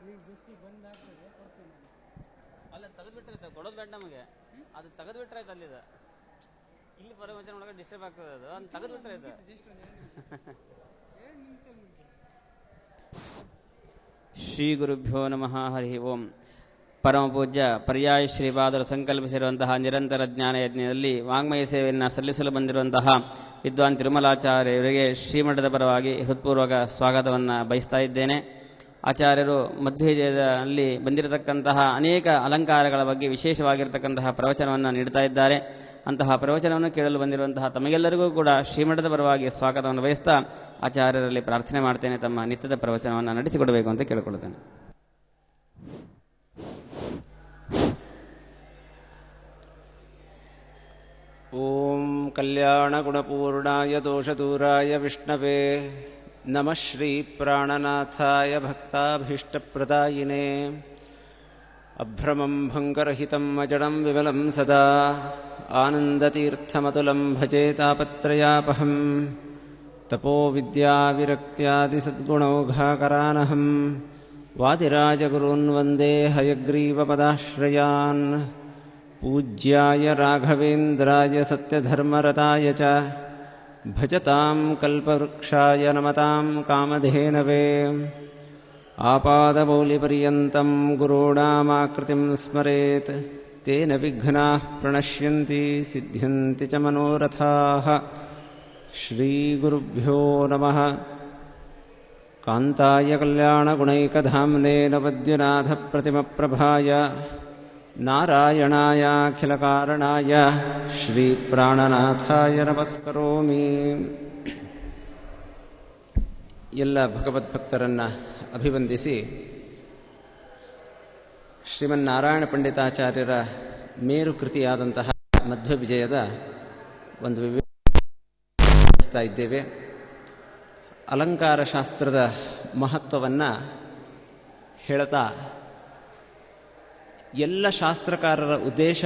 ಅಲ್ಲ ತೆಗೆದ್ಬಿಟ್ರೆ ಆಯ್ತು ಕೊಡೋದು ಬೇಡ ನಮಗೆ ಅದು ತೆಗೆದ್ಬಿಟ್ರೆ ಆಯ್ತು ಅಲ್ಲಿದೆ ಇಲ್ಲಿ ಪ್ರವಚನ ಒಳಗೆ ಡಿಸ್ಟರ್ಬ್ ಆಗ್ತದೆ ಅದು ಅದನ್ನ ತೆಗೆದ್ಬಿಟ್ರೆ ಆಯ್ತು ಶ್ರೀ ಗುರುಭ್ಯೋ ನಮಃ ಹರಿ ಓಂ ಪರಮ ಪೂಜ್ಯ ಪರ್ಯಾಯ ಶ್ರೀಪಾದರು ಸಂಕಲ್ಪಿಸಿರುವಂತಹ ನಿರಂತರ ಜ್ಞಾನ ಯಜ್ಞದಲ್ಲಿ ವಾಂಗ್ಮಯ ಸೇವೆಯನ್ನು ಸಲ್ಲಿಸಲು ಬಂದಿರುವಂತಹ ವಿದ್ವಾನ್ ತಿರುಮಲಾಚಾರ್ಯರಿಗೆ ಶ್ರೀಮಠದ ಪರವಾಗಿ ಹೃತ್ಪೂರ್ವಕ ಸ್ವಾಗತವನ್ನು ಬಯಸ್ತಾ ಇದ್ದೇನೆ ಆಚಾರ್ಯರು ಮಧ್ವವಿಜಯದಲ್ಲಿ ಬಂದಿರತಕ್ಕಂತಹ ಅನೇಕ ಅಲಂಕಾರಗಳ ಬಗ್ಗೆ ವಿಶೇಷವಾಗಿರತಕ್ಕಂತಹ ಪ್ರವಚನವನ್ನು ನೀಡ್ತಾ ಇದ್ದಾರೆ ಅಂತಹ ಪ್ರವಚನವನ್ನು ಕೇಳಲು ಬಂದಿರುವಂತಹ ತಮಗೆಲ್ಲರಿಗೂ ಕೂಡ ಶ್ರೀಮಠದ ಪರವಾಗಿ ಸ್ವಾಗತವನ್ನು ಬಯಸ್ತಾ ಆಚಾರ್ಯರಲ್ಲಿ ಪ್ರಾರ್ಥನೆ ಮಾಡ್ತೇನೆ ತಮ್ಮ ನಿತ್ಯದ ಪ್ರವಚನವನ್ನು ನಡೆಸಿಕೊಡಬೇಕು ಅಂತ ಕೇಳಿಕೊಳ್ಳುತ್ತೇನೆ ॐ कल्याणगुणपूर्णाय दोषदूराय विष्णवे नमः श्रीप्राणनाथाय भक्ताभीष्टप्रदायिने अभ्रमं भङ्गरहितम् अजडं विमलं सदा आनन्दतीर्थमतुलं भजे तापत्रयापहम् तपोविद्याविरक्त्यादिसद्गुणौघाकरानहम् वादिराजगुरून् वन्दे हयग्रीवपदाश्रयान् पूज्याय राघवेन्द्राय सत्यधर्मरताय च भजतां कल्पवृक्षाय नमतां कामधेनवे आपादमौलिपर्यन्तं गुरूणामाकृतिं स्मरेत् तेन विघ्नाः प्रणश्यन्ति सिद्ध्यन्ति च मनोरथाः श्रीगुरुभ्यो नमः कान्ताय कल्याणगुणैकधाम्ने नवद्युनाथप्रतिमप्रभाय नारायणायाखिलकारणाय ಶ್ರೀಪ್ರಾಣನಾಥಾಯ ನಮಸ್ಕರೋಮಿ ಎಲ್ಲ ಭಗವದ್ಭಕ್ತರನ್ನು ಅಭಿವಂದಿಸಿ ಶ್ರೀಮನ್ನಾರಾಯಣ ಪಂಡಿತಾಚಾರ್ಯರ ಮೇರು ಕೃತಿಯಾದಂತಹ ಮಧ್ವ ವಿಜಯದ ಒಂದು ವಿವೇಚಿಸ್ತಾ ಇದ್ದೇವೆ ಅಲಂಕಾರ ಶಾಸ್ತ್ರದ ಮಹತ್ವವನ್ನು ಹೇಳ್ತಾ ಎಲ್ಲ ಶಾಸ್ತ್ರಕಾರರ ಉದ್ದೇಶ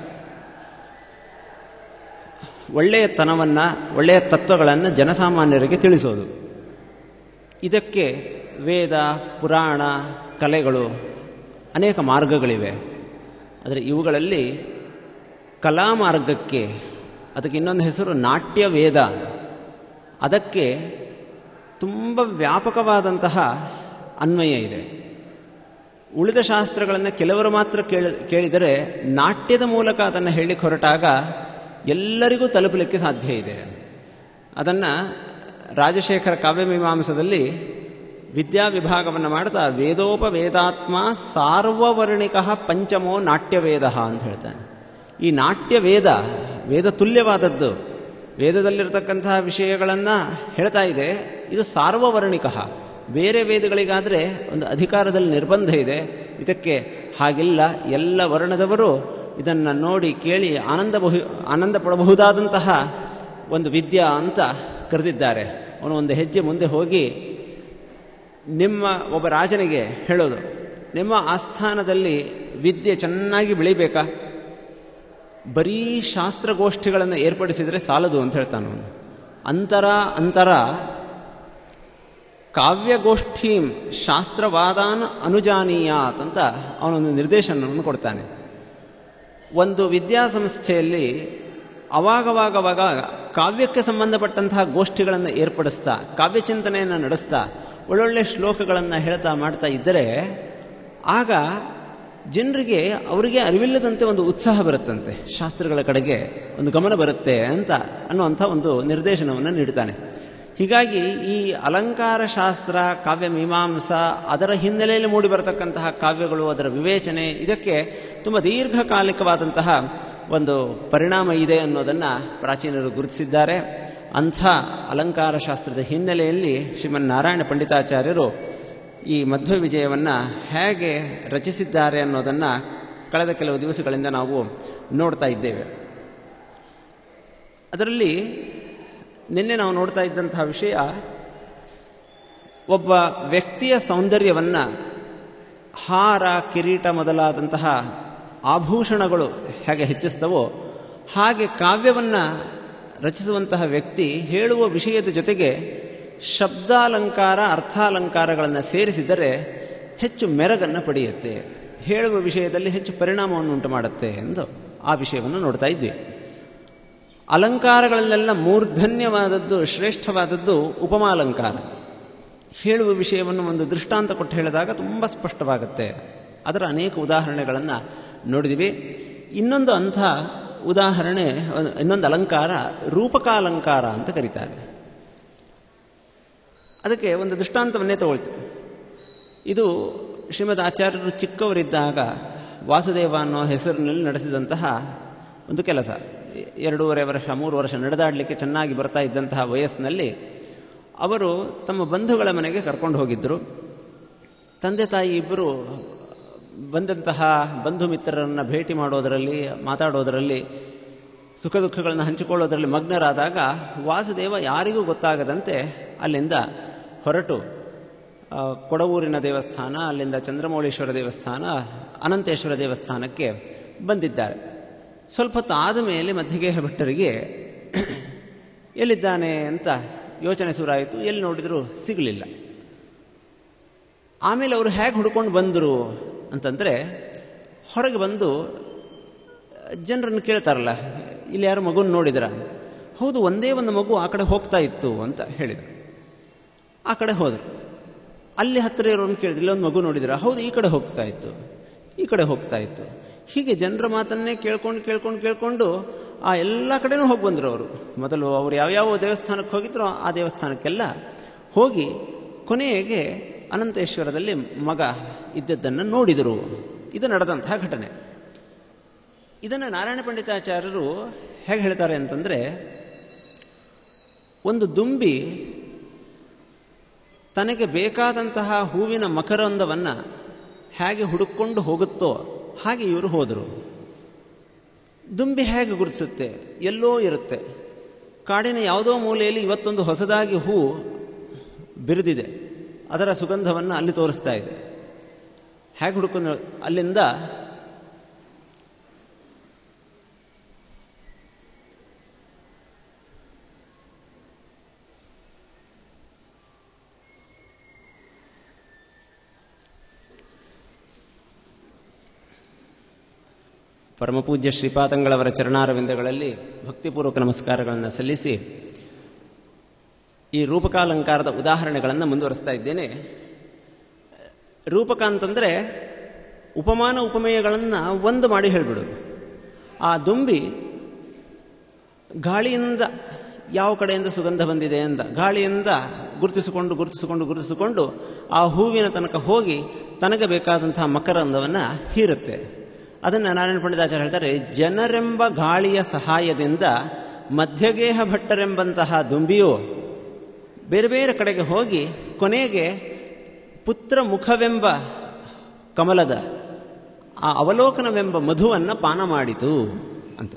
ಒಳ್ಳೆಯತನವನ್ನು ಒಳ್ಳೆಯ ತತ್ವಗಳನ್ನು ಜನಸಾಮಾನ್ಯರಿಗೆ ತಿಳಿಸೋದು ಇದಕ್ಕೆ ವೇದ ಪುರಾಣ ಕಲೆಗಳು ಅನೇಕ ಮಾರ್ಗಗಳಿವೆ ಆದರೆ ಇವುಗಳಲ್ಲಿ ಕಲಾ ಮಾರ್ಗಕ್ಕೆ ಅದಕ್ಕೆ ಇನ್ನೊಂದು ಹೆಸರು ನಾಟ್ಯ ವೇದ ಅದಕ್ಕೆ ತುಂಬ ವ್ಯಾಪಕವಾದಂತಹ ಅನ್ವಯ ಇದೆ ಉಳಿದ ಶಾಸ್ತ್ರಗಳನ್ನು ಕೆಲವರು ಮಾತ್ರ ಕೇಳಿ ಕೇಳಿದರೆ ನಾಟ್ಯದ ಮೂಲಕ ಅದನ್ನು ಹೇಳಿಕ್ಕೆ ಹೊರಟಾಗ ಎಲ್ಲರಿಗೂ ತಲುಪಲಿಕ್ಕೆ ಸಾಧ್ಯ ಇದೆ ಅದನ್ನು ರಾಜಶೇಖರ ಕಾವ್ಯಮೀಮಾಂಸದಲ್ಲಿ ವಿದ್ಯಾ ವಿಭಾಗವನ್ನು ಮಾಡ್ತಾ ವೇದೋಪವೇದಾತ್ಮ ಸಾರ್ವವರ್ಣಿಕ ಪಂಚಮೋ ನಾಟ್ಯವೇದ ಅಂತ ಹೇಳ್ತಾನೆ ಈ ನಾಟ್ಯ ವೇದ ವೇದ ತುಲ್ಯವಾದದ್ದು ವೇದದಲ್ಲಿರತಕ್ಕಂತಹ ವಿಷಯಗಳನ್ನು ಹೇಳ್ತಾ ಇದೆ ಇದು ಸಾರ್ವವರ್ಣಿಕ ಬೇರೆ ವೇದಗಳಿಗಾದರೆ ಒಂದು ಅಧಿಕಾರದಲ್ಲಿ ನಿರ್ಬಂಧ ಇದೆ ಇದಕ್ಕೆ ಹಾಗಿಲ್ಲ ಎಲ್ಲ ವರ್ಣದವರು ಇದನ್ನು ನೋಡಿ ಕೇಳಿ ಆನಂದ ಬಹು ಆನಂದ ಪಡಬಹುದಾದಂತಹ ಒಂದು ವಿದ್ಯಾ ಅಂತ ಕರೆದಿದ್ದಾರೆ ಅವನು ಒಂದು ಹೆಜ್ಜೆ ಮುಂದೆ ಹೋಗಿ ನಿಮ್ಮ ಒಬ್ಬ ರಾಜನಿಗೆ ಹೇಳೋದು ನಿಮ್ಮ ಆಸ್ಥಾನದಲ್ಲಿ ವಿದ್ಯೆ ಚೆನ್ನಾಗಿ ಬೆಳಿಬೇಕಾ ಬರೀ ಶಾಸ್ತ್ರಗೋಷ್ಠಿಗಳನ್ನು ಏರ್ಪಡಿಸಿದರೆ ಸಾಲದು ಅಂತ ಹೇಳ್ತಾನೆ ಅವನು ಅಂತರ ಅಂತರ ಕಾವ್ಯಗೋಷ್ಠೀಂ ಶಾಸ್ತ್ರವಾದಾನ್ ಅನುಜಾನೀಯಾತ್ ಅಂತ ಅವನೊಂದು ನಿರ್ದೇಶನವನ್ನು ಕೊಡ್ತಾನೆ ಒಂದು ವಿದ್ಯಾಸಂಸ್ಥೆಯಲ್ಲಿ ಅವಾಗವಾಗವಾಗ ಕಾವ್ಯಕ್ಕೆ ಸಂಬಂಧಪಟ್ಟಂತಹ ಗೋಷ್ಠಿಗಳನ್ನು ಏರ್ಪಡಿಸ್ತಾ ಕಾವ್ಯಚಿಂತನೆಯನ್ನು ನಡೆಸ್ತಾ ಒಳ್ಳೊಳ್ಳೆ ಶ್ಲೋಕಗಳನ್ನು ಹೇಳ್ತಾ ಮಾಡ್ತಾ ಇದ್ದರೆ ಆಗ ಜನರಿಗೆ ಅವರಿಗೆ ಅರಿವಿಲ್ಲದಂತೆ ಒಂದು ಉತ್ಸಾಹ ಬರುತ್ತಂತೆ ಶಾಸ್ತ್ರಗಳ ಕಡೆಗೆ ಒಂದು ಗಮನ ಬರುತ್ತೆ ಅಂತ ಅನ್ನುವಂಥ ಒಂದು ನಿರ್ದೇಶನವನ್ನು ನೀಡ್ತಾನೆ ಹೀಗಾಗಿ ಈ ಅಲಂಕಾರ ಶಾಸ್ತ್ರ ಕಾವ್ಯ ಮೀಮಾಂಸ ಅದರ ಹಿನ್ನೆಲೆಯಲ್ಲಿ ಮೂಡಿ ಬರತಕ್ಕಂತಹ ಕಾವ್ಯಗಳು ಅದರ ವಿವೇಚನೆ ಇದಕ್ಕೆ ತುಂಬ ದೀರ್ಘಕಾಲಿಕವಾದಂತಹ ಒಂದು ಪರಿಣಾಮ ಇದೆ ಅನ್ನೋದನ್ನು ಪ್ರಾಚೀನರು ಗುರುತಿಸಿದ್ದಾರೆ ಅಂಥ ಅಲಂಕಾರ ಶಾಸ್ತ್ರದ ಹಿನ್ನೆಲೆಯಲ್ಲಿ ಶ್ರೀಮನ್ನಾರಾಯಣ ಪಂಡಿತಾಚಾರ್ಯರು ಈ ಮಧ್ವ ವಿಜಯವನ್ನು ಹೇಗೆ ರಚಿಸಿದ್ದಾರೆ ಅನ್ನೋದನ್ನು ಕಳೆದ ಕೆಲವು ದಿವಸಗಳಿಂದ ನಾವು ನೋಡ್ತಾ ಇದ್ದೇವೆ ಅದರಲ್ಲಿ ನಿನ್ನೆ ನಾವು ನೋಡ್ತಾ ಇದ್ದಂತಹ ವಿಷಯ ಒಬ್ಬ ವ್ಯಕ್ತಿಯ ಸೌಂದರ್ಯವನ್ನು ಹಾರ ಕಿರೀಟ ಮೊದಲಾದಂತಹ ಆಭೂಷಣಗಳು ಹೇಗೆ ಹೆಚ್ಚಿಸ್ತವೋ ಹಾಗೆ ಕಾವ್ಯವನ್ನು ರಚಿಸುವಂತಹ ವ್ಯಕ್ತಿ ಹೇಳುವ ವಿಷಯದ ಜೊತೆಗೆ ಶಬ್ದಾಲಂಕಾರ ಅರ್ಥಾಲಂಕಾರಗಳನ್ನು ಸೇರಿಸಿದರೆ ಹೆಚ್ಚು ಮೆರಗನ್ನು ಪಡೆಯುತ್ತೆ ಹೇಳುವ ವಿಷಯದಲ್ಲಿ ಹೆಚ್ಚು ಪರಿಣಾಮವನ್ನು ಉಂಟು ಮಾಡುತ್ತೆ ಎಂದು ಆ ವಿಷಯವನ್ನು ನೋಡ್ತಾ ಇದ್ವಿ ಅಲಂಕಾರಗಳಲ್ಲೆಲ್ಲ ಮೂರ್ಧನ್ಯವಾದದ್ದು ಶ್ರೇಷ್ಠವಾದದ್ದು ಉಪಮಾಲಂಕಾರ ಹೇಳುವ ವಿಷಯವನ್ನು ಒಂದು ದೃಷ್ಟಾಂತ ಕೊಟ್ಟು ಹೇಳಿದಾಗ ತುಂಬ ಸ್ಪಷ್ಟವಾಗುತ್ತೆ ಅದರ ಅನೇಕ ಉದಾಹರಣೆಗಳನ್ನು ನೋಡಿದಿವಿ ಇನ್ನೊಂದು ಅಂಥ ಉದಾಹರಣೆ ಇನ್ನೊಂದು ಅಲಂಕಾರ ರೂಪಕಾಲಂಕಾರ ಅಂತ ಕರೀತಾರೆ ಅದಕ್ಕೆ ಒಂದು ದೃಷ್ಟಾಂತವನ್ನೇ ತಗೊಳ್ತೀವಿ ಇದು ಶ್ರೀಮದ್ ಆಚಾರ್ಯರು ಚಿಕ್ಕವರಿದ್ದಾಗ ವಾಸುದೇವ ಅನ್ನೋ ಹೆಸರಿನಲ್ಲಿ ನಡೆಸಿದಂತಹ ಒಂದು ಕೆಲಸ ಎರಡೂವರೆ ವರ್ಷ ಮೂರು ವರ್ಷ ನಡೆದಾಡಲಿಕ್ಕೆ ಚೆನ್ನಾಗಿ ಬರ್ತಾ ಇದ್ದಂತಹ ವಯಸ್ಸಿನಲ್ಲಿ ಅವರು ತಮ್ಮ ಬಂಧುಗಳ ಮನೆಗೆ ಕರ್ಕೊಂಡು ಹೋಗಿದ್ದರು ತಂದೆ ತಾಯಿ ಇಬ್ಬರು ಬಂದಂತಹ ಬಂಧು ಮಿತ್ರರನ್ನು ಭೇಟಿ ಮಾಡೋದರಲ್ಲಿ ಮಾತಾಡೋದರಲ್ಲಿ ಸುಖ ದುಃಖಗಳನ್ನು ಹಂಚಿಕೊಳ್ಳೋದರಲ್ಲಿ ಮಗ್ನರಾದಾಗ ವಾಸುದೇವ ಯಾರಿಗೂ ಗೊತ್ತಾಗದಂತೆ ಅಲ್ಲಿಂದ ಹೊರಟು ಕೊಡವೂರಿನ ದೇವಸ್ಥಾನ ಅಲ್ಲಿಂದ ಚಂದ್ರಮೌಳೀಶ್ವರ ದೇವಸ್ಥಾನ ಅನಂತೇಶ್ವರ ದೇವಸ್ಥಾನಕ್ಕೆ ಬಂದಿದ್ದಾರೆ ಸ್ವಲ್ಪ ಹೊತ್ತು ಆದ ಮೇಲೆ ಮಧ್ಯಗೇಹ ಭಟ್ಟರಿಗೆ ಎಲ್ಲಿದ್ದಾನೆ ಅಂತ ಯೋಚನೆ ಶುರುವಾಯಿತು ಎಲ್ಲಿ ನೋಡಿದರೂ ಸಿಗಲಿಲ್ಲ ಆಮೇಲೆ ಅವರು ಹೇಗೆ ಹುಡ್ಕೊಂಡು ಬಂದರು ಅಂತಂದರೆ ಹೊರಗೆ ಬಂದು ಜನರನ್ನು ಕೇಳ್ತಾರಲ್ಲ ಇಲ್ಲಿ ಯಾರು ಮಗುನ ನೋಡಿದ್ರ ಹೌದು ಒಂದೇ ಒಂದು ಮಗು ಆ ಕಡೆ ಹೋಗ್ತಾ ಇತ್ತು ಅಂತ ಹೇಳಿದರು ಆ ಕಡೆ ಹೋದರು ಅಲ್ಲಿ ಹತ್ತಿರ ಇರೋರನ್ನು ಕೇಳಿದ್ರು ಇಲ್ಲೊಂದು ಮಗು ನೋಡಿದ್ರ ಹೌದು ಈ ಕಡೆ ಹೋಗ್ತಾ ಇತ್ತು ಈ ಕಡೆ ಹೋಗ್ತಾ ಇತ್ತು ಹೀಗೆ ಜನರ ಮಾತನ್ನೇ ಕೇಳ್ಕೊಂಡು ಕೇಳ್ಕೊಂಡು ಕೇಳ್ಕೊಂಡು ಆ ಎಲ್ಲ ಕಡೆನೂ ಹೋಗಿ ಬಂದರು ಅವರು ಮೊದಲು ಅವರು ಯಾವ್ಯಾವ ದೇವಸ್ಥಾನಕ್ಕೆ ಹೋಗಿದ್ರೋ ಆ ದೇವಸ್ಥಾನಕ್ಕೆಲ್ಲ ಹೋಗಿ ಕೊನೆಗೆ ಅನಂತೇಶ್ವರದಲ್ಲಿ ಮಗ ಇದ್ದದ್ದನ್ನು ನೋಡಿದರು ಇದು ನಡೆದಂತಹ ಘಟನೆ ಇದನ್ನು ನಾರಾಯಣ ಪಂಡಿತಾಚಾರ್ಯರು ಹೇಗೆ ಹೇಳ್ತಾರೆ ಅಂತಂದರೆ ಒಂದು ದುಂಬಿ ತನಗೆ ಬೇಕಾದಂತಹ ಹೂವಿನ ಮಕರಂದವನ್ನು ಹೇಗೆ ಹುಡುಕೊಂಡು ಹೋಗುತ್ತೋ ಹಾಗೆ ಇವರು ಹೋದರು ದುಂಬಿ ಹೇಗೆ ಗುರುತಿಸುತ್ತೆ ಎಲ್ಲೋ ಇರುತ್ತೆ ಕಾಡಿನ ಯಾವುದೋ ಮೂಲೆಯಲ್ಲಿ ಇವತ್ತೊಂದು ಹೊಸದಾಗಿ ಹೂ ಬಿರಿದಿದೆ ಅದರ ಸುಗಂಧವನ್ನು ಅಲ್ಲಿ ತೋರಿಸ್ತಾ ಇದೆ ಹೇಗೆ ಹುಡುಕೊಂಡು ಅಲ್ಲಿಂದ ಪರಮಪೂಜ್ಯ ಶ್ರೀಪಾದಂಗಳವರ ಚರಣಾರವಿಂದಗಳಲ್ಲಿ ಭಕ್ತಿಪೂರ್ವಕ ನಮಸ್ಕಾರಗಳನ್ನು ಸಲ್ಲಿಸಿ ಈ ರೂಪಕಾಲಂಕಾರದ ಉದಾಹರಣೆಗಳನ್ನು ಮುಂದುವರಿಸ್ತಾ ಇದ್ದೇನೆ ರೂಪಕ ಅಂತಂದರೆ ಉಪಮಾನ ಉಪಮೇಯಗಳನ್ನು ಒಂದು ಮಾಡಿ ಹೇಳಿಬಿಡೋದು ಆ ದುಂಬಿ ಗಾಳಿಯಿಂದ ಯಾವ ಕಡೆಯಿಂದ ಸುಗಂಧ ಬಂದಿದೆ ಅಂತ ಗಾಳಿಯಿಂದ ಗುರುತಿಸಿಕೊಂಡು ಗುರುತಿಸಿಕೊಂಡು ಗುರುತಿಸಿಕೊಂಡು ಆ ಹೂವಿನ ತನಕ ಹೋಗಿ ತನಗೆ ಬೇಕಾದಂತಹ ಮಕರಂದವನ್ನು ಹೀರುತ್ತೆ ಅದನ್ನು ನಾರಾಯಣ ಪಂಡಿತಾಚಾರ್ಯ ಹೇಳ್ತಾರೆ ಜನರೆಂಬ ಗಾಳಿಯ ಸಹಾಯದಿಂದ ಮಧ್ಯಗೇಹ ಭಟ್ಟರೆಂಬಂತಹ ದುಂಬಿಯು ಬೇರೆ ಬೇರೆ ಕಡೆಗೆ ಹೋಗಿ ಕೊನೆಗೆ ಪುತ್ರ ಮುಖವೆಂಬ ಕಮಲದ ಆ ಅವಲೋಕನವೆಂಬ ಮಧುವನ್ನು ಪಾನ ಮಾಡಿತು ಅಂತ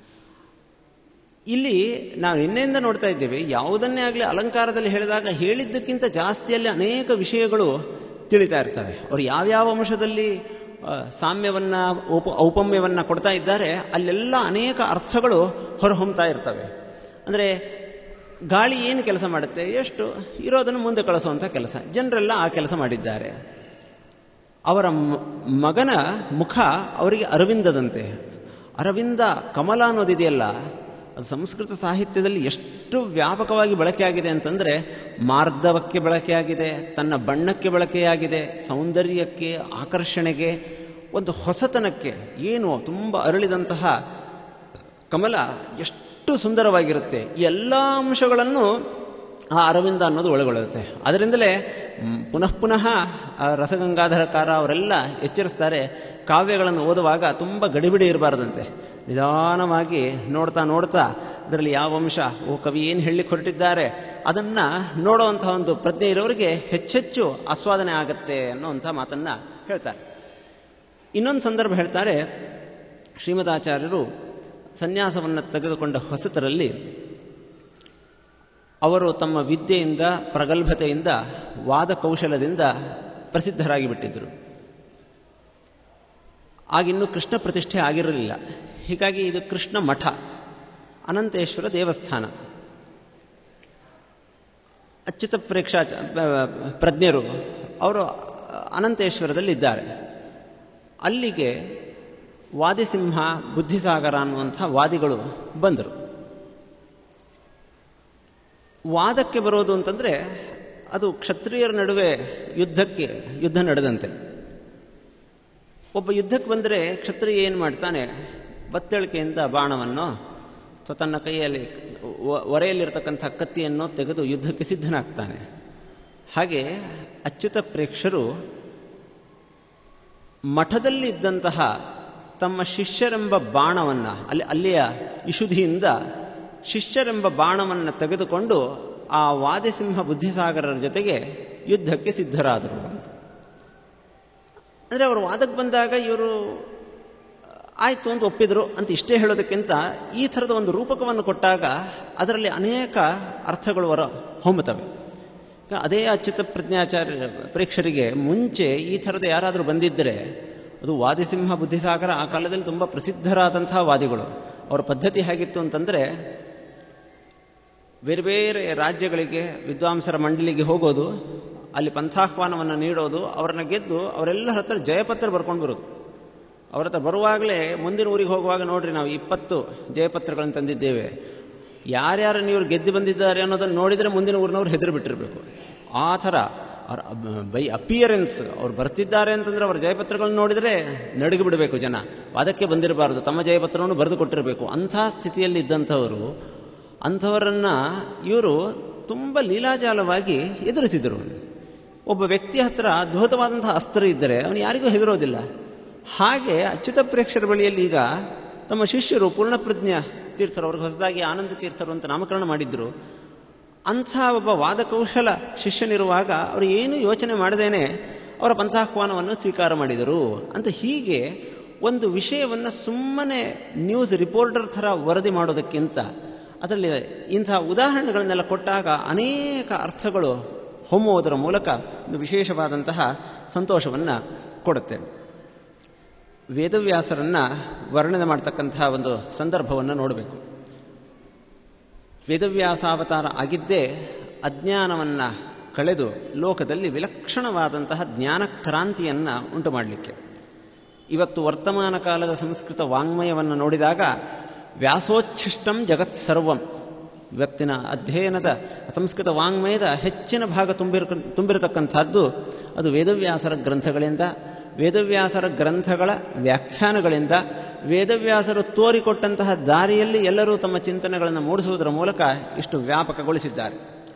ಇಲ್ಲಿ ನಾವು ನಿನ್ನೆಯಿಂದ ನೋಡ್ತಾ ಇದ್ದೇವೆ ಯಾವುದನ್ನೇ ಆಗಲಿ ಅಲಂಕಾರದಲ್ಲಿ ಹೇಳಿದಾಗ ಹೇಳಿದ್ದಕ್ಕಿಂತ ಜಾಸ್ತಿಯಲ್ಲಿ ಅನೇಕ ವಿಷಯಗಳು ತಿಳಿತಾ ಇರ್ತವೆ ಅವರು ಯಾವ್ಯಾವ ಅಂಶದಲ್ಲಿ ಸಾಮ್ಯವನ್ನು ಔಪ ಔಪಮ್ಯವನ್ನು ಕೊಡ್ತಾ ಇದ್ದಾರೆ ಅಲ್ಲೆಲ್ಲ ಅನೇಕ ಅರ್ಥಗಳು ಹೊರಹೊಮ್ತಾ ಇರ್ತವೆ ಅಂದರೆ ಗಾಳಿ ಏನು ಕೆಲಸ ಮಾಡುತ್ತೆ ಎಷ್ಟು ಇರೋದನ್ನು ಮುಂದೆ ಕಳಿಸುವಂಥ ಕೆಲಸ ಜನರೆಲ್ಲ ಆ ಕೆಲಸ ಮಾಡಿದ್ದಾರೆ ಅವರ ಮಗನ ಮುಖ ಅವರಿಗೆ ಅರವಿಂದದಂತೆ ಅರವಿಂದ ಕಮಲ ಅನ್ನೋದಿದೆಯಲ್ಲ ಅದು ಸಂಸ್ಕೃತ ಸಾಹಿತ್ಯದಲ್ಲಿ ಎಷ್ಟು ವ್ಯಾಪಕವಾಗಿ ಬಳಕೆಯಾಗಿದೆ ಅಂತಂದರೆ ಮಾರ್ಧವಕ್ಕೆ ಬಳಕೆಯಾಗಿದೆ ತನ್ನ ಬಣ್ಣಕ್ಕೆ ಬಳಕೆಯಾಗಿದೆ ಸೌಂದರ್ಯಕ್ಕೆ ಆಕರ್ಷಣೆಗೆ ಒಂದು ಹೊಸತನಕ್ಕೆ ಏನು ತುಂಬ ಅರಳಿದಂತಹ ಕಮಲ ಎಷ್ಟು ಸುಂದರವಾಗಿರುತ್ತೆ ಈ ಎಲ್ಲ ಅಂಶಗಳನ್ನು ಆ ಅರವಿಂದ ಅನ್ನೋದು ಒಳಗೊಳ್ಳುತ್ತೆ ಅದರಿಂದಲೇ ಪುನಃ ಪುನಃ ರಸಗಂಗಾಧರಕಾರ ಅವರೆಲ್ಲ ಎಚ್ಚರಿಸ್ತಾರೆ ಕಾವ್ಯಗಳನ್ನು ಓದುವಾಗ ತುಂಬ ಗಡಿಬಿಡಿ ಇರಬಾರ್ದಂತೆ ನಿಧಾನವಾಗಿ ನೋಡ್ತಾ ನೋಡ್ತಾ ಅದರಲ್ಲಿ ಯಾವ ಅಂಶ ಓ ಕವಿ ಏನು ಹೇಳಲಿಕ್ಕೆ ಹೊರಟಿದ್ದಾರೆ ಅದನ್ನು ನೋಡುವಂತಹ ಒಂದು ಪ್ರಜ್ಞೆ ಇರೋರಿಗೆ ಹೆಚ್ಚೆಚ್ಚು ಆಸ್ವಾದನೆ ಆಗತ್ತೆ ಅನ್ನೋವಂಥ ಮಾತನ್ನು ಹೇಳ್ತಾರೆ ಇನ್ನೊಂದು ಸಂದರ್ಭ ಹೇಳ್ತಾರೆ ಶ್ರೀಮದಾಚಾರ್ಯರು ಸನ್ಯಾಸವನ್ನು ತೆಗೆದುಕೊಂಡ ಹೊಸತರಲ್ಲಿ ಅವರು ತಮ್ಮ ವಿದ್ಯೆಯಿಂದ ಪ್ರಗಲ್ಭತೆಯಿಂದ ವಾದ ಕೌಶಲದಿಂದ ಪ್ರಸಿದ್ಧರಾಗಿ ಬಿಟ್ಟಿದ್ದರು ಆಗಿನ್ನೂ ಕೃಷ್ಣ ಪ್ರತಿಷ್ಠೆ ಆಗಿರಲಿಲ್ಲ ಹೀಗಾಗಿ ಇದು ಕೃಷ್ಣ ಮಠ ಅನಂತೇಶ್ವರ ದೇವಸ್ಥಾನ ಅಚ್ಯುತ ಪ್ರೇಕ್ಷಾ ಪ್ರಜ್ಞರು ಅವರು ಅನಂತೇಶ್ವರದಲ್ಲಿದ್ದಾರೆ ಅಲ್ಲಿಗೆ ವಾದಿಸಿಂಹ ಬುದ್ಧಿಸಾಗರ ಅನ್ನುವಂಥ ವಾದಿಗಳು ಬಂದರು ವಾದಕ್ಕೆ ಬರೋದು ಅಂತಂದರೆ ಅದು ಕ್ಷತ್ರಿಯರ ನಡುವೆ ಯುದ್ಧಕ್ಕೆ ಯುದ್ಧ ನಡೆದಂತೆ ಒಬ್ಬ ಯುದ್ಧಕ್ಕೆ ಬಂದರೆ ಕ್ಷತ್ರಿಯ ಏನು ಮಾಡ್ತಾನೆ ಬತ್ತಳಿಕೆಯಿಂದ ಬಾಣವನ್ನು ಅಥವಾ ತನ್ನ ಕೈಯಲ್ಲಿ ಒರೆಯಲ್ಲಿರ್ತಕ್ಕಂಥ ಕತ್ತಿಯನ್ನು ತೆಗೆದು ಯುದ್ಧಕ್ಕೆ ಸಿದ್ಧನಾಗ್ತಾನೆ ಹಾಗೆ ಅಚ್ಯುತ ಪ್ರೇಕ್ಷರು ಮಠದಲ್ಲಿ ಇದ್ದಂತಹ ತಮ್ಮ ಶಿಷ್ಯರೆಂಬ ಬಾಣವನ್ನು ಅಲ್ಲಿ ಅಲ್ಲಿಯ ಇಶುಧಿಯಿಂದ ಶಿಷ್ಯರೆಂಬ ಬಾಣವನ್ನು ತೆಗೆದುಕೊಂಡು ಆ ವಾದಿಸಿಂಹ ಬುದ್ಧಿಸಾಗರರ ಜೊತೆಗೆ ಯುದ್ಧಕ್ಕೆ ಸಿದ್ಧರಾದರು ಅಂತ ಅಂದರೆ ಅವರು ವಾದಕ್ಕೆ ಬಂದಾಗ ಇವರು ಆಯಿತು ಅಂತ ಒಪ್ಪಿದರು ಅಂತ ಇಷ್ಟೇ ಹೇಳೋದಕ್ಕಿಂತ ಈ ಥರದ ಒಂದು ರೂಪಕವನ್ನು ಕೊಟ್ಟಾಗ ಅದರಲ್ಲಿ ಅನೇಕ ಅರ್ಥಗಳು ಹೊರ ಹೊಮ್ಮುತ್ತವೆ ಅದೇ ಅಚ್ಯುತ ಪ್ರಜ್ಞಾಚಾರ್ಯ ಪ್ರೇಕ್ಷರಿಗೆ ಮುಂಚೆ ಈ ಥರದ ಯಾರಾದರೂ ಬಂದಿದ್ದರೆ ಅದು ವಾದಿಸಿಂಹ ಬುದ್ಧಿಸಾಗರ ಆ ಕಾಲದಲ್ಲಿ ತುಂಬ ಪ್ರಸಿದ್ಧರಾದಂತಹ ವಾದಿಗಳು ಅವರ ಪದ್ಧತಿ ಹೇಗಿತ್ತು ಅಂತಂದರೆ ಬೇರೆ ಬೇರೆ ರಾಜ್ಯಗಳಿಗೆ ವಿದ್ವಾಂಸರ ಮಂಡಲಿಗೆ ಹೋಗೋದು ಅಲ್ಲಿ ಪಂಥಾಹ್ವಾನವನ್ನು ನೀಡೋದು ಅವರನ್ನ ಗೆದ್ದು ಅವರೆಲ್ಲರ ಹತ್ರ ಜಯಪತ್ರ ಬರ್ಕೊಂಡು ಬರೋದು ಅವ್ರ ಹತ್ರ ಬರುವಾಗಲೇ ಮುಂದಿನ ಊರಿಗೆ ಹೋಗುವಾಗ ನೋಡ್ರಿ ನಾವು ಇಪ್ಪತ್ತು ಜಯಪತ್ರಗಳನ್ನು ತಂದಿದ್ದೇವೆ ಯಾರ್ಯಾರನ್ನು ಇವರು ಗೆದ್ದು ಬಂದಿದ್ದಾರೆ ಅನ್ನೋದನ್ನು ನೋಡಿದರೆ ಮುಂದಿನ ಊರಿನವ್ರು ಹೆದರು ಬಿಟ್ಟಿರಬೇಕು ಆ ಥರ ಅವ್ರ ಬೈ ಅಪಿಯರೆನ್ಸ್ ಅವ್ರು ಬರ್ತಿದ್ದಾರೆ ಅಂತಂದ್ರೆ ಅವರ ಜಯಪತ್ರಗಳನ್ನು ನೋಡಿದರೆ ನಡುಗಿ ಬಿಡಬೇಕು ಜನ ಅದಕ್ಕೆ ಬಂದಿರಬಾರದು ತಮ್ಮ ಜಯಪತ್ರವನ್ನು ಬರೆದು ಕೊಟ್ಟಿರಬೇಕು ಅಂಥ ಸ್ಥಿತಿಯಲ್ಲಿ ಇದ್ದಂಥವರು ಅಂಥವರನ್ನು ಇವರು ತುಂಬ ಲೀಲಾಜಾಲವಾಗಿ ಎದುರಿಸಿದರು ಒಬ್ಬ ವ್ಯಕ್ತಿ ಹತ್ರ ಅದ್ಭುತವಾದಂತಹ ಅಸ್ತ್ರ ಇದ್ದರೆ ಅವನು ಯಾರಿಗೂ ಹೆದರೋದಿಲ್ಲ ಹಾಗೆ ಅಚ್ಯುತ ಪ್ರೇಕ್ಷರ ಬಳಿಯಲ್ಲಿ ಈಗ ತಮ್ಮ ಶಿಷ್ಯರು ಪೂರ್ಣಪ್ರಜ್ಞ ತೀರ್ಥರು ಅವ್ರಿಗೆ ಹೊಸದಾಗಿ ಆನಂದ ತೀರ್ಥರು ಅಂತ ನಾಮಕರಣ ಮಾಡಿದ್ರು ಅಂಥ ಒಬ್ಬ ವಾದಕೌಶಲ ಶಿಷ್ಯನಿರುವಾಗ ಅವರು ಏನು ಯೋಚನೆ ಮಾಡದೇನೆ ಅವರ ಪಂಥಾಹ್ವಾನವನ್ನು ಸ್ವೀಕಾರ ಮಾಡಿದರು ಅಂತ ಹೀಗೆ ಒಂದು ವಿಷಯವನ್ನು ಸುಮ್ಮನೆ ನ್ಯೂಸ್ ರಿಪೋರ್ಟರ್ ಥರ ವರದಿ ಮಾಡೋದಕ್ಕಿಂತ ಅದರಲ್ಲಿ ಇಂಥ ಉದಾಹರಣೆಗಳನ್ನೆಲ್ಲ ಕೊಟ್ಟಾಗ ಅನೇಕ ಅರ್ಥಗಳು ಹೊಮ್ಮುವುದರ ಮೂಲಕ ಒಂದು ವಿಶೇಷವಾದಂತಹ ಸಂತೋಷವನ್ನು ಕೊಡುತ್ತೆ ವೇದವ್ಯಾಸರನ್ನು ವರ್ಣನೆ ಮಾಡ್ತಕ್ಕಂತಹ ಒಂದು ಸಂದರ್ಭವನ್ನು ನೋಡಬೇಕು ವೇದವ್ಯಾಸಾವತಾರ ಆಗಿದ್ದೇ ಅಜ್ಞಾನವನ್ನು ಕಳೆದು ಲೋಕದಲ್ಲಿ ವಿಲಕ್ಷಣವಾದಂತಹ ಜ್ಞಾನ ಕ್ರಾಂತಿಯನ್ನು ಉಂಟು ಮಾಡಲಿಕ್ಕೆ ಇವತ್ತು ವರ್ತಮಾನ ಕಾಲದ ಸಂಸ್ಕೃತ ವಾಂಗ್ಮಯವನ್ನು ನೋಡಿದಾಗ ವ್ಯಾಸೋಚ್ಛಿಷ್ಟಂ ಜಗತ್ ಸರ್ವಂ ಇವತ್ತಿನ ಅಧ್ಯಯನದ ಸಂಸ್ಕೃತ ವಾಂಗ್ಮಯದ ಹೆಚ್ಚಿನ ಭಾಗ ತುಂಬಿರ ತುಂಬಿರತಕ್ಕಂಥದ್ದು ಅದು ವೇದವ್ಯಾಸರ ಗ್ರಂಥಗಳಿಂದ ವೇದವ್ಯಾಸರ ಗ್ರಂಥಗಳ ವ್ಯಾಖ್ಯಾನಗಳಿಂದ ವೇದವ್ಯಾಸರು ತೋರಿಕೊಟ್ಟಂತಹ ದಾರಿಯಲ್ಲಿ ಎಲ್ಲರೂ ತಮ್ಮ ಚಿಂತನೆಗಳನ್ನು ಮೂಡಿಸುವುದರ ಮೂಲಕ ಇಷ್ಟು ವ್ಯಾಪಕಗೊಳಿಸಿದ್ದಾರೆ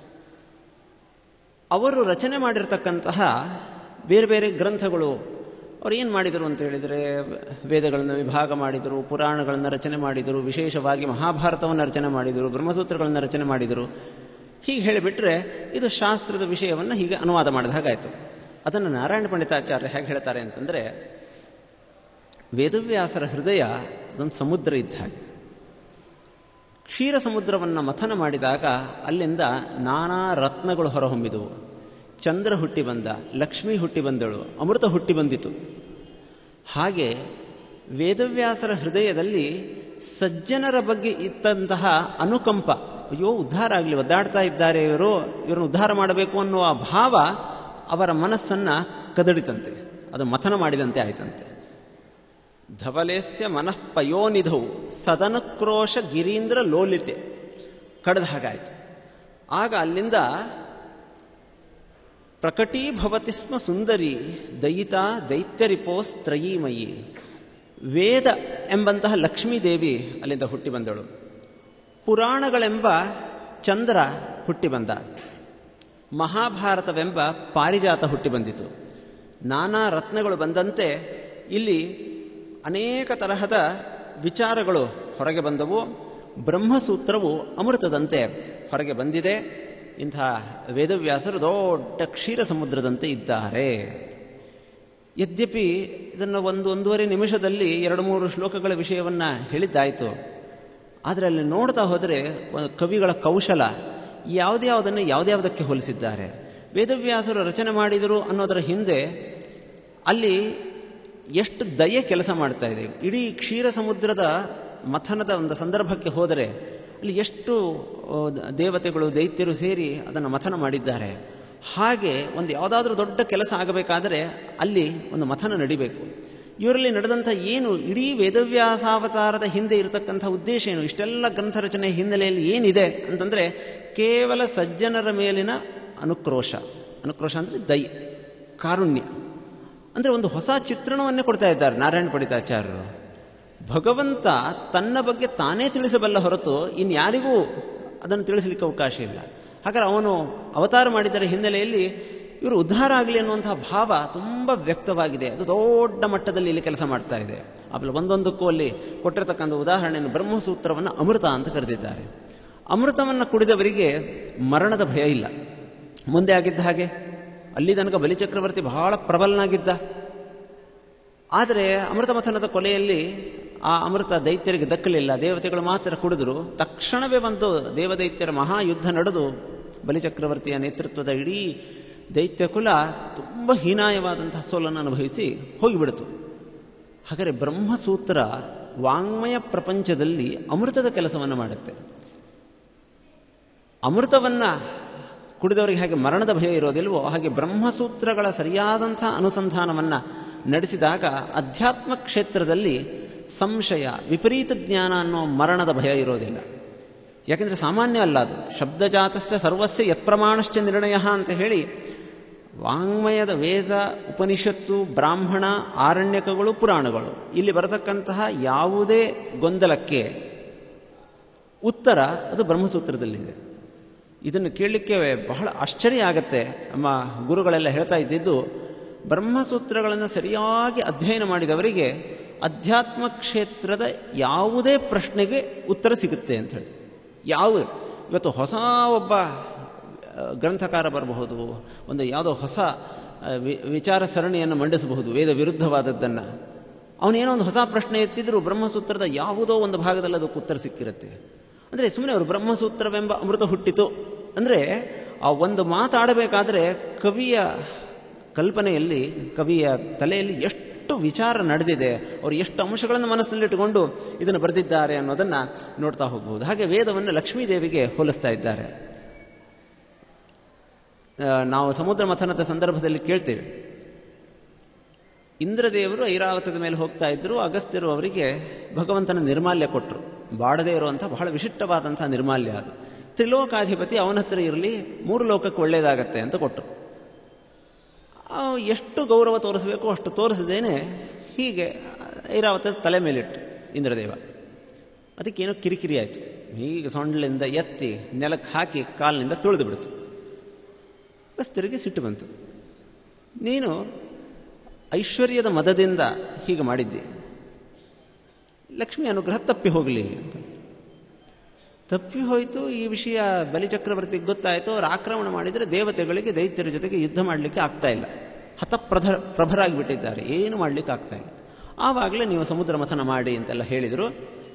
ಅವರು ರಚನೆ ಮಾಡಿರ್ತಕ್ಕಂತಹ ಬೇರೆ ಬೇರೆ ಗ್ರಂಥಗಳು ಅವರು ಏನು ಮಾಡಿದರು ಅಂತ ಹೇಳಿದರೆ ವೇದಗಳನ್ನು ವಿಭಾಗ ಮಾಡಿದರು ಪುರಾಣಗಳನ್ನು ರಚನೆ ಮಾಡಿದರು ವಿಶೇಷವಾಗಿ ಮಹಾಭಾರತವನ್ನು ರಚನೆ ಮಾಡಿದರು ಬ್ರಹ್ಮಸೂತ್ರಗಳನ್ನು ರಚನೆ ಮಾಡಿದರು ಹೀಗೆ ಹೇಳಿಬಿಟ್ರೆ ಇದು ಶಾಸ್ತ್ರದ ವಿಷಯವನ್ನು ಹೀಗೆ ಅನುವಾದ ಮಾಡಿದ ಹಾಗಾಯಿತು ಅದನ್ನು ನಾರಾಯಣ ಪಂಡಿತಾಚಾರ್ಯ ಹೇಗೆ ಹೇಳ್ತಾರೆ ಅಂತಂದರೆ ವೇದವ್ಯಾಸರ ಹೃದಯ ಅದೊಂದು ಸಮುದ್ರ ಇದ್ದ ಹಾಗೆ ಕ್ಷೀರ ಸಮುದ್ರವನ್ನು ಮಥನ ಮಾಡಿದಾಗ ಅಲ್ಲಿಂದ ನಾನಾ ರತ್ನಗಳು ಹೊರಹೊಮ್ಮಿದವು ಚಂದ್ರ ಹುಟ್ಟಿ ಬಂದ ಲಕ್ಷ್ಮಿ ಹುಟ್ಟಿ ಬಂದಳು ಅಮೃತ ಹುಟ್ಟಿ ಬಂದಿತು ಹಾಗೆ ವೇದವ್ಯಾಸರ ಹೃದಯದಲ್ಲಿ ಸಜ್ಜನರ ಬಗ್ಗೆ ಇತ್ತಂತಹ ಅನುಕಂಪ ಅಯ್ಯೋ ಉದ್ಧಾರ ಆಗಲಿ ಒದ್ದಾಡ್ತಾ ಇದ್ದಾರೆ ಇವರು ಇವರನ್ನು ಉದ್ಧಾರ ಮಾಡಬೇಕು ಅನ್ನುವ ಭಾವ ಅವರ ಮನಸ್ಸನ್ನು ಕದಡಿತಂತೆ ಅದು ಮಥನ ಮಾಡಿದಂತೆ ಆಯ್ತಂತೆ ಧವಲೇಸ್ಯ ಮನಃಪಯೋನಿಧೌ ಸದನಕ್ರೋಶ ಗಿರೀಂದ್ರ ಲೋಲಿತೆ ಕಳೆದ ಹಾಗಾಯಿತು ಆಗ ಅಲ್ಲಿಂದ ಪ್ರಕಟೀಭವತಿ ಸ್ಮ ಸುಂದರಿ ದಯಿತಾ ದೈತ್ಯರಿಪೋಸ್ ತ್ರಯೀಮಯಿ ವೇದ ಎಂಬಂತಹ ಲಕ್ಷ್ಮೀದೇವಿ ಅಲ್ಲಿಂದ ಹುಟ್ಟಿ ಬಂದಳು ಪುರಾಣಗಳೆಂಬ ಚಂದ್ರ ಹುಟ್ಟಿ ಬಂದ ಮಹಾಭಾರತವೆಂಬ ಪಾರಿಜಾತ ಹುಟ್ಟಿ ಬಂದಿತು ನಾನಾ ರತ್ನಗಳು ಬಂದಂತೆ ಇಲ್ಲಿ ಅನೇಕ ತರಹದ ವಿಚಾರಗಳು ಹೊರಗೆ ಬಂದವು ಬ್ರಹ್ಮಸೂತ್ರವು ಅಮೃತದಂತೆ ಹೊರಗೆ ಬಂದಿದೆ ಇಂಥ ವೇದವ್ಯಾಸರು ದೊಡ್ಡ ಕ್ಷೀರ ಸಮುದ್ರದಂತೆ ಇದ್ದಾರೆ ಯದ್ಯಪಿ ಇದನ್ನು ಒಂದು ಒಂದೂವರೆ ನಿಮಿಷದಲ್ಲಿ ಎರಡು ಮೂರು ಶ್ಲೋಕಗಳ ವಿಷಯವನ್ನು ಹೇಳಿದ್ದಾಯಿತು ಆದರೆ ಅಲ್ಲಿ ನೋಡ್ತಾ ಹೋದರೆ ಕವಿಗಳ ಕೌಶಲ ಯಾವುದ್ಯಾವುದನ್ನು ಯಾವುದ್ಯಾವುದಕ್ಕೆ ಹೋಲಿಸಿದ್ದಾರೆ ವೇದವ್ಯಾಸರು ರಚನೆ ಮಾಡಿದರು ಅನ್ನೋದರ ಹಿಂದೆ ಅಲ್ಲಿ ಎಷ್ಟು ದಯೆ ಕೆಲಸ ಮಾಡ್ತಾ ಇದೆ ಇಡೀ ಕ್ಷೀರ ಸಮುದ್ರದ ಮಥನದ ಒಂದು ಸಂದರ್ಭಕ್ಕೆ ಹೋದರೆ ಅಲ್ಲಿ ಎಷ್ಟು ದೇವತೆಗಳು ದೈತ್ಯರು ಸೇರಿ ಅದನ್ನು ಮಥನ ಮಾಡಿದ್ದಾರೆ ಹಾಗೆ ಒಂದು ಯಾವುದಾದ್ರೂ ದೊಡ್ಡ ಕೆಲಸ ಆಗಬೇಕಾದರೆ ಅಲ್ಲಿ ಒಂದು ಮಥನ ನಡಿಬೇಕು ಇವರಲ್ಲಿ ನಡೆದಂಥ ಏನು ಇಡೀ ವೇದವ್ಯಾಸಾವತಾರದ ಹಿಂದೆ ಇರತಕ್ಕಂಥ ಉದ್ದೇಶ ಏನು ಇಷ್ಟೆಲ್ಲ ಗ್ರಂಥ ರಚನೆ ಹಿನ್ನೆಲೆಯಲ್ಲಿ ಏನಿದೆ ಅಂತಂದರೆ ಕೇವಲ ಸಜ್ಜನರ ಮೇಲಿನ ಅನುಕ್ರೋಶ ಅನುಕ್ರೋಶ ಅಂದರೆ ದೈ ಕಾರುಣ್ಯ ಅಂದರೆ ಒಂದು ಹೊಸ ಚಿತ್ರಣವನ್ನೇ ಕೊಡ್ತಾ ಇದ್ದಾರೆ ನಾರಾಯಣ ಪಂಡಿತಾಚಾರ್ಯರು ಭಗವಂತ ತನ್ನ ಬಗ್ಗೆ ತಾನೇ ತಿಳಿಸಬಲ್ಲ ಹೊರತು ಇನ್ಯಾರಿಗೂ ಅದನ್ನು ತಿಳಿಸಲಿಕ್ಕೆ ಅವಕಾಶ ಇಲ್ಲ ಹಾಗಾದ್ರೆ ಅವನು ಅವತಾರ ಮಾಡಿದರ ಹಿನ್ನೆಲೆಯಲ್ಲಿ ಇವರು ಉದ್ಧಾರ ಆಗಲಿ ಅನ್ನುವಂತಹ ಭಾವ ತುಂಬ ವ್ಯಕ್ತವಾಗಿದೆ ಅದು ದೊಡ್ಡ ಮಟ್ಟದಲ್ಲಿ ಇಲ್ಲಿ ಕೆಲಸ ಮಾಡ್ತಾ ಇದೆ ಆಮೇಲೆ ಒಂದೊಂದಕ್ಕೂ ಅಲ್ಲಿ ಕೊಟ್ಟಿರತಕ್ಕಂಥ ಉದಾಹರಣೆಯನ್ನು ಬ್ರಹ್ಮಸೂತ್ರವನ್ನು ಅಮೃತ ಅಂತ ಕರೆದಿದ್ದಾರೆ ಅಮೃತವನ್ನು ಕುಡಿದವರಿಗೆ ಮರಣದ ಭಯ ಇಲ್ಲ ಮುಂದೆ ಆಗಿದ್ದ ಹಾಗೆ ಅಲ್ಲಿ ತನಕ ಬಲಿಚಕ್ರವರ್ತಿ ಬಹಳ ಪ್ರಬಲನಾಗಿದ್ದ ಆದರೆ ಅಮೃತ ಮಥನದ ಕೊನೆಯಲ್ಲಿ ಆ ಅಮೃತ ದೈತ್ಯರಿಗೆ ದಕ್ಕಲಿಲ್ಲ ದೇವತೆಗಳು ಮಾತ್ರ ಕುಡಿದ್ರು ತಕ್ಷಣವೇ ಬಂದು ದೇವದೈತ್ಯರ ಮಹಾಯುದ್ಧ ನಡೆದು ಬಲಿಚಕ್ರವರ್ತಿಯ ನೇತೃತ್ವದ ಇಡೀ ದೈತ್ಯ ಕುಲ ತುಂಬ ಹೀನಾಯವಾದಂತಹ ಸೋಲನ್ನು ಅನುಭವಿಸಿ ಹೋಗಿಬಿಡ್ತು ಹಾಗಾದರೆ ಬ್ರಹ್ಮಸೂತ್ರ ವಾಂಗ್ಮಯ ಪ್ರಪಂಚದಲ್ಲಿ ಅಮೃತದ ಕೆಲಸವನ್ನು ಮಾಡುತ್ತೆ ಅಮೃತವನ್ನು ಕುಡಿದವರಿಗೆ ಹಾಗೆ ಮರಣದ ಭಯ ಇರೋದಿಲ್ವೋ ಹಾಗೆ ಬ್ರಹ್ಮಸೂತ್ರಗಳ ಸರಿಯಾದಂಥ ಅನುಸಂಧಾನವನ್ನು ನಡೆಸಿದಾಗ ಅಧ್ಯಾತ್ಮ ಕ್ಷೇತ್ರದಲ್ಲಿ ಸಂಶಯ ವಿಪರೀತ ಜ್ಞಾನ ಅನ್ನೋ ಮರಣದ ಭಯ ಇರೋದಿಲ್ಲ ಯಾಕೆಂದರೆ ಸಾಮಾನ್ಯ ಅಲ್ಲ ಅದು ಶಬ್ದಜಾತಸ್ಯ ಸರ್ವಸ್ಯ ಯತ್ಪ್ರಮಾಣಶ್ಚ ನಿರ್ಣಯ ಅಂತ ಹೇಳಿ ವಾಂಗ್ಮಯದ ವೇದ ಉಪನಿಷತ್ತು ಬ್ರಾಹ್ಮಣ ಆರಣ್ಯಕಗಳು ಪುರಾಣಗಳು ಇಲ್ಲಿ ಬರತಕ್ಕಂತಹ ಯಾವುದೇ ಗೊಂದಲಕ್ಕೆ ಉತ್ತರ ಅದು ಬ್ರಹ್ಮಸೂತ್ರದಲ್ಲಿದೆ ಇದನ್ನು ಕೇಳಲಿಕ್ಕೆ ಬಹಳ ಆಶ್ಚರ್ಯ ಆಗತ್ತೆ ನಮ್ಮ ಗುರುಗಳೆಲ್ಲ ಹೇಳ್ತಾ ಇದ್ದಿದ್ದು ಬ್ರಹ್ಮಸೂತ್ರಗಳನ್ನು ಸರಿಯಾಗಿ ಅಧ್ಯಯನ ಮಾಡಿದವರಿಗೆ ಅಧ್ಯಾತ್ಮ ಕ್ಷೇತ್ರದ ಯಾವುದೇ ಪ್ರಶ್ನೆಗೆ ಉತ್ತರ ಸಿಗುತ್ತೆ ಅಂತ ಹೇಳಿ ಯಾವ ಇವತ್ತು ಹೊಸ ಒಬ್ಬ ಗ್ರಂಥಕಾರ ಬರಬಹುದು ಒಂದು ಯಾವುದೋ ಹೊಸ ವಿಚಾರ ಸರಣಿಯನ್ನು ಮಂಡಿಸಬಹುದು ವೇದ ವಿರುದ್ಧವಾದದ್ದನ್ನು ಅವನೇನೋ ಒಂದು ಹೊಸ ಪ್ರಶ್ನೆ ಎತ್ತಿದ್ರು ಬ್ರಹ್ಮಸೂತ್ರದ ಯಾವುದೋ ಒಂದು ಭಾಗದಲ್ಲಿ ಅದಕ್ಕೆ ಉತ್ತರ ಸಿಕ್ಕಿರುತ್ತೆ ಅಂದರೆ ಸುಮ್ಮನೆ ಅವರು ಬ್ರಹ್ಮಸೂತ್ರವೆಂಬ ಅಮೃತ ಹುಟ್ಟಿತು ಅಂದರೆ ಆ ಒಂದು ಮಾತಾಡಬೇಕಾದ್ರೆ ಕವಿಯ ಕಲ್ಪನೆಯಲ್ಲಿ ಕವಿಯ ತಲೆಯಲ್ಲಿ ಎಷ್ಟು ವಿಚಾರ ನಡೆದಿದೆ ಅವರು ಎಷ್ಟು ಅಂಶಗಳನ್ನು ಮನಸ್ಸಿನಲ್ಲಿಟ್ಟುಕೊಂಡು ಇದನ್ನು ಬರೆದಿದ್ದಾರೆ ಅನ್ನೋದನ್ನು ನೋಡ್ತಾ ಹೋಗಬಹುದು ಹಾಗೆ ವೇದವನ್ನು ಲಕ್ಷ್ಮೀದೇವಿಗೆ ಹೋಲಿಸ್ತಾ ಇದ್ದಾರೆ ನಾವು ಸಮುದ್ರ ಮಥನದ ಸಂದರ್ಭದಲ್ಲಿ ಕೇಳ್ತೇವೆ ಇಂದ್ರದೇವರು ಐರಾವತದ ಮೇಲೆ ಹೋಗ್ತಾ ಇದ್ರು ಅಗಸ್ತ್ಯರು ಅವರಿಗೆ ಭಗವಂತನ ನಿರ್ಮಾಲ್ಯ ಕೊಟ್ಟರು ಬಾಡದೇ ಇರುವಂಥ ಬಹಳ ವಿಶಿಷ್ಟವಾದಂಥ ನಿರ್ಮಾಲ್ಯ ಅದು ತ್ರಿಲೋಕಾಧಿಪತಿ ಅವನ ಹತ್ರ ಇರಲಿ ಮೂರು ಲೋಕಕ್ಕೆ ಒಳ್ಳೆಯದಾಗತ್ತೆ ಅಂತ ಕೊಟ್ಟರು ಎಷ್ಟು ಗೌರವ ತೋರಿಸಬೇಕು ಅಷ್ಟು ತೋರಿಸದೇನೆ ಹೀಗೆ ಐರಾವತದ ತಲೆ ಮೇಲಿಟ್ಟು ಇಂದ್ರದೇವ ಅದಕ್ಕೇನೋ ಕಿರಿಕಿರಿ ಆಯಿತು ಹೀಗೆ ಸೊಂಡ್ಲಿಂದ ಎತ್ತಿ ನೆಲಕ್ಕೆ ಹಾಕಿ ಕಾಲಿನಿಂದ ತುಳಿದು ಬಿಡ್ತು ಅಗಸ್ತ್ಯರಿಗೆ ಸಿಟ್ಟು ಬಂತು ನೀನು ಐಶ್ವರ್ಯದ ಮದದಿಂದ ಹೀಗೆ ಮಾಡಿದ್ದಿ ಲಕ್ಷ್ಮಿ ಅನುಗ್ರಹ ತಪ್ಪಿ ಹೋಗಲಿ ಅಂತ ತಪ್ಪಿ ಹೋಯಿತು ಈ ವಿಷಯ ಬಲಿಚಕ್ರವರ್ತಿಗೆ ಗೊತ್ತಾಯಿತು ಅವ್ರು ಆಕ್ರಮಣ ಮಾಡಿದರೆ ದೇವತೆಗಳಿಗೆ ದೈತ್ಯರ ಜೊತೆಗೆ ಯುದ್ಧ ಮಾಡಲಿಕ್ಕೆ ಆಗ್ತಾ ಇಲ್ಲ ಹತಪ್ರಧ ಪ್ರಭರಾಗಿಬಿಟ್ಟಿದ್ದಾರೆ ಏನು ಮಾಡಲಿಕ್ಕೆ ಆಗ್ತಾ ಇಲ್ಲ ಆವಾಗಲೇ ನೀವು ಸಮುದ್ರ ಮಥನ ಮಾಡಿ ಅಂತೆಲ್ಲ ಹೇಳಿದರು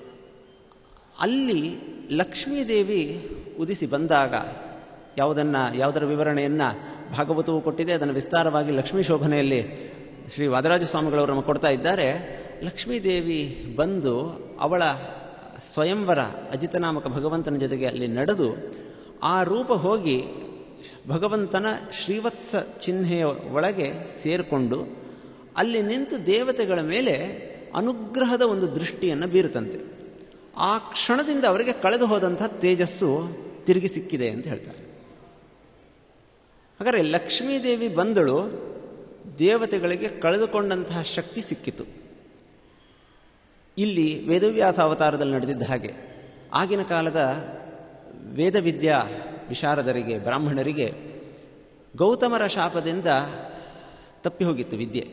ಅಲ್ಲಿ ಲಕ್ಷ್ಮೀದೇವಿ ಉದಿಸಿ ಬಂದಾಗ ಯಾವುದನ್ನು ಯಾವುದರ ವಿವರಣೆಯನ್ನು ಭಾಗವತವು ಕೊಟ್ಟಿದೆ ಅದನ್ನು ವಿಸ್ತಾರವಾಗಿ ಲಕ್ಷ್ಮೀ ಶೋಭನೆಯಲ್ಲಿ ಶ್ರೀ ವಾದರಾಜ ಸ್ವಾಮಿಗಳವರು ನಮಗೆ ಕೊಡ್ತಾ ಇದ್ದಾರೆ ಲಕ್ಷ್ಮೀದೇವಿ ಬಂದು ಅವಳ ಸ್ವಯಂವರ ಅಜಿತನಾಮಕ ಭಗವಂತನ ಜೊತೆಗೆ ಅಲ್ಲಿ ನಡೆದು ಆ ರೂಪ ಹೋಗಿ ಭಗವಂತನ ಶ್ರೀವತ್ಸ ಚಿಹ್ನೆಯ ಒಳಗೆ ಸೇರಿಕೊಂಡು ಅಲ್ಲಿ ನಿಂತು ದೇವತೆಗಳ ಮೇಲೆ ಅನುಗ್ರಹದ ಒಂದು ದೃಷ್ಟಿಯನ್ನು ಬೀರುತ್ತಂತೆ ಆ ಕ್ಷಣದಿಂದ ಅವರಿಗೆ ಕಳೆದು ಹೋದಂಥ ತೇಜಸ್ಸು ತಿರುಗಿ ಸಿಕ್ಕಿದೆ ಅಂತ ಹೇಳ್ತಾರೆ ಹಾಗಾದರೆ ಲಕ್ಷ್ಮೀದೇವಿ ಬಂದಳು ದೇವತೆಗಳಿಗೆ ಕಳೆದುಕೊಂಡಂತಹ ಶಕ್ತಿ ಸಿಕ್ಕಿತು ಇಲ್ಲಿ ವೇದವ್ಯಾಸ ಅವತಾರದಲ್ಲಿ ನಡೆದಿದ್ದ ಹಾಗೆ ಆಗಿನ ಕಾಲದ ವೇದವಿದ್ಯಾ ವಿಶಾರದರಿಗೆ ಬ್ರಾಹ್ಮಣರಿಗೆ ಗೌತಮರ ಶಾಪದಿಂದ ತಪ್ಪಿ ಹೋಗಿತ್ತು ವಿದ್ಯೆ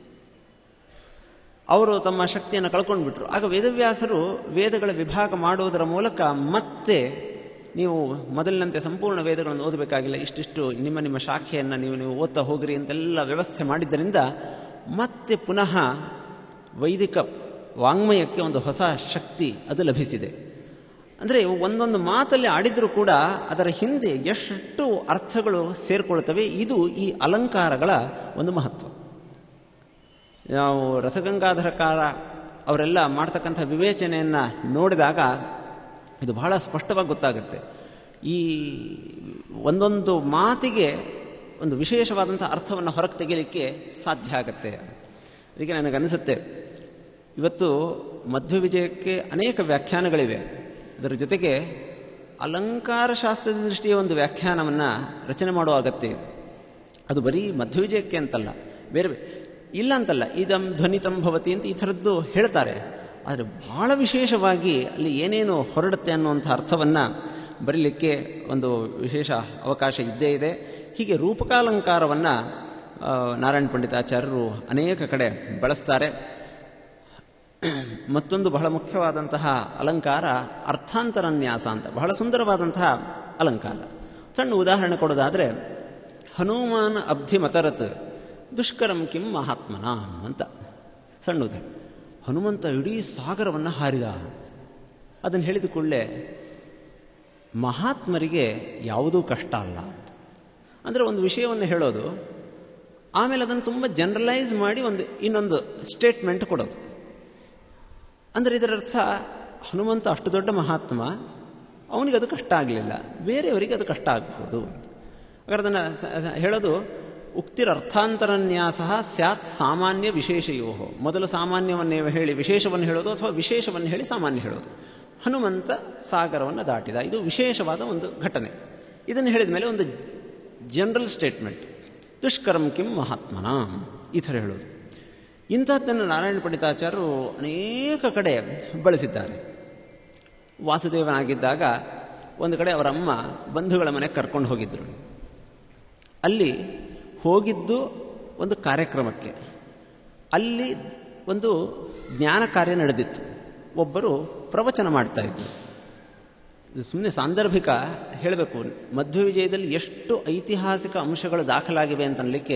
ಅವರು ತಮ್ಮ ಶಕ್ತಿಯನ್ನು ಕಳ್ಕೊಂಡ್ಬಿಟ್ರು ಆಗ ವೇದವ್ಯಾಸರು ವೇದಗಳ ವಿಭಾಗ ಮಾಡುವುದರ ಮೂಲಕ ಮತ್ತೆ ನೀವು ಮೊದಲಿನಂತೆ ಸಂಪೂರ್ಣ ವೇದಗಳನ್ನು ಓದಬೇಕಾಗಿಲ್ಲ ಇಷ್ಟಿಷ್ಟು ನಿಮ್ಮ ನಿಮ್ಮ ಶಾಖೆಯನ್ನು ನೀವು ನೀವು ಓದ್ತಾ ಹೋಗ್ರಿ ಅಂತೆಲ್ಲ ವ್ಯವಸ್ಥೆ ಮಾಡಿದ್ದರಿಂದ ಮತ್ತೆ ಪುನಃ ವೈದಿಕ ವಾಂಗ್ಮಯಕ್ಕೆ ಒಂದು ಹೊಸ ಶಕ್ತಿ ಅದು ಲಭಿಸಿದೆ ಅಂದರೆ ಒಂದೊಂದು ಮಾತಲ್ಲಿ ಆಡಿದರೂ ಕೂಡ ಅದರ ಹಿಂದೆ ಎಷ್ಟು ಅರ್ಥಗಳು ಸೇರಿಕೊಳ್ತವೆ ಇದು ಈ ಅಲಂಕಾರಗಳ ಒಂದು ಮಹತ್ವ ನಾವು ರಸಗಂಗಾಧರಕಾರ ಅವರೆಲ್ಲ ಮಾಡ್ತಕ್ಕಂಥ ವಿವೇಚನೆಯನ್ನು ನೋಡಿದಾಗ ಇದು ಬಹಳ ಸ್ಪಷ್ಟವಾಗಿ ಗೊತ್ತಾಗುತ್ತೆ ಈ ಒಂದೊಂದು ಮಾತಿಗೆ ಒಂದು ವಿಶೇಷವಾದಂಥ ಅರ್ಥವನ್ನು ಹೊರಗೆ ತೆಗೆಯಲಿಕ್ಕೆ ಸಾಧ್ಯ ಆಗತ್ತೆ ಅದಕ್ಕೆ ನನಗನ್ನಿಸುತ್ತೆ ಇವತ್ತು ಮಧ್ವ ವಿಜಯಕ್ಕೆ ಅನೇಕ ವ್ಯಾಖ್ಯಾನಗಳಿವೆ ಅದರ ಜೊತೆಗೆ ಅಲಂಕಾರ ಶಾಸ್ತ್ರದ ದೃಷ್ಟಿಯ ಒಂದು ವ್ಯಾಖ್ಯಾನವನ್ನು ರಚನೆ ಮಾಡುವ ಅಗತ್ಯ ಇದೆ ಅದು ಬರೀ ಮಧ್ವ ವಿಜಯಕ್ಕೆ ಅಂತಲ್ಲ ಬೇರೆ ಬೇರೆ ಇಲ್ಲ ಅಂತಲ್ಲ ಇದಂ ಧ್ವನಿತಂ ಭವತಿ ಅಂತ ಈ ಥರದ್ದು ಹೇಳ್ತಾರೆ ಆದರೆ ಬಹಳ ವಿಶೇಷವಾಗಿ ಅಲ್ಲಿ ಏನೇನು ಹೊರಡುತ್ತೆ ಅನ್ನುವಂಥ ಅರ್ಥವನ್ನು ಬರೀಲಿಕ್ಕೆ ಒಂದು ವಿಶೇಷ ಅವಕಾಶ ಇದ್ದೇ ಇದೆ ಹೀಗೆ ರೂಪಕಾಲಂಕಾರವನ್ನು ನಾರಾಯಣ ಪಂಡಿತಾಚಾರ್ಯರು ಅನೇಕ ಕಡೆ ಬಳಸ್ತಾರೆ ಮತ್ತೊಂದು ಬಹಳ ಮುಖ್ಯವಾದಂತಹ ಅಲಂಕಾರ ಅರ್ಥಾಂತರನ್ಯಾಸ ಅಂತ ಬಹಳ ಸುಂದರವಾದಂತಹ ಅಲಂಕಾರ ಸಣ್ಣ ಉದಾಹರಣೆ ಕೊಡೋದಾದರೆ ಹನುಮಾನ್ ಅಬ್ಧಿ ಮತರತ್ ದುಷ್ಕರಂ ಕಿಂ ಮಹಾತ್ಮನ ಅಂತ ಸಣ್ಣ ಉದಾಹರಣೆ ಹನುಮಂತ ಇಡೀ ಸಾಗರವನ್ನು ಹಾರಿದ ಅದನ್ನು ಹೇಳಿದ ಕೂಡಲೇ ಮಹಾತ್ಮರಿಗೆ ಯಾವುದೂ ಕಷ್ಟ ಅಲ್ಲ ಅಂತ ಅಂದರೆ ಒಂದು ವಿಷಯವನ್ನು ಹೇಳೋದು ಆಮೇಲೆ ಅದನ್ನು ತುಂಬ ಜನರಲೈಸ್ ಮಾಡಿ ಒಂದು ಇನ್ನೊಂದು ಸ್ಟೇಟ್ಮೆಂಟ್ ಕೊಡೋದು ಅಂದರೆ ಇದರ ಅರ್ಥ ಹನುಮಂತ ಅಷ್ಟು ದೊಡ್ಡ ಮಹಾತ್ಮ ಅವನಿಗೆ ಅದು ಕಷ್ಟ ಆಗಲಿಲ್ಲ ಬೇರೆಯವರಿಗೆ ಅದು ಕಷ್ಟ ಆಗಬಹುದು ಅಂತ ಹಾಗಾದ್ರೆ ಅದನ್ನು ಹೇಳೋದು ಉಕ್ತಿರರ್ಥಾಂತರನ್ಯಾಸ ಸ್ಯಾತ್ ಸಾಮಾನ್ಯ ವಿಶೇಷಯೋ ಮೊದಲು ಸಾಮಾನ್ಯವನ್ನು ಹೇಳಿ ವಿಶೇಷವನ್ನು ಹೇಳೋದು ಅಥವಾ ವಿಶೇಷವನ್ನು ಹೇಳಿ ಸಾಮಾನ್ಯ ಹೇಳೋದು ಹನುಮಂತ ಸಾಗರವನ್ನು ದಾಟಿದ ಇದು ವಿಶೇಷವಾದ ಒಂದು ಘಟನೆ ಇದನ್ನು ಹೇಳಿದ ಮೇಲೆ ಒಂದು ಜನರಲ್ ಸ್ಟೇಟ್ಮೆಂಟ್ ದುಷ್ಕರಂ ಕಿಂ ಮಹಾತ್ಮನ ಈ ಥರ ಹೇಳೋದು ಇಂಥದ್ದನ್ನು ನಾರಾಯಣ ಪಂಡಿತಾಚಾರ್ಯರು ಅನೇಕ ಕಡೆ ಬಳಸಿದ್ದಾರೆ ವಾಸುದೇವನಾಗಿದ್ದಾಗ ಒಂದು ಕಡೆ ಅವರ ಅಮ್ಮ ಬಂಧುಗಳ ಮನೆಗೆ ಕರ್ಕೊಂಡು ಹೋಗಿದ್ದರು ಅಲ್ಲಿ ಹೋಗಿದ್ದು ಒಂದು ಕಾರ್ಯಕ್ರಮಕ್ಕೆ ಅಲ್ಲಿ ಒಂದು ಜ್ಞಾನ ಕಾರ್ಯ ನಡೆದಿತ್ತು ಒಬ್ಬರು ಪ್ರವಚನ ಮಾಡ್ತಾ ಇದ್ರು ಇದು ಸುಮ್ಮನೆ ಸಾಂದರ್ಭಿಕ ಹೇಳಬೇಕು ಮಧ್ವ ವಿಜಯದಲ್ಲಿ ಎಷ್ಟು ಐತಿಹಾಸಿಕ ಅಂಶಗಳು ದಾಖಲಾಗಿವೆ ಅಂತ ಅನ್ಲಿಕ್ಕೆ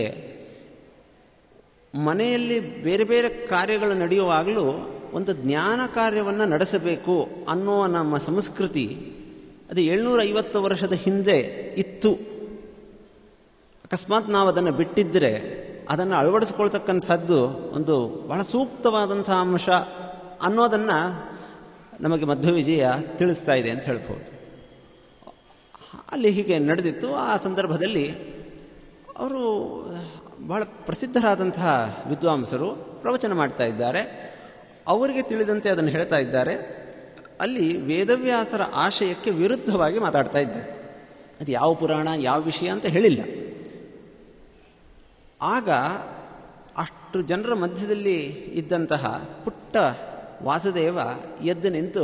ಮನೆಯಲ್ಲಿ ಬೇರೆ ಬೇರೆ ಕಾರ್ಯಗಳು ನಡೆಯುವಾಗಲೂ ಒಂದು ಜ್ಞಾನ ಕಾರ್ಯವನ್ನು ನಡೆಸಬೇಕು ಅನ್ನೋ ನಮ್ಮ ಸಂಸ್ಕೃತಿ ಅದು ಏಳ್ನೂರ ಐವತ್ತು ವರ್ಷದ ಹಿಂದೆ ಇತ್ತು ಅಕಸ್ಮಾತ್ ನಾವು ಅದನ್ನು ಬಿಟ್ಟಿದ್ದರೆ ಅದನ್ನು ಅಳವಡಿಸ್ಕೊಳ್ತಕ್ಕಂಥದ್ದು ಒಂದು ಬಹಳ ಸೂಕ್ತವಾದಂಥ ಅಂಶ ಅನ್ನೋದನ್ನು ನಮಗೆ ಮಧ್ವ ವಿಜಯ ತಿಳಿಸ್ತಾ ಇದೆ ಅಂತ ಹೇಳ್ಬೋದು ಅಲ್ಲಿ ಹೀಗೆ ನಡೆದಿತ್ತು ಆ ಸಂದರ್ಭದಲ್ಲಿ ಅವರು ಬಹಳ ಪ್ರಸಿದ್ಧರಾದಂತಹ ವಿದ್ವಾಂಸರು ಪ್ರವಚನ ಮಾಡ್ತಾ ಇದ್ದಾರೆ ಅವರಿಗೆ ತಿಳಿದಂತೆ ಅದನ್ನು ಹೇಳ್ತಾ ಇದ್ದಾರೆ ಅಲ್ಲಿ ವೇದವ್ಯಾಸರ ಆಶಯಕ್ಕೆ ವಿರುದ್ಧವಾಗಿ ಮಾತಾಡ್ತಾ ಇದ್ದಾರೆ ಅದು ಯಾವ ಪುರಾಣ ಯಾವ ವಿಷಯ ಅಂತ ಹೇಳಿಲ್ಲ ಆಗ ಅಷ್ಟು ಜನರ ಮಧ್ಯದಲ್ಲಿ ಇದ್ದಂತಹ ಪುಟ್ಟ ವಾಸುದೇವ ಎದ್ದು ನಿಂತು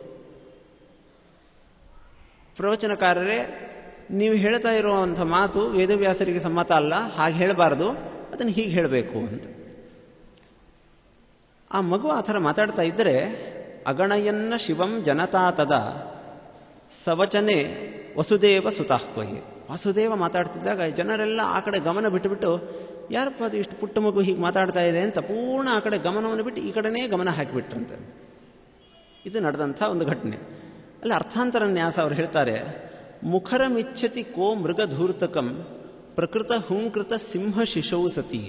ಪ್ರವಚನಕಾರರೇ ನೀವು ಹೇಳ್ತಾ ಇರುವಂಥ ಮಾತು ವೇದವ್ಯಾಸರಿಗೆ ಸಮ್ಮತ ಅಲ್ಲ ಹಾಗೆ ಹೇಳಬಾರದು ಅದನ್ನು ಹೀಗೆ ಹೇಳಬೇಕು ಅಂತ ಆ ಮಗು ಆ ಥರ ಮಾತಾಡ್ತಾ ಇದ್ದರೆ ಅಗಣಯನ್ನ ಶಿವಂ ಜನತಾ ತದ ಸವಚನೆ ವಸುದೇವ ಸುತಾಹ್ವಹಿ ವಾಸುದೇವ ಮಾತಾಡ್ತಿದ್ದಾಗ ಜನರೆಲ್ಲ ಆ ಕಡೆ ಗಮನ ಬಿಟ್ಟುಬಿಟ್ಟು ಯಾರಪ್ಪ ಅದು ಇಷ್ಟು ಪುಟ್ಟ ಮಗು ಹೀಗೆ ಮಾತಾಡ್ತಾ ಇದೆ ಅಂತ ಪೂರ್ಣ ಆ ಕಡೆ ಗಮನವನ್ನು ಬಿಟ್ಟು ಈ ಕಡೆನೇ ಗಮನ ಹಾಕಿಬಿಟ್ರಂತೆ ಇದು ನಡೆದಂಥ ಒಂದು ಘಟನೆ ಅಲ್ಲಿ ಅರ್ಥಾಂತರ ನ್ಯಾಸ ಅವರು ಹೇಳ್ತಾರೆ ಮುಖರಮಿಚ್ಛತಿ ಕೋ ಮೃಗಧೂರ್ತಕಂ ಪ್ರಕೃತ ಹುಂಕೃತ ಸಿಂಹ ಶಿಶೌ ಸತಿ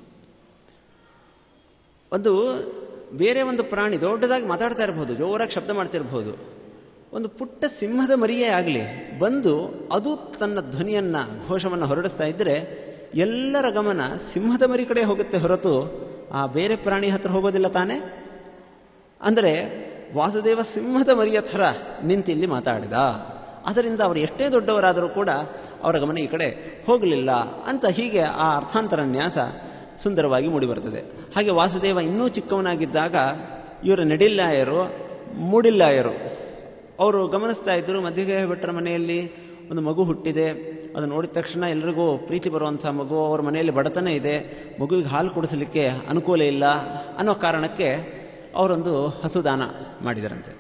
ಒಂದು ಬೇರೆ ಒಂದು ಪ್ರಾಣಿ ದೊಡ್ಡದಾಗಿ ಮಾತಾಡ್ತಾ ಇರಬಹುದು ಜೋರಾಗಿ ಶಬ್ದ ಮಾಡ್ತಿರ್ಬೋದು ಒಂದು ಪುಟ್ಟ ಸಿಂಹದ ಮರಿಯೇ ಆಗಲಿ ಬಂದು ಅದು ತನ್ನ ಧ್ವನಿಯನ್ನ ಘೋಷವನ್ನು ಹೊರಡಿಸ್ತಾ ಇದ್ದರೆ ಎಲ್ಲರ ಗಮನ ಸಿಂಹದ ಮರಿ ಕಡೆ ಹೋಗುತ್ತೆ ಹೊರತು ಆ ಬೇರೆ ಪ್ರಾಣಿ ಹತ್ರ ಹೋಗೋದಿಲ್ಲ ತಾನೇ ಅಂದರೆ ವಾಸುದೇವ ಸಿಂಹದ ಮರಿಯ ಥರ ನಿಂತಿಲ್ಲಿ ಮಾತಾಡಿದ ಅದರಿಂದ ಅವರು ಎಷ್ಟೇ ದೊಡ್ಡವರಾದರೂ ಕೂಡ ಅವರ ಗಮನ ಈ ಕಡೆ ಹೋಗಲಿಲ್ಲ ಅಂತ ಹೀಗೆ ಆ ಅರ್ಥಾಂತರ ನ್ಯಾಸ ಸುಂದರವಾಗಿ ಮೂಡಿಬರ್ತದೆ ಹಾಗೆ ವಾಸುದೇವ ಇನ್ನೂ ಚಿಕ್ಕವನಾಗಿದ್ದಾಗ ಇವರ ನಡಿಲ್ಲಾಯರು ಮೂಡಿಲ್ಲಾಯರು ಅವರು ಗಮನಿಸ್ತಾ ಇದ್ದರು ಮಧ್ಯಗೆ ಭಟ್ರ ಮನೆಯಲ್ಲಿ ಒಂದು ಮಗು ಹುಟ್ಟಿದೆ ಅದು ನೋಡಿದ ತಕ್ಷಣ ಎಲ್ರಿಗೂ ಪ್ರೀತಿ ಬರುವಂಥ ಮಗು ಅವ್ರ ಮನೆಯಲ್ಲಿ ಬಡತನ ಇದೆ ಮಗುವಿಗೆ ಹಾಲು ಕುಡಿಸಲಿಕ್ಕೆ ಅನುಕೂಲ ಇಲ್ಲ ಅನ್ನೋ ಕಾರಣಕ್ಕೆ ಅವರೊಂದು ಹಸುದಾನ ಮಾಡಿದರಂತೆ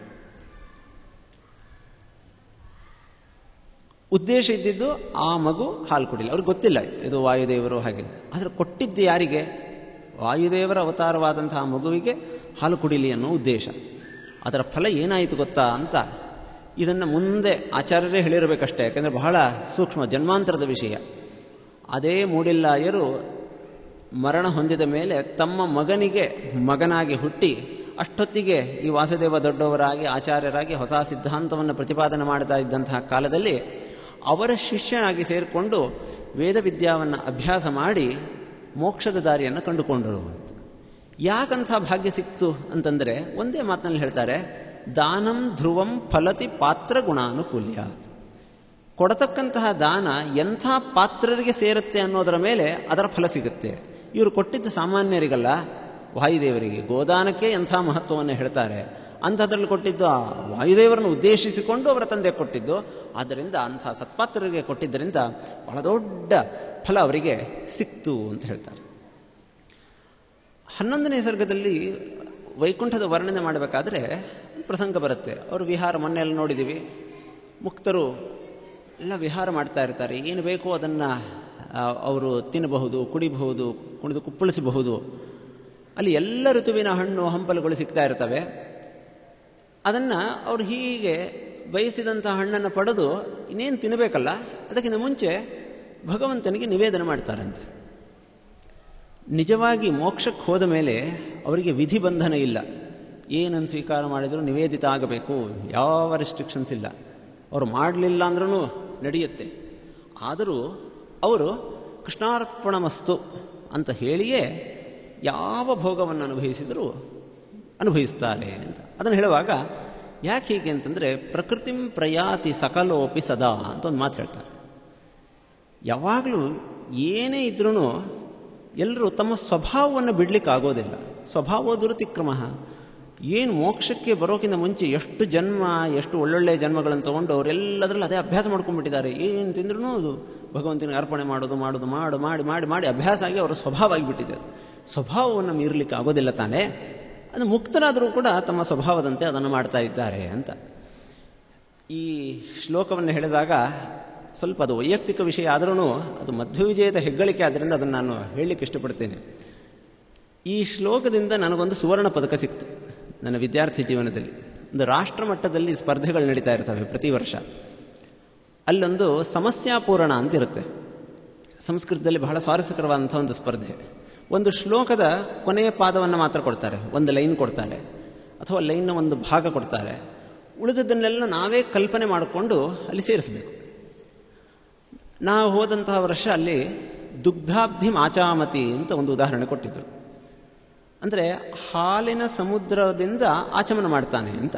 ಉದ್ದೇಶ ಇದ್ದಿದ್ದು ಆ ಮಗು ಹಾಲು ಕುಡಿಲ್ಲ ಅವ್ರಿಗೆ ಗೊತ್ತಿಲ್ಲ ಇದು ವಾಯುದೇವರು ಹಾಗೆ ಆದರೆ ಕೊಟ್ಟಿದ್ದು ಯಾರಿಗೆ ವಾಯುದೇವರ ಅವತಾರವಾದಂತಹ ಮಗುವಿಗೆ ಹಾಲು ಕುಡಿಲಿ ಅನ್ನೋ ಉದ್ದೇಶ ಅದರ ಫಲ ಏನಾಯಿತು ಗೊತ್ತಾ ಅಂತ ಇದನ್ನು ಮುಂದೆ ಆಚಾರ್ಯರೇ ಹೇಳಿರಬೇಕಷ್ಟೇ ಯಾಕೆಂದರೆ ಬಹಳ ಸೂಕ್ಷ್ಮ ಜನ್ಮಾಂತರದ ವಿಷಯ ಅದೇ ಮೂಡಿಲ್ಲಾಯರು ಮರಣ ಹೊಂದಿದ ಮೇಲೆ ತಮ್ಮ ಮಗನಿಗೆ ಮಗನಾಗಿ ಹುಟ್ಟಿ ಅಷ್ಟೊತ್ತಿಗೆ ಈ ವಾಸುದೇವ ದೊಡ್ಡವರಾಗಿ ಆಚಾರ್ಯರಾಗಿ ಹೊಸ ಸಿದ್ಧಾಂತವನ್ನು ಪ್ರತಿಪಾದನೆ ಮಾಡ್ತಾ ಇದ್ದಂತಹ ಕಾಲದಲ್ಲಿ ಅವರ ಶಿಷ್ಯನಾಗಿ ಸೇರಿಕೊಂಡು ವೇದ ವಿದ್ಯಾವನ್ನು ಅಭ್ಯಾಸ ಮಾಡಿ ಮೋಕ್ಷದ ದಾರಿಯನ್ನು ಕಂಡುಕೊಂಡರು ಅಂತ ಯಾಕಂಥ ಭಾಗ್ಯ ಸಿಕ್ತು ಅಂತಂದರೆ ಒಂದೇ ಮಾತಿನಲ್ಲಿ ಹೇಳ್ತಾರೆ ದಾನಂ ಧ್ರುವಂ ಫಲತಿ ಪಾತ್ರ ಗುಣಾನುಕೂಲ್ಯ ಕೊಡತಕ್ಕಂತಹ ದಾನ ಎಂಥ ಪಾತ್ರರಿಗೆ ಸೇರುತ್ತೆ ಅನ್ನೋದರ ಮೇಲೆ ಅದರ ಫಲ ಸಿಗುತ್ತೆ ಇವರು ಕೊಟ್ಟಿದ್ದು ಸಾಮಾನ್ಯರಿಗಲ್ಲ ವಾಯುದೇವರಿಗೆ ಗೋದಾನಕ್ಕೆ ಎಂಥ ಮಹತ್ವವನ್ನು ಹೇಳ್ತಾರೆ ಅಂಥದ್ರಲ್ಲಿ ಕೊಟ್ಟಿದ್ದು ಆ ವಾಯುದೇವರನ್ನು ಉದ್ದೇಶಿಸಿಕೊಂಡು ಅವರ ತಂದೆ ಕೊಟ್ಟಿದ್ದು ಆದ್ದರಿಂದ ಅಂಥ ಸತ್ಪಾತ್ರರಿಗೆ ಕೊಟ್ಟಿದ್ದರಿಂದ ಬಹಳ ದೊಡ್ಡ ಫಲ ಅವರಿಗೆ ಸಿಕ್ತು ಅಂತ ಹೇಳ್ತಾರೆ ಹನ್ನೊಂದನೇ ಸರ್ಗದಲ್ಲಿ ವೈಕುಂಠದ ವರ್ಣನೆ ಮಾಡಬೇಕಾದ್ರೆ ಪ್ರಸಂಗ ಬರುತ್ತೆ ಅವರು ವಿಹಾರ ಮೊನ್ನೆ ಎಲ್ಲ ನೋಡಿದ್ದೀವಿ ಮುಕ್ತರು ಎಲ್ಲ ವಿಹಾರ ಮಾಡ್ತಾ ಇರ್ತಾರೆ ಏನು ಬೇಕೋ ಅದನ್ನು ಅವರು ತಿನ್ನಬಹುದು ಕುಡಿಬಹುದು ಕುಣಿದು ಕುಪ್ಪಳಿಸಬಹುದು ಅಲ್ಲಿ ಎಲ್ಲ ಋತುವಿನ ಹಣ್ಣು ಹಂಪಲುಗಳು ಸಿಗ್ತಾ ಇರ್ತವೆ ಅದನ್ನು ಅವರು ಹೀಗೆ ಬಯಸಿದಂಥ ಹಣ್ಣನ್ನು ಪಡೆದು ಇನ್ನೇನು ತಿನ್ನಬೇಕಲ್ಲ ಅದಕ್ಕಿಂತ ಮುಂಚೆ ಭಗವಂತನಿಗೆ ನಿವೇದನೆ ಮಾಡ್ತಾರಂತೆ ನಿಜವಾಗಿ ಮೋಕ್ಷಕ್ಕೆ ಹೋದ ಮೇಲೆ ಅವರಿಗೆ ವಿಧಿ ಬಂಧನ ಇಲ್ಲ ಏನನ್ನು ಸ್ವೀಕಾರ ಮಾಡಿದರೂ ನಿವೇದಿತ ಆಗಬೇಕು ಯಾವ ರೆಸ್ಟ್ರಿಕ್ಷನ್ಸ್ ಇಲ್ಲ ಅವರು ಮಾಡಲಿಲ್ಲ ಅಂದ್ರೂ ನಡೆಯುತ್ತೆ ಆದರೂ ಅವರು ಕೃಷ್ಣಾರ್ಪಣಮಸ್ತು ಅಂತ ಹೇಳಿಯೇ ಯಾವ ಭೋಗವನ್ನು ಅನುಭವಿಸಿದರೂ ಅನುಭವಿಸ್ತಾರೆ ಅಂತ ಅದನ್ನು ಹೇಳುವಾಗ ಯಾಕೆ ಹೀಗೆ ಅಂತಂದರೆ ಪ್ರಕೃತಿಂ ಪ್ರಯಾತಿ ಸಕಲೋಪಿ ಸದಾ ಅಂತ ಒಂದು ಮಾತು ಹೇಳ್ತಾರೆ ಯಾವಾಗಲೂ ಏನೇ ಇದ್ರೂ ಎಲ್ಲರೂ ತಮ್ಮ ಸ್ವಭಾವವನ್ನು ಬಿಡಲಿಕ್ಕೆ ಆಗೋದಿಲ್ಲ ಸ್ವಭಾವ ದುರತಿಕ್ರಮ ಏನು ಮೋಕ್ಷಕ್ಕೆ ಬರೋಕ್ಕಿಂತ ಮುಂಚೆ ಎಷ್ಟು ಜನ್ಮ ಎಷ್ಟು ಒಳ್ಳೊಳ್ಳೆ ಜನ್ಮಗಳನ್ನು ತಗೊಂಡು ಅವರೆಲ್ಲದರಲ್ಲಿ ಅದೇ ಅಭ್ಯಾಸ ಮಾಡ್ಕೊಂಡ್ಬಿಟ್ಟಿದ್ದಾರೆ ಏನು ತಿಂದ್ರೂ ಅದು ಭಗವಂತನಿಗೆ ಅರ್ಪಣೆ ಮಾಡೋದು ಮಾಡೋದು ಮಾಡು ಮಾಡಿ ಮಾಡಿ ಮಾಡಿ ಅಭ್ಯಾಸ ಆಗಿ ಅವರ ಸ್ವಭಾವ ಆಗಿಬಿಟ್ಟಿದೆ ಅದು ಸ್ವಭಾವವನ್ನು ಮೀರಲಿಕ್ಕೆ ಆಗೋದಿಲ್ಲ ತಾನೇ ಅದು ಮುಕ್ತರಾದರೂ ಕೂಡ ತಮ್ಮ ಸ್ವಭಾವದಂತೆ ಅದನ್ನು ಮಾಡ್ತಾ ಇದ್ದಾರೆ ಅಂತ ಈ ಶ್ಲೋಕವನ್ನು ಹೇಳಿದಾಗ ಸ್ವಲ್ಪ ಅದು ವೈಯಕ್ತಿಕ ವಿಷಯ ಆದರೂ ಅದು ಮಧ್ವವಿಜಯದ ಹೆಗ್ಗಳಿಕೆ ಆದ್ದರಿಂದ ಅದನ್ನು ನಾನು ಹೇಳಲಿಕ್ಕೆ ಇಷ್ಟಪಡ್ತೇನೆ ಈ ಶ್ಲೋಕದಿಂದ ನನಗೊಂದು ಸುವರ್ಣ ಪದಕ ಸಿಕ್ತು ನನ್ನ ವಿದ್ಯಾರ್ಥಿ ಜೀವನದಲ್ಲಿ ಒಂದು ರಾಷ್ಟ್ರ ಮಟ್ಟದಲ್ಲಿ ಸ್ಪರ್ಧೆಗಳು ನಡೀತಾ ಇರ್ತವೆ ಪ್ರತಿ ವರ್ಷ ಅಲ್ಲೊಂದು ಸಮಸ್ಯಾಪೂರಣ ಅಂತ ಇರುತ್ತೆ ಸಂಸ್ಕೃತದಲ್ಲಿ ಬಹಳ ಸ್ವಾರಸ್ಯಕರವಾದಂಥ ಒಂದು ಸ್ಪರ್ಧೆ ಒಂದು ಶ್ಲೋಕದ ಕೊನೆಯ ಪಾದವನ್ನು ಮಾತ್ರ ಕೊಡ್ತಾರೆ ಒಂದು ಲೈನ್ ಕೊಡ್ತಾರೆ ಅಥವಾ ಲೈನ್ನ ಒಂದು ಭಾಗ ಕೊಡ್ತಾರೆ ಉಳಿದದ್ದನ್ನೆಲ್ಲ ನಾವೇ ಕಲ್ಪನೆ ಮಾಡಿಕೊಂಡು ಅಲ್ಲಿ ಸೇರಿಸಬೇಕು ನಾವು ಹೋದಂತಹ ವರ್ಷ ಅಲ್ಲಿ ದುಗ್ಧಾಬ್ಧಿ ಮಾಚಾಮತಿ ಅಂತ ಒಂದು ಉದಾಹರಣೆ ಕೊಟ್ಟಿದ್ದರು ಅಂದರೆ ಹಾಲಿನ ಸಮುದ್ರದಿಂದ ಆಚಮನ ಮಾಡ್ತಾನೆ ಅಂತ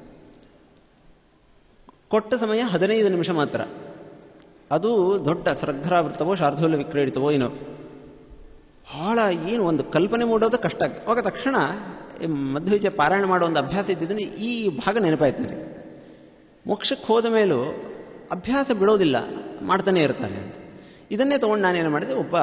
ಕೊಟ್ಟ ಸಮಯ ಹದಿನೈದು ನಿಮಿಷ ಮಾತ್ರ ಅದು ದೊಡ್ಡ ಸರ್ಗರಾವೃತವೋ ಶಾರ್ಧೂಲ ವಿಕ್ರೀಡಿತವೋ ಏನೋ ಬಹಳ ಏನು ಒಂದು ಕಲ್ಪನೆ ಮೂಡೋದು ಕಷ್ಟ ಅವಾಗ ತಕ್ಷಣ ಮಧ್ವವಿಜಯ ಪಾರಾಯಣ ಮಾಡೋ ಒಂದು ಅಭ್ಯಾಸ ಇದ್ದಿದ್ದೀನಿ ಈ ಭಾಗ ನೆನಪಾಯ್ತು ನನಗೆ ಮೋಕ್ಷಕ್ಕೆ ಹೋದ ಮೇಲೂ ಅಭ್ಯಾಸ ಬಿಡೋದಿಲ್ಲ ಮಾಡ್ತಾನೆ ಇರ್ತಾನೆ ಅಂತ ಇದನ್ನೇ ತೊಗೊಂಡು ನಾನೇನು ಮಾಡಿದೆ ಒಬ್ಬ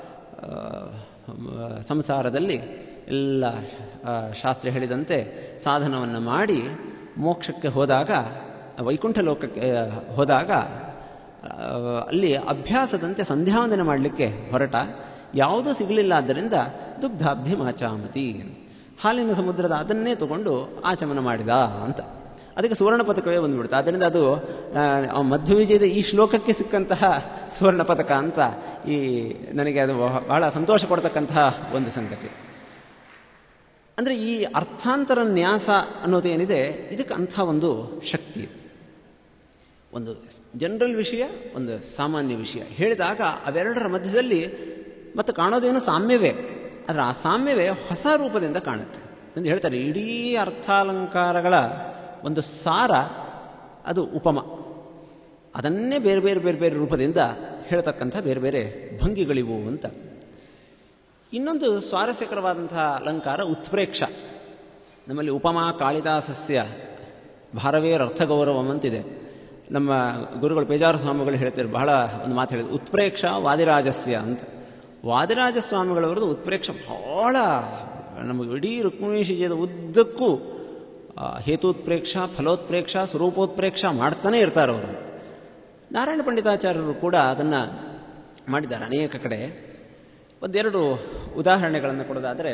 ಸಂಸಾರದಲ್ಲಿ ಎಲ್ಲ ಶಾಸ್ತ್ರ ಹೇಳಿದಂತೆ ಸಾಧನವನ್ನು ಮಾಡಿ ಮೋಕ್ಷಕ್ಕೆ ಹೋದಾಗ ವೈಕುಂಠ ಲೋಕಕ್ಕೆ ಹೋದಾಗ ಅಲ್ಲಿ ಅಭ್ಯಾಸದಂತೆ ಸಂಧ್ಯಾವಂದನೆ ಮಾಡಲಿಕ್ಕೆ ಹೊರಟ ಯಾವುದೂ ಸಿಗಲಿಲ್ಲ ಆದ್ದರಿಂದ ದುಗ್ಧಾಬ್ಧಿ ಮಾಚಾಮತಿ ಹಾಲಿನ ಸಮುದ್ರದ ಅದನ್ನೇ ತಗೊಂಡು ಆಚಮನ ಮಾಡಿದ ಅಂತ ಅದಕ್ಕೆ ಸುವರ್ಣ ಪದಕವೇ ಬಂದ್ಬಿಡುತ್ತೆ ಆದ್ದರಿಂದ ಅದು ಮಧ್ವವಿಜಯದ ಈ ಶ್ಲೋಕಕ್ಕೆ ಸಿಕ್ಕಂತಹ ಸುವರ್ಣ ಪದಕ ಅಂತ ಈ ನನಗೆ ಅದು ಬಹಳ ಸಂತೋಷ ಕೊಡ್ತಕ್ಕಂತಹ ಒಂದು ಸಂಗತಿ ಅಂದರೆ ಈ ಅರ್ಥಾಂತರ ನ್ಯಾಸ ಅನ್ನೋದೇನಿದೆ ಇದಕ್ಕೆ ಅಂಥ ಒಂದು ಶಕ್ತಿ ಒಂದು ಜನರಲ್ ವಿಷಯ ಒಂದು ಸಾಮಾನ್ಯ ವಿಷಯ ಹೇಳಿದಾಗ ಅವೆರಡರ ಮಧ್ಯದಲ್ಲಿ ಮತ್ತು ಕಾಣೋದೇನು ಸಾಮ್ಯವೇ ಆದರೆ ಆ ಸಾಮ್ಯವೇ ಹೊಸ ರೂಪದಿಂದ ಕಾಣುತ್ತೆ ಎಂದು ಹೇಳ್ತಾರೆ ಇಡೀ ಅರ್ಥಾಲಂಕಾರಗಳ ಒಂದು ಸಾರ ಅದು ಉಪಮ ಅದನ್ನೇ ಬೇರೆ ಬೇರೆ ಬೇರೆ ಬೇರೆ ರೂಪದಿಂದ ಹೇಳ್ತಕ್ಕಂಥ ಬೇರೆ ಬೇರೆ ಭಂಗಿಗಳಿವು ಅಂತ ಇನ್ನೊಂದು ಸ್ವಾರಸ್ಯಕರವಾದಂಥ ಅಲಂಕಾರ ಉತ್ಪ್ರೇಕ್ಷ ನಮ್ಮಲ್ಲಿ ಉಪಮಾ ಕಾಳಿದಾಸಸ್ಯ ಭಾರವೇರ್ ಅರ್ಥಗೌರವಂ ಅಂತಿದೆ ನಮ್ಮ ಗುರುಗಳು ಪೇಜಾರ ಸ್ವಾಮಿಗಳು ಹೇಳ್ತಾರೆ ಬಹಳ ಒಂದು ಮಾತು ಹೇಳಿದ್ರು ಉತ್ಪ್ರೇಕ್ಷ ವಾದಿರಾಜಸ್ಯ ಅಂತ ವಾದಿರಾಜ ಸ್ವಾಮಿಗಳವರದು ಉತ್ಪ್ರೇಕ್ಷ ಬಹಳ ನಮಗೆ ಇಡೀ ರುಕ್ಮಿಣೀಶಿಜದ ಉದ್ದಕ್ಕೂ ಹೇತೋತ್ಪ್ರೇಕ್ಷ ಫಲೋತ್ಪ್ರೇಕ್ಷ ಸ್ವರೂಪೋತ್ಪ್ರೇಕ್ಷ ಮಾಡ್ತಾನೆ ಇರ್ತಾರೆ ಅವರು ನಾರಾಯಣ ಪಂಡಿತಾಚಾರ್ಯರು ಕೂಡ ಅದನ್ನು ಮಾಡಿದ್ದಾರೆ ಅನೇಕ ಕಡೆ ಒಂದೆರಡು ಉದಾಹರಣೆಗಳನ್ನು ಕೊಡೋದಾದರೆ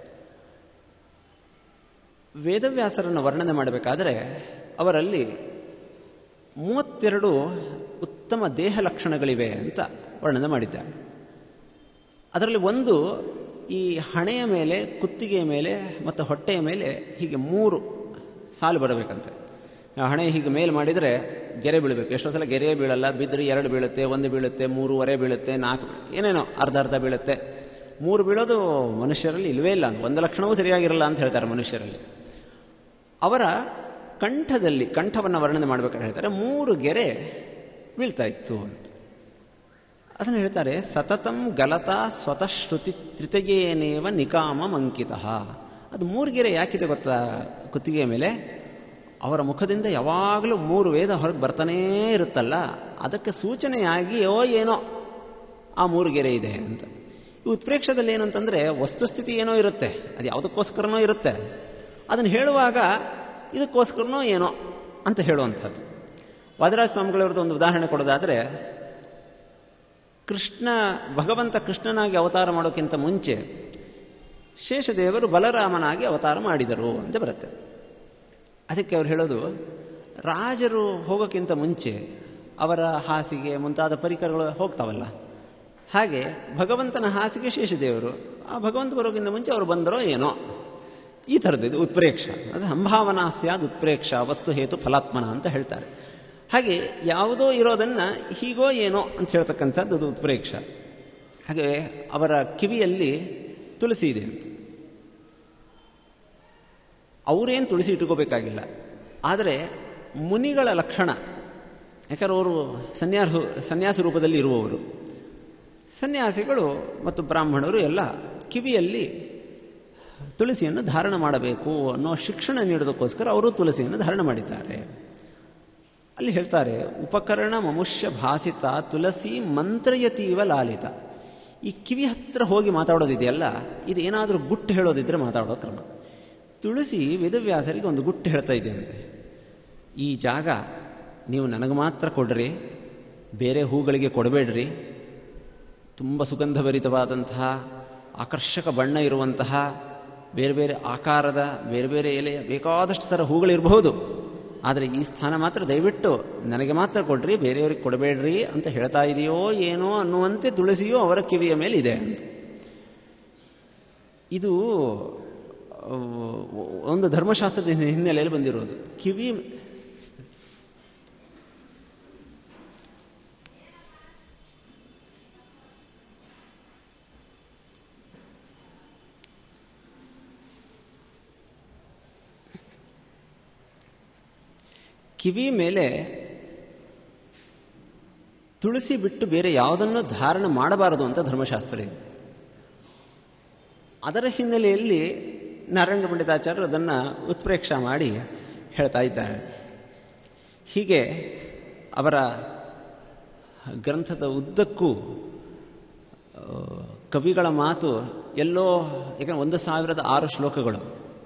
ವೇದವ್ಯಾಸರನ್ನು ವರ್ಣನೆ ಮಾಡಬೇಕಾದರೆ ಅವರಲ್ಲಿ ಮೂವತ್ತೆರಡು ಉತ್ತಮ ದೇಹ ಲಕ್ಷಣಗಳಿವೆ ಅಂತ ವರ್ಣನೆ ಮಾಡಿದ್ದಾರೆ ಅದರಲ್ಲಿ ಒಂದು ಈ ಹಣೆಯ ಮೇಲೆ ಕುತ್ತಿಗೆಯ ಮೇಲೆ ಮತ್ತು ಹೊಟ್ಟೆಯ ಮೇಲೆ ಹೀಗೆ ಮೂರು ಸಾಲು ಬರಬೇಕಂತೆ ಹಣೆ ಹೀಗೆ ಮೇಲೆ ಮಾಡಿದರೆ ಗೆರೆ ಬೀಳಬೇಕು ಎಷ್ಟೋ ಸಲ ಗೆರೆ ಬೀಳಲ್ಲ ಬಿದ್ದರೆ ಎರಡು ಬೀಳುತ್ತೆ ಒಂದು ಬೀಳುತ್ತೆ ಮೂರುವರೆ ಬೀಳುತ್ತೆ ನಾಲ್ಕು ಏನೇನೋ ಅರ್ಧ ಅರ್ಧ ಬೀಳುತ್ತೆ ಮೂರು ಬೀಳೋದು ಮನುಷ್ಯರಲ್ಲಿ ಇಲ್ವೇ ಇಲ್ಲ ಒಂದು ಲಕ್ಷಣವೂ ಸರಿಯಾಗಿರಲ್ಲ ಅಂತ ಹೇಳ್ತಾರೆ ಮನುಷ್ಯರಲ್ಲಿ ಅವರ ಕಂಠದಲ್ಲಿ ಕಂಠವನ್ನು ವರ್ಣನೆ ಮಾಡ್ಬೇಕಾದ್ರೆ ಹೇಳ್ತಾರೆ ಮೂರು ಗೆರೆ ಬೀಳ್ತಾ ಇತ್ತು ಅಂತ ಅದನ್ನು ಹೇಳ್ತಾರೆ ಸತತಂ ಗಲತಾ ಸ್ವತಃ ಶ್ರುತಿ ತ್ರಿತಯೇನೇವ ನಿಕಾಮ ಮಂಕಿತ ಅದು ಮೂರು ಗೆರೆ ಯಾಕಿದೆ ಗೊತ್ತಾ ಕುತ್ತಿಗೆಯ ಮೇಲೆ ಅವರ ಮುಖದಿಂದ ಯಾವಾಗಲೂ ಮೂರು ವೇದ ಹೊರಗೆ ಬರ್ತಾನೇ ಇರುತ್ತಲ್ಲ ಅದಕ್ಕೆ ಸೂಚನೆಯಾಗಿಯೋ ಏನೋ ಆ ಮೂರು ಗೆರೆ ಇದೆ ಅಂತ ಈ ಉತ್ಪ್ರೇಕ್ಷದಲ್ಲಿ ಏನು ಅಂತಂದರೆ ವಸ್ತುಸ್ಥಿತಿ ಏನೋ ಇರುತ್ತೆ ಅದು ಯಾವುದಕ್ಕೋಸ್ಕರನೋ ಇರುತ್ತೆ ಅದನ್ನು ಹೇಳುವಾಗ ಇದಕ್ಕೋಸ್ಕರನೋ ಏನೋ ಅಂತ ಹೇಳುವಂಥದ್ದು ವಾದರಾಜ ಸ್ವಾಮಿಗಳವ್ರದ್ದು ಒಂದು ಉದಾಹರಣೆ ಕೊಡೋದಾದರೆ ಕೃಷ್ಣ ಭಗವಂತ ಕೃಷ್ಣನಾಗಿ ಅವತಾರ ಮಾಡೋಕ್ಕಿಂತ ಮುಂಚೆ ಶೇಷದೇವರು ಬಲರಾಮನಾಗಿ ಅವತಾರ ಮಾಡಿದರು ಅಂತ ಬರುತ್ತೆ ಅದಕ್ಕೆ ಅವ್ರು ಹೇಳೋದು ರಾಜರು ಹೋಗೋಕ್ಕಿಂತ ಮುಂಚೆ ಅವರ ಹಾಸಿಗೆ ಮುಂತಾದ ಪರಿಕರಗಳು ಹೋಗ್ತಾವಲ್ಲ ಹಾಗೆ ಭಗವಂತನ ಹಾಸಿಗೆ ಶೇಷದೇವರು ಆ ಭಗವಂತ ಬರೋಕ್ಕಿಂತ ಮುಂಚೆ ಅವರು ಬಂದರೋ ಏನೋ ಈ ಥರದ್ದು ಇದು ಉತ್ಪ್ರೇಕ್ಷ ಅದು ಸಂಭಾವನಾ ಸ್ಯಾದ್ ಉತ್ಪ್ರೇಕ್ಷ ವಸ್ತು ಹೇತು ಫಲಾತ್ಮನ ಅಂತ ಹೇಳ್ತಾರೆ ಹಾಗೆ ಯಾವುದೋ ಇರೋದನ್ನು ಹೀಗೋ ಏನೋ ಅಂತ ಹೇಳ್ತಕ್ಕಂಥದ್ದು ಅದು ಉತ್ಪ್ರೇಕ್ಷ ಹಾಗೆ ಅವರ ಕಿವಿಯಲ್ಲಿ ತುಳಸಿ ಇದೆ ಅಂತ ಅವರೇನು ತುಳಸಿ ಇಟ್ಕೋಬೇಕಾಗಿಲ್ಲ ಆದರೆ ಮುನಿಗಳ ಲಕ್ಷಣ ಯಾಕಂದ್ರೆ ಅವರು ಸನ್ಯಾಸ ಸನ್ಯಾಸ ರೂಪದಲ್ಲಿ ಇರುವವರು ಸನ್ಯಾಸಿಗಳು ಮತ್ತು ಬ್ರಾಹ್ಮಣರು ಎಲ್ಲ ಕಿವಿಯಲ್ಲಿ ತುಳಸಿಯನ್ನು ಧಾರಣ ಮಾಡಬೇಕು ಅನ್ನೋ ಶಿಕ್ಷಣ ನೀಡೋದಕ್ಕೋಸ್ಕರ ಅವರು ತುಳಸಿಯನ್ನು ಧಾರಣ ಮಾಡಿದ್ದಾರೆ ಅಲ್ಲಿ ಹೇಳ್ತಾರೆ ಉಪಕರಣ ಮನುಷ್ಯ ಭಾಸಿತ ತುಳಸಿ ಮಂತ್ರಯತೀವ ಲಾಲಿತ ಈ ಕಿವಿ ಹತ್ರ ಹೋಗಿ ಮಾತಾಡೋದಿದೆಯಲ್ಲ ಇದು ಏನಾದರೂ ಗುಟ್ಟು ಹೇಳೋದಿದ್ರೆ ಮಾತಾಡೋ ಕ್ರಮ ತುಳಸಿ ವೇದವ್ಯಾಸರಿಗೆ ಒಂದು ಗುಟ್ಟು ಹೇಳ್ತಾ ಇದೆ ಅಂತೆ ಈ ಜಾಗ ನೀವು ನನಗೆ ಮಾತ್ರ ಕೊಡ್ರಿ ಬೇರೆ ಹೂಗಳಿಗೆ ಕೊಡಬೇಡ್ರಿ ತುಂಬ ಸುಗಂಧಭರಿತವಾದಂತಹ ಆಕರ್ಷಕ ಬಣ್ಣ ಇರುವಂತಹ ಬೇರೆ ಬೇರೆ ಆಕಾರದ ಬೇರೆ ಬೇರೆ ಎಲೆಯ ಬೇಕಾದಷ್ಟು ಥರ ಹೂಗಳಿರಬಹುದು ಆದರೆ ಈ ಸ್ಥಾನ ಮಾತ್ರ ದಯವಿಟ್ಟು ನನಗೆ ಮಾತ್ರ ಕೊಡ್ರಿ ಬೇರೆಯವ್ರಿಗೆ ಕೊಡಬೇಡ್ರಿ ಅಂತ ಹೇಳ್ತಾ ಇದೆಯೋ ಏನೋ ಅನ್ನುವಂತೆ ತುಳಸಿಯೂ ಅವರ ಕಿವಿಯ ಮೇಲೆ ಇದೆ ಅಂತ ಇದು ಒಂದು ಧರ್ಮಶಾಸ್ತ್ರದ ಹಿನ್ನೆಲೆಯಲ್ಲಿ ಬಂದಿರೋದು ಕಿವಿ ಕಿವಿ ಮೇಲೆ ತುಳಸಿ ಬಿಟ್ಟು ಬೇರೆ ಯಾವುದನ್ನು ಧಾರಣ ಮಾಡಬಾರದು ಅಂತ ಧರ್ಮಶಾಸ್ತ್ರ ಇದೆ ಅದರ ಹಿನ್ನೆಲೆಯಲ್ಲಿ ನಾರಾಯಣ ಪಂಡಿತಾಚಾರ್ಯರು ಅದನ್ನು ಉತ್ಪ್ರೇಕ್ಷ ಮಾಡಿ ಹೇಳ್ತಾ ಇದ್ದಾರೆ ಹೀಗೆ ಅವರ ಗ್ರಂಥದ ಉದ್ದಕ್ಕೂ ಕವಿಗಳ ಮಾತು ಎಲ್ಲೋ ಯಾಕಂದ್ರೆ ಒಂದು ಸಾವಿರದ ಆರು ಶ್ಲೋಕಗಳು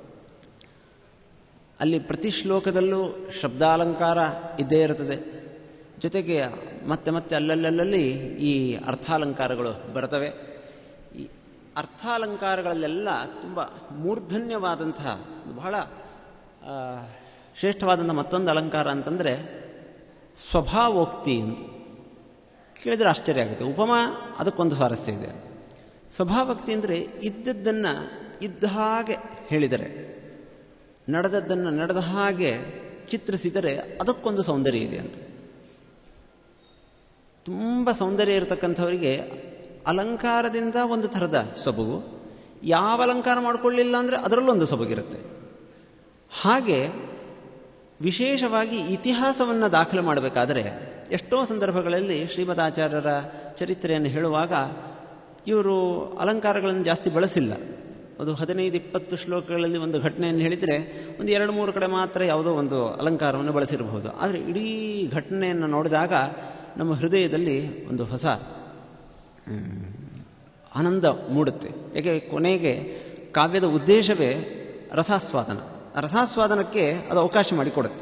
ಅಲ್ಲಿ ಪ್ರತಿ ಶ್ಲೋಕದಲ್ಲೂ ಶಬ್ದಾಲಂಕಾರ ಇದ್ದೇ ಇರುತ್ತದೆ ಜೊತೆಗೆ ಮತ್ತೆ ಮತ್ತೆ ಅಲ್ಲಲ್ಲಲ್ಲಿ ಈ ಅರ್ಥಾಲಂಕಾರಗಳು ಬರ್ತವೆ ಈ ಅರ್ಥಾಲಂಕಾರಗಳಲ್ಲೆಲ್ಲ ತುಂಬ ಮೂರ್ಧನ್ಯವಾದಂತಹ ಬಹಳ ಶ್ರೇಷ್ಠವಾದಂಥ ಮತ್ತೊಂದು ಅಲಂಕಾರ ಅಂತಂದರೆ ಸ್ವಭಾವೋಕ್ತಿ ಅಂತ ಕೇಳಿದರೆ ಆಶ್ಚರ್ಯ ಆಗುತ್ತೆ ಉಪಮಾ ಅದಕ್ಕೊಂದು ಸ್ವಾರಸ್ಯ ಇದೆ ಸ್ವಭಾವೋಕ್ತಿ ಅಂದರೆ ಇದ್ದದ್ದನ್ನು ಇದ್ದ ಹಾಗೆ ಹೇಳಿದರೆ ನಡೆದದ್ದನ್ನು ನಡೆದ ಹಾಗೆ ಚಿತ್ರಿಸಿದರೆ ಅದಕ್ಕೊಂದು ಸೌಂದರ್ಯ ಇದೆ ಅಂತ ತುಂಬ ಸೌಂದರ್ಯ ಇರತಕ್ಕಂಥವರಿಗೆ ಅಲಂಕಾರದಿಂದ ಒಂದು ಥರದ ಸೊಬಗು ಯಾವ ಅಲಂಕಾರ ಮಾಡಿಕೊಳ್ಳಿಲ್ಲ ಅಂದರೆ ಅದರಲ್ಲೊಂದು ಸೊಬಗಿರುತ್ತೆ ಹಾಗೆ ವಿಶೇಷವಾಗಿ ಇತಿಹಾಸವನ್ನು ದಾಖಲೆ ಮಾಡಬೇಕಾದರೆ ಎಷ್ಟೋ ಸಂದರ್ಭಗಳಲ್ಲಿ ಶ್ರೀಮದಾಚಾರ್ಯರ ಚರಿತ್ರೆಯನ್ನು ಹೇಳುವಾಗ ಇವರು ಅಲಂಕಾರಗಳನ್ನು ಜಾಸ್ತಿ ಬಳಸಿಲ್ಲ ಅದು ಹದಿನೈದು ಇಪ್ಪತ್ತು ಶ್ಲೋಕಗಳಲ್ಲಿ ಒಂದು ಘಟನೆಯನ್ನು ಹೇಳಿದರೆ ಒಂದು ಎರಡು ಮೂರು ಕಡೆ ಮಾತ್ರ ಯಾವುದೋ ಒಂದು ಅಲಂಕಾರವನ್ನು ಬಳಸಿರಬಹುದು ಆದರೆ ಇಡೀ ಘಟನೆಯನ್ನು ನೋಡಿದಾಗ ನಮ್ಮ ಹೃದಯದಲ್ಲಿ ಒಂದು ಹೊಸ ಆನಂದ ಮೂಡುತ್ತೆ ಏಕೆ ಕೊನೆಗೆ ಕಾವ್ಯದ ಉದ್ದೇಶವೇ ರಸಾಸ್ವಾದನ ರಸಾಸ್ವಾದನಕ್ಕೆ ಅದು ಅವಕಾಶ ಮಾಡಿಕೊಡುತ್ತೆ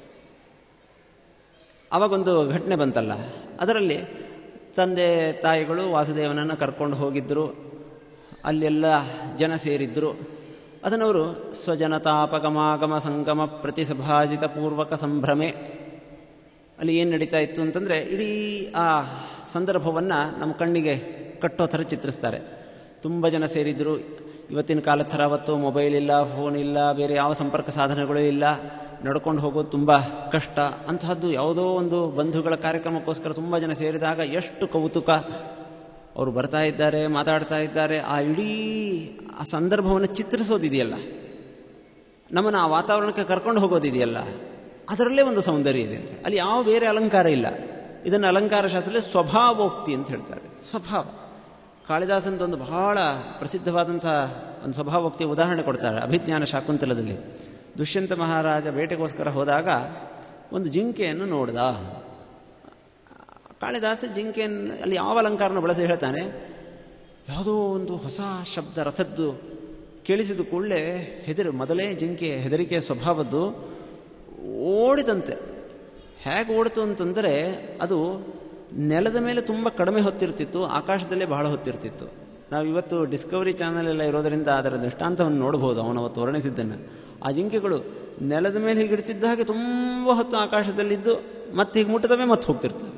ಅವಾಗೊಂದು ಘಟನೆ ಬಂತಲ್ಲ ಅದರಲ್ಲಿ ತಂದೆ ತಾಯಿಗಳು ವಾಸುದೇವನನ್ನು ಕರ್ಕೊಂಡು ಹೋಗಿದ್ದರು ಅಲ್ಲೆಲ್ಲ ಜನ ಸೇರಿದ್ದರು ಅದನ್ನವರು ಸ್ವಜನತಾಪಗಮಾಗಮ ಸಂಗಮ ಪ್ರತಿಸಭಾಜಿತ ಪೂರ್ವಕ ಸಂಭ್ರಮೆ ಅಲ್ಲಿ ಏನು ನಡೀತಾ ಇತ್ತು ಅಂತಂದರೆ ಇಡೀ ಆ ಸಂದರ್ಭವನ್ನು ನಮ್ಮ ಕಣ್ಣಿಗೆ ಕಟ್ಟೋ ಥರ ಚಿತ್ರಿಸ್ತಾರೆ ತುಂಬ ಜನ ಸೇರಿದ್ದರು ಇವತ್ತಿನ ಕಾಲದ ಥರ ಅವತ್ತು ಮೊಬೈಲ್ ಇಲ್ಲ ಫೋನ್ ಇಲ್ಲ ಬೇರೆ ಯಾವ ಸಂಪರ್ಕ ಸಾಧನಗಳು ಇಲ್ಲ ನಡ್ಕೊಂಡು ಹೋಗೋದು ತುಂಬ ಕಷ್ಟ ಅಂತಹದ್ದು ಯಾವುದೋ ಒಂದು ಬಂಧುಗಳ ಕಾರ್ಯಕ್ರಮಕ್ಕೋಸ್ಕರ ತುಂಬ ಜನ ಸೇರಿದಾಗ ಎಷ್ಟು ಕೌತುಕ ಅವರು ಬರ್ತಾ ಇದ್ದಾರೆ ಮಾತಾಡ್ತಾ ಇದ್ದಾರೆ ಆ ಇಡೀ ಆ ಸಂದರ್ಭವನ್ನು ಚಿತ್ರಿಸೋದಿದೆಯಲ್ಲ ನಮ್ಮನ್ನು ಆ ವಾತಾವರಣಕ್ಕೆ ಕರ್ಕೊಂಡು ಹೋಗೋದಿದೆಯಲ್ಲ ಅದರಲ್ಲೇ ಒಂದು ಸೌಂದರ್ಯ ಇದೆ ಅಲ್ಲಿ ಯಾವ ಬೇರೆ ಅಲಂಕಾರ ಇಲ್ಲ ಇದನ್ನು ಅಲಂಕಾರ ಶಾಸ್ತ್ರದಲ್ಲಿ ಸ್ವಭಾವೋಕ್ತಿ ಅಂತ ಹೇಳ್ತಾರೆ ಸ್ವಭಾವ ಕಾಳಿದಾಸನದೊಂದು ಬಹಳ ಪ್ರಸಿದ್ಧವಾದಂತಹ ಒಂದು ಸ್ವಭಾವೋಕ್ತಿಯ ಉದಾಹರಣೆ ಕೊಡ್ತಾರೆ ಅಭಿಜ್ಞಾನ ಶಾಕುಂತಲದಲ್ಲಿ ದುಷ್ಯಂತ ಮಹಾರಾಜ ಬೇಟೆಗೋಸ್ಕರ ಹೋದಾಗ ಒಂದು ಜಿಂಕೆಯನ್ನು ನೋಡ್ದ ಕಾಳಿದಾಸ ಜಿಂಕೆಯನ್ನು ಅಲ್ಲಿ ಯಾವ ಅಲಂಕಾರನ ಬಳಸಿ ಹೇಳ್ತಾನೆ ಯಾವುದೋ ಒಂದು ಹೊಸ ಶಬ್ದ ರಥದ್ದು ಕೇಳಿಸಿದ ಕೂಡಲೇ ಹೆದರಿ ಮೊದಲೇ ಜಿಂಕೆ ಹೆದರಿಕೆ ಸ್ವಭಾವದ್ದು ಓಡಿದಂತೆ ಹೇಗೆ ಓಡಿತು ಅಂತಂದರೆ ಅದು ನೆಲದ ಮೇಲೆ ತುಂಬ ಕಡಿಮೆ ಹೊತ್ತಿರ್ತಿತ್ತು ಆಕಾಶದಲ್ಲೇ ಬಹಳ ಹೊತ್ತಿರ್ತಿತ್ತು ನಾವು ಇವತ್ತು ಡಿಸ್ಕವರಿ ಚಾನಲ್ ಎಲ್ಲ ಇರೋದರಿಂದ ಅದರ ದೃಷ್ಟಾಂತವನ್ನು ನೋಡ್ಬೋದು ಅವನು ಅವತ್ತು ವರ್ಣಿಸಿದ್ದನ್ನು ಆ ಜಿಂಕೆಗಳು ನೆಲದ ಮೇಲೆ ಹೀಗೆ ಇಡ್ತಿದ್ದ ಹಾಗೆ ತುಂಬ ಹೊತ್ತು ಆಕಾಶದಲ್ಲಿದ್ದು ಮತ್ತೆ ಹೀಗೆ ಮುಟ್ಟದವೇ ಮತ್ತೆ ಹೋಗ್ತಿರ್ತವೆ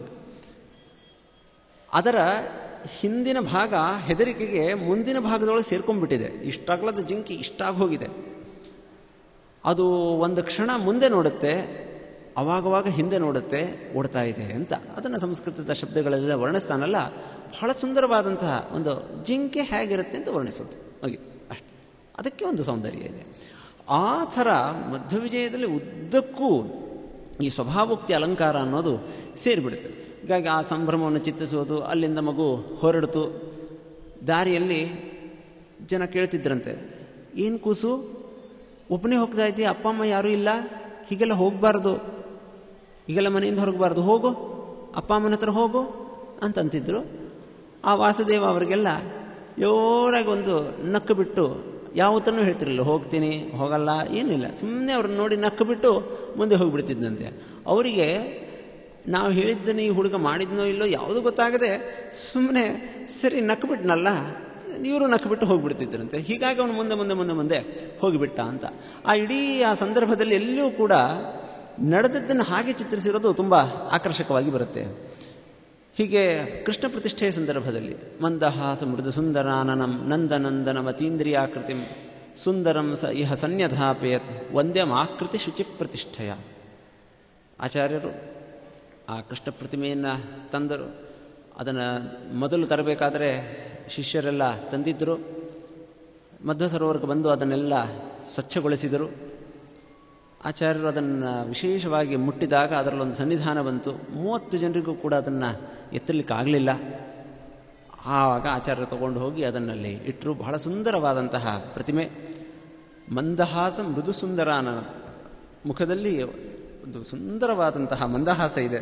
ಅದರ ಹಿಂದಿನ ಭಾಗ ಹೆದರಿಕೆಗೆ ಮುಂದಿನ ಭಾಗದೊಳಗೆ ಸೇರ್ಕೊಂಡ್ಬಿಟ್ಟಿದೆ ಇಷ್ಟಾಗ್ಲದ ಜಿಂಕಿ ಇಷ್ಟಾಗಿ ಹೋಗಿದೆ ಅದು ಒಂದು ಕ್ಷಣ ಮುಂದೆ ನೋಡುತ್ತೆ ಅವಾಗವಾಗ ಹಿಂದೆ ನೋಡುತ್ತೆ ಓಡ್ತಾ ಇದೆ ಅಂತ ಅದನ್ನು ಸಂಸ್ಕೃತದ ಶಬ್ದಗಳೆಲ್ಲ ವರ್ಣಿಸ್ತಾನಲ್ಲ ಬಹಳ ಸುಂದರವಾದಂತಹ ಒಂದು ಜಿಂಕೆ ಹೇಗಿರುತ್ತೆ ಅಂತ ವರ್ಣಿಸೋದು ಹಾಗೆ ಅಷ್ಟೆ ಅದಕ್ಕೆ ಒಂದು ಸೌಂದರ್ಯ ಇದೆ ಆ ಥರ ಮಧ್ವವಿಜಯದಲ್ಲಿ ಉದ್ದಕ್ಕೂ ಈ ಸ್ವಭಾವೋಕ್ತಿ ಅಲಂಕಾರ ಅನ್ನೋದು ಸೇರಿಬಿಡುತ್ತೆ ಹೀಗಾಗಿ ಆ ಸಂಭ್ರಮವನ್ನು ಚಿತ್ತಿಸೋದು ಅಲ್ಲಿಂದ ಮಗು ಹೊರಡಿತು ದಾರಿಯಲ್ಲಿ ಜನ ಕೇಳ್ತಿದ್ರಂತೆ ಏನು ಕೂಸು ಒಬ್ಬನೇ ಹೋಗ್ತಾ ಇದ್ದೀಯ ಅಪ್ಪ ಅಮ್ಮ ಯಾರೂ ಇಲ್ಲ ಹೀಗೆಲ್ಲ ಹೋಗಬಾರ್ದು ಹೀಗೆಲ್ಲ ಮನೆಯಿಂದ ಹೊರಗಬಾರ್ದು ಹೋಗು ಅಪ್ಪ ಅಮ್ಮನ ಹತ್ರ ಹೋಗು ಅಂತ ಅಂತಿದ್ರು ಆ ವಾಸುದೇವ ಅವರಿಗೆಲ್ಲ ಜೋರಾಗಿ ಒಂದು ನಕ್ಕು ಬಿಟ್ಟು ಯಾವ ಉತ್ತರನೂ ಹೇಳ್ತಿರಲಿಲ್ಲ ಹೋಗ್ತೀನಿ ಹೋಗಲ್ಲ ಏನಿಲ್ಲ ಸುಮ್ಮನೆ ಅವ್ರನ್ನ ನೋಡಿ ನಕ್ಕು ಬಿಟ್ಟು ಮುಂದೆ ಹೋಗಿಬಿಡ್ತಿದ್ದಂತೆ ಅವರಿಗೆ ನಾವು ಹೇಳಿದ್ದನ್ನು ಈ ಹುಡುಗ ಮಾಡಿದ್ನೋ ಇಲ್ಲೋ ಯಾವುದೂ ಗೊತ್ತಾಗದೆ ಸುಮ್ಮನೆ ಸರಿ ನಕ್ಬಿಟ್ನಲ್ಲ ಇವರು ನಕ್ಬಿಟ್ಟು ಹೋಗಿಬಿಡ್ತಿದ್ರಂತೆ ಹೀಗಾಗಿ ಅವನು ಮುಂದೆ ಮುಂದೆ ಮುಂದೆ ಮುಂದೆ ಹೋಗಿಬಿಟ್ಟ ಅಂತ ಆ ಇಡೀ ಆ ಸಂದರ್ಭದಲ್ಲಿ ಎಲ್ಲಿಯೂ ಕೂಡ ನಡೆದದ್ದನ್ನು ಹಾಗೆ ಚಿತ್ರಿಸಿರೋದು ತುಂಬ ಆಕರ್ಷಕವಾಗಿ ಬರುತ್ತೆ ಹೀಗೆ ಕೃಷ್ಣ ಪ್ರತಿಷ್ಠೆಯ ಸಂದರ್ಭದಲ್ಲಿ ಮಂದಹಾಸ ಮೃದು ಸುಂದರಾನನಂ ನಂದನಂದನ ಮತೀಂದ್ರಿಯಾಕೃತಿ ಸುಂದರಂ ಸ ಇಹ ಸನ್ಯಧಾಪಯತ್ ವಂದ್ಯಂ ಆಕೃತಿ ಶುಚಿ ಪ್ರತಿಷ್ಠೆಯ ಆಚಾರ್ಯರು ಆ ಕೃಷ್ಣ ಪ್ರತಿಮೆಯನ್ನು ತಂದರು ಅದನ್ನು ಮೊದಲು ತರಬೇಕಾದರೆ ಶಿಷ್ಯರೆಲ್ಲ ತಂದಿದ್ದರು ಮಧ್ವ ಸರೋವರಕ್ಕೆ ಬಂದು ಅದನ್ನೆಲ್ಲ ಸ್ವಚ್ಛಗೊಳಿಸಿದರು ಆಚಾರ್ಯರು ಅದನ್ನು ವಿಶೇಷವಾಗಿ ಮುಟ್ಟಿದಾಗ ಅದರಲ್ಲೊಂದು ಸನ್ನಿಧಾನ ಬಂತು ಮೂವತ್ತು ಜನರಿಗೂ ಕೂಡ ಅದನ್ನು ಎತ್ತಲಿಕ್ಕೆ ಆಗಲಿಲ್ಲ ಆವಾಗ ಆಚಾರ್ಯರು ತಗೊಂಡು ಹೋಗಿ ಅದನ್ನಲ್ಲಿ ಇಟ್ಟರು ಬಹಳ ಸುಂದರವಾದಂತಹ ಪ್ರತಿಮೆ ಮಂದಹಾಸ ಮೃದು ಸುಂದರಾನ ಮುಖದಲ್ಲಿ ಒಂದು ಸುಂದರವಾದಂತಹ ಮಂದಹಾಸ ಇದೆ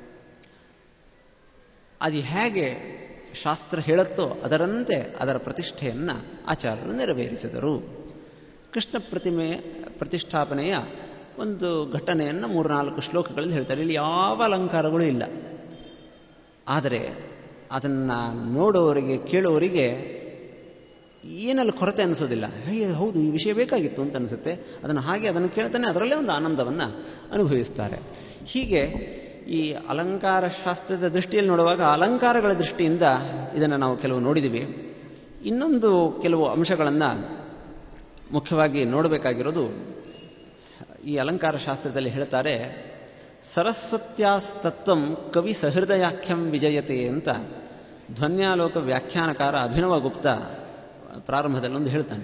ಅದು ಹೇಗೆ ಶಾಸ್ತ್ರ ಹೇಳುತ್ತೋ ಅದರಂತೆ ಅದರ ಪ್ರತಿಷ್ಠೆಯನ್ನು ಆಚಾರ್ಯರು ನೆರವೇರಿಸಿದರು ಕೃಷ್ಣ ಪ್ರತಿಮೆ ಪ್ರತಿಷ್ಠಾಪನೆಯ ಒಂದು ಘಟನೆಯನ್ನು ಮೂರ್ನಾಲ್ಕು ಶ್ಲೋಕಗಳಲ್ಲಿ ಹೇಳ್ತಾರೆ ಇಲ್ಲಿ ಯಾವ ಅಲಂಕಾರಗಳು ಇಲ್ಲ ಆದರೆ ಅದನ್ನು ನೋಡೋವರಿಗೆ ಕೇಳೋವರಿಗೆ ಏನಲ್ಲಿ ಕೊರತೆ ಅನಿಸೋದಿಲ್ಲ ಹೇ ಹೌದು ಈ ವಿಷಯ ಬೇಕಾಗಿತ್ತು ಅಂತ ಅನಿಸುತ್ತೆ ಅದನ್ನು ಹಾಗೆ ಅದನ್ನು ಕೇಳ್ತಾನೆ ಅದರಲ್ಲೇ ಒಂದು ಆನಂದವನ್ನು ಅನುಭವಿಸ್ತಾರೆ ಹೀಗೆ ಈ ಅಲಂಕಾರ ಶಾಸ್ತ್ರದ ದೃಷ್ಟಿಯಲ್ಲಿ ನೋಡುವಾಗ ಅಲಂಕಾರಗಳ ದೃಷ್ಟಿಯಿಂದ ಇದನ್ನು ನಾವು ಕೆಲವು ನೋಡಿದ್ದೀವಿ ಇನ್ನೊಂದು ಕೆಲವು ಅಂಶಗಳನ್ನು ಮುಖ್ಯವಾಗಿ ನೋಡಬೇಕಾಗಿರೋದು ಈ ಅಲಂಕಾರ ಶಾಸ್ತ್ರದಲ್ಲಿ ಹೇಳ್ತಾರೆ ಸರಸ್ವತ್ಯಾಸ್ತತ್ವಂ ಕವಿ ಸಹೃದಯಾಖ್ಯಂ ವಿಜಯತೆ ಅಂತ ಧ್ವನ್ಯಾಲೋಕ ವ್ಯಾಖ್ಯಾನಕಾರ ಅಭಿನವ ಗುಪ್ತ ಪ್ರಾರಂಭದಲ್ಲಿ ಒಂದು ಹೇಳ್ತಾನೆ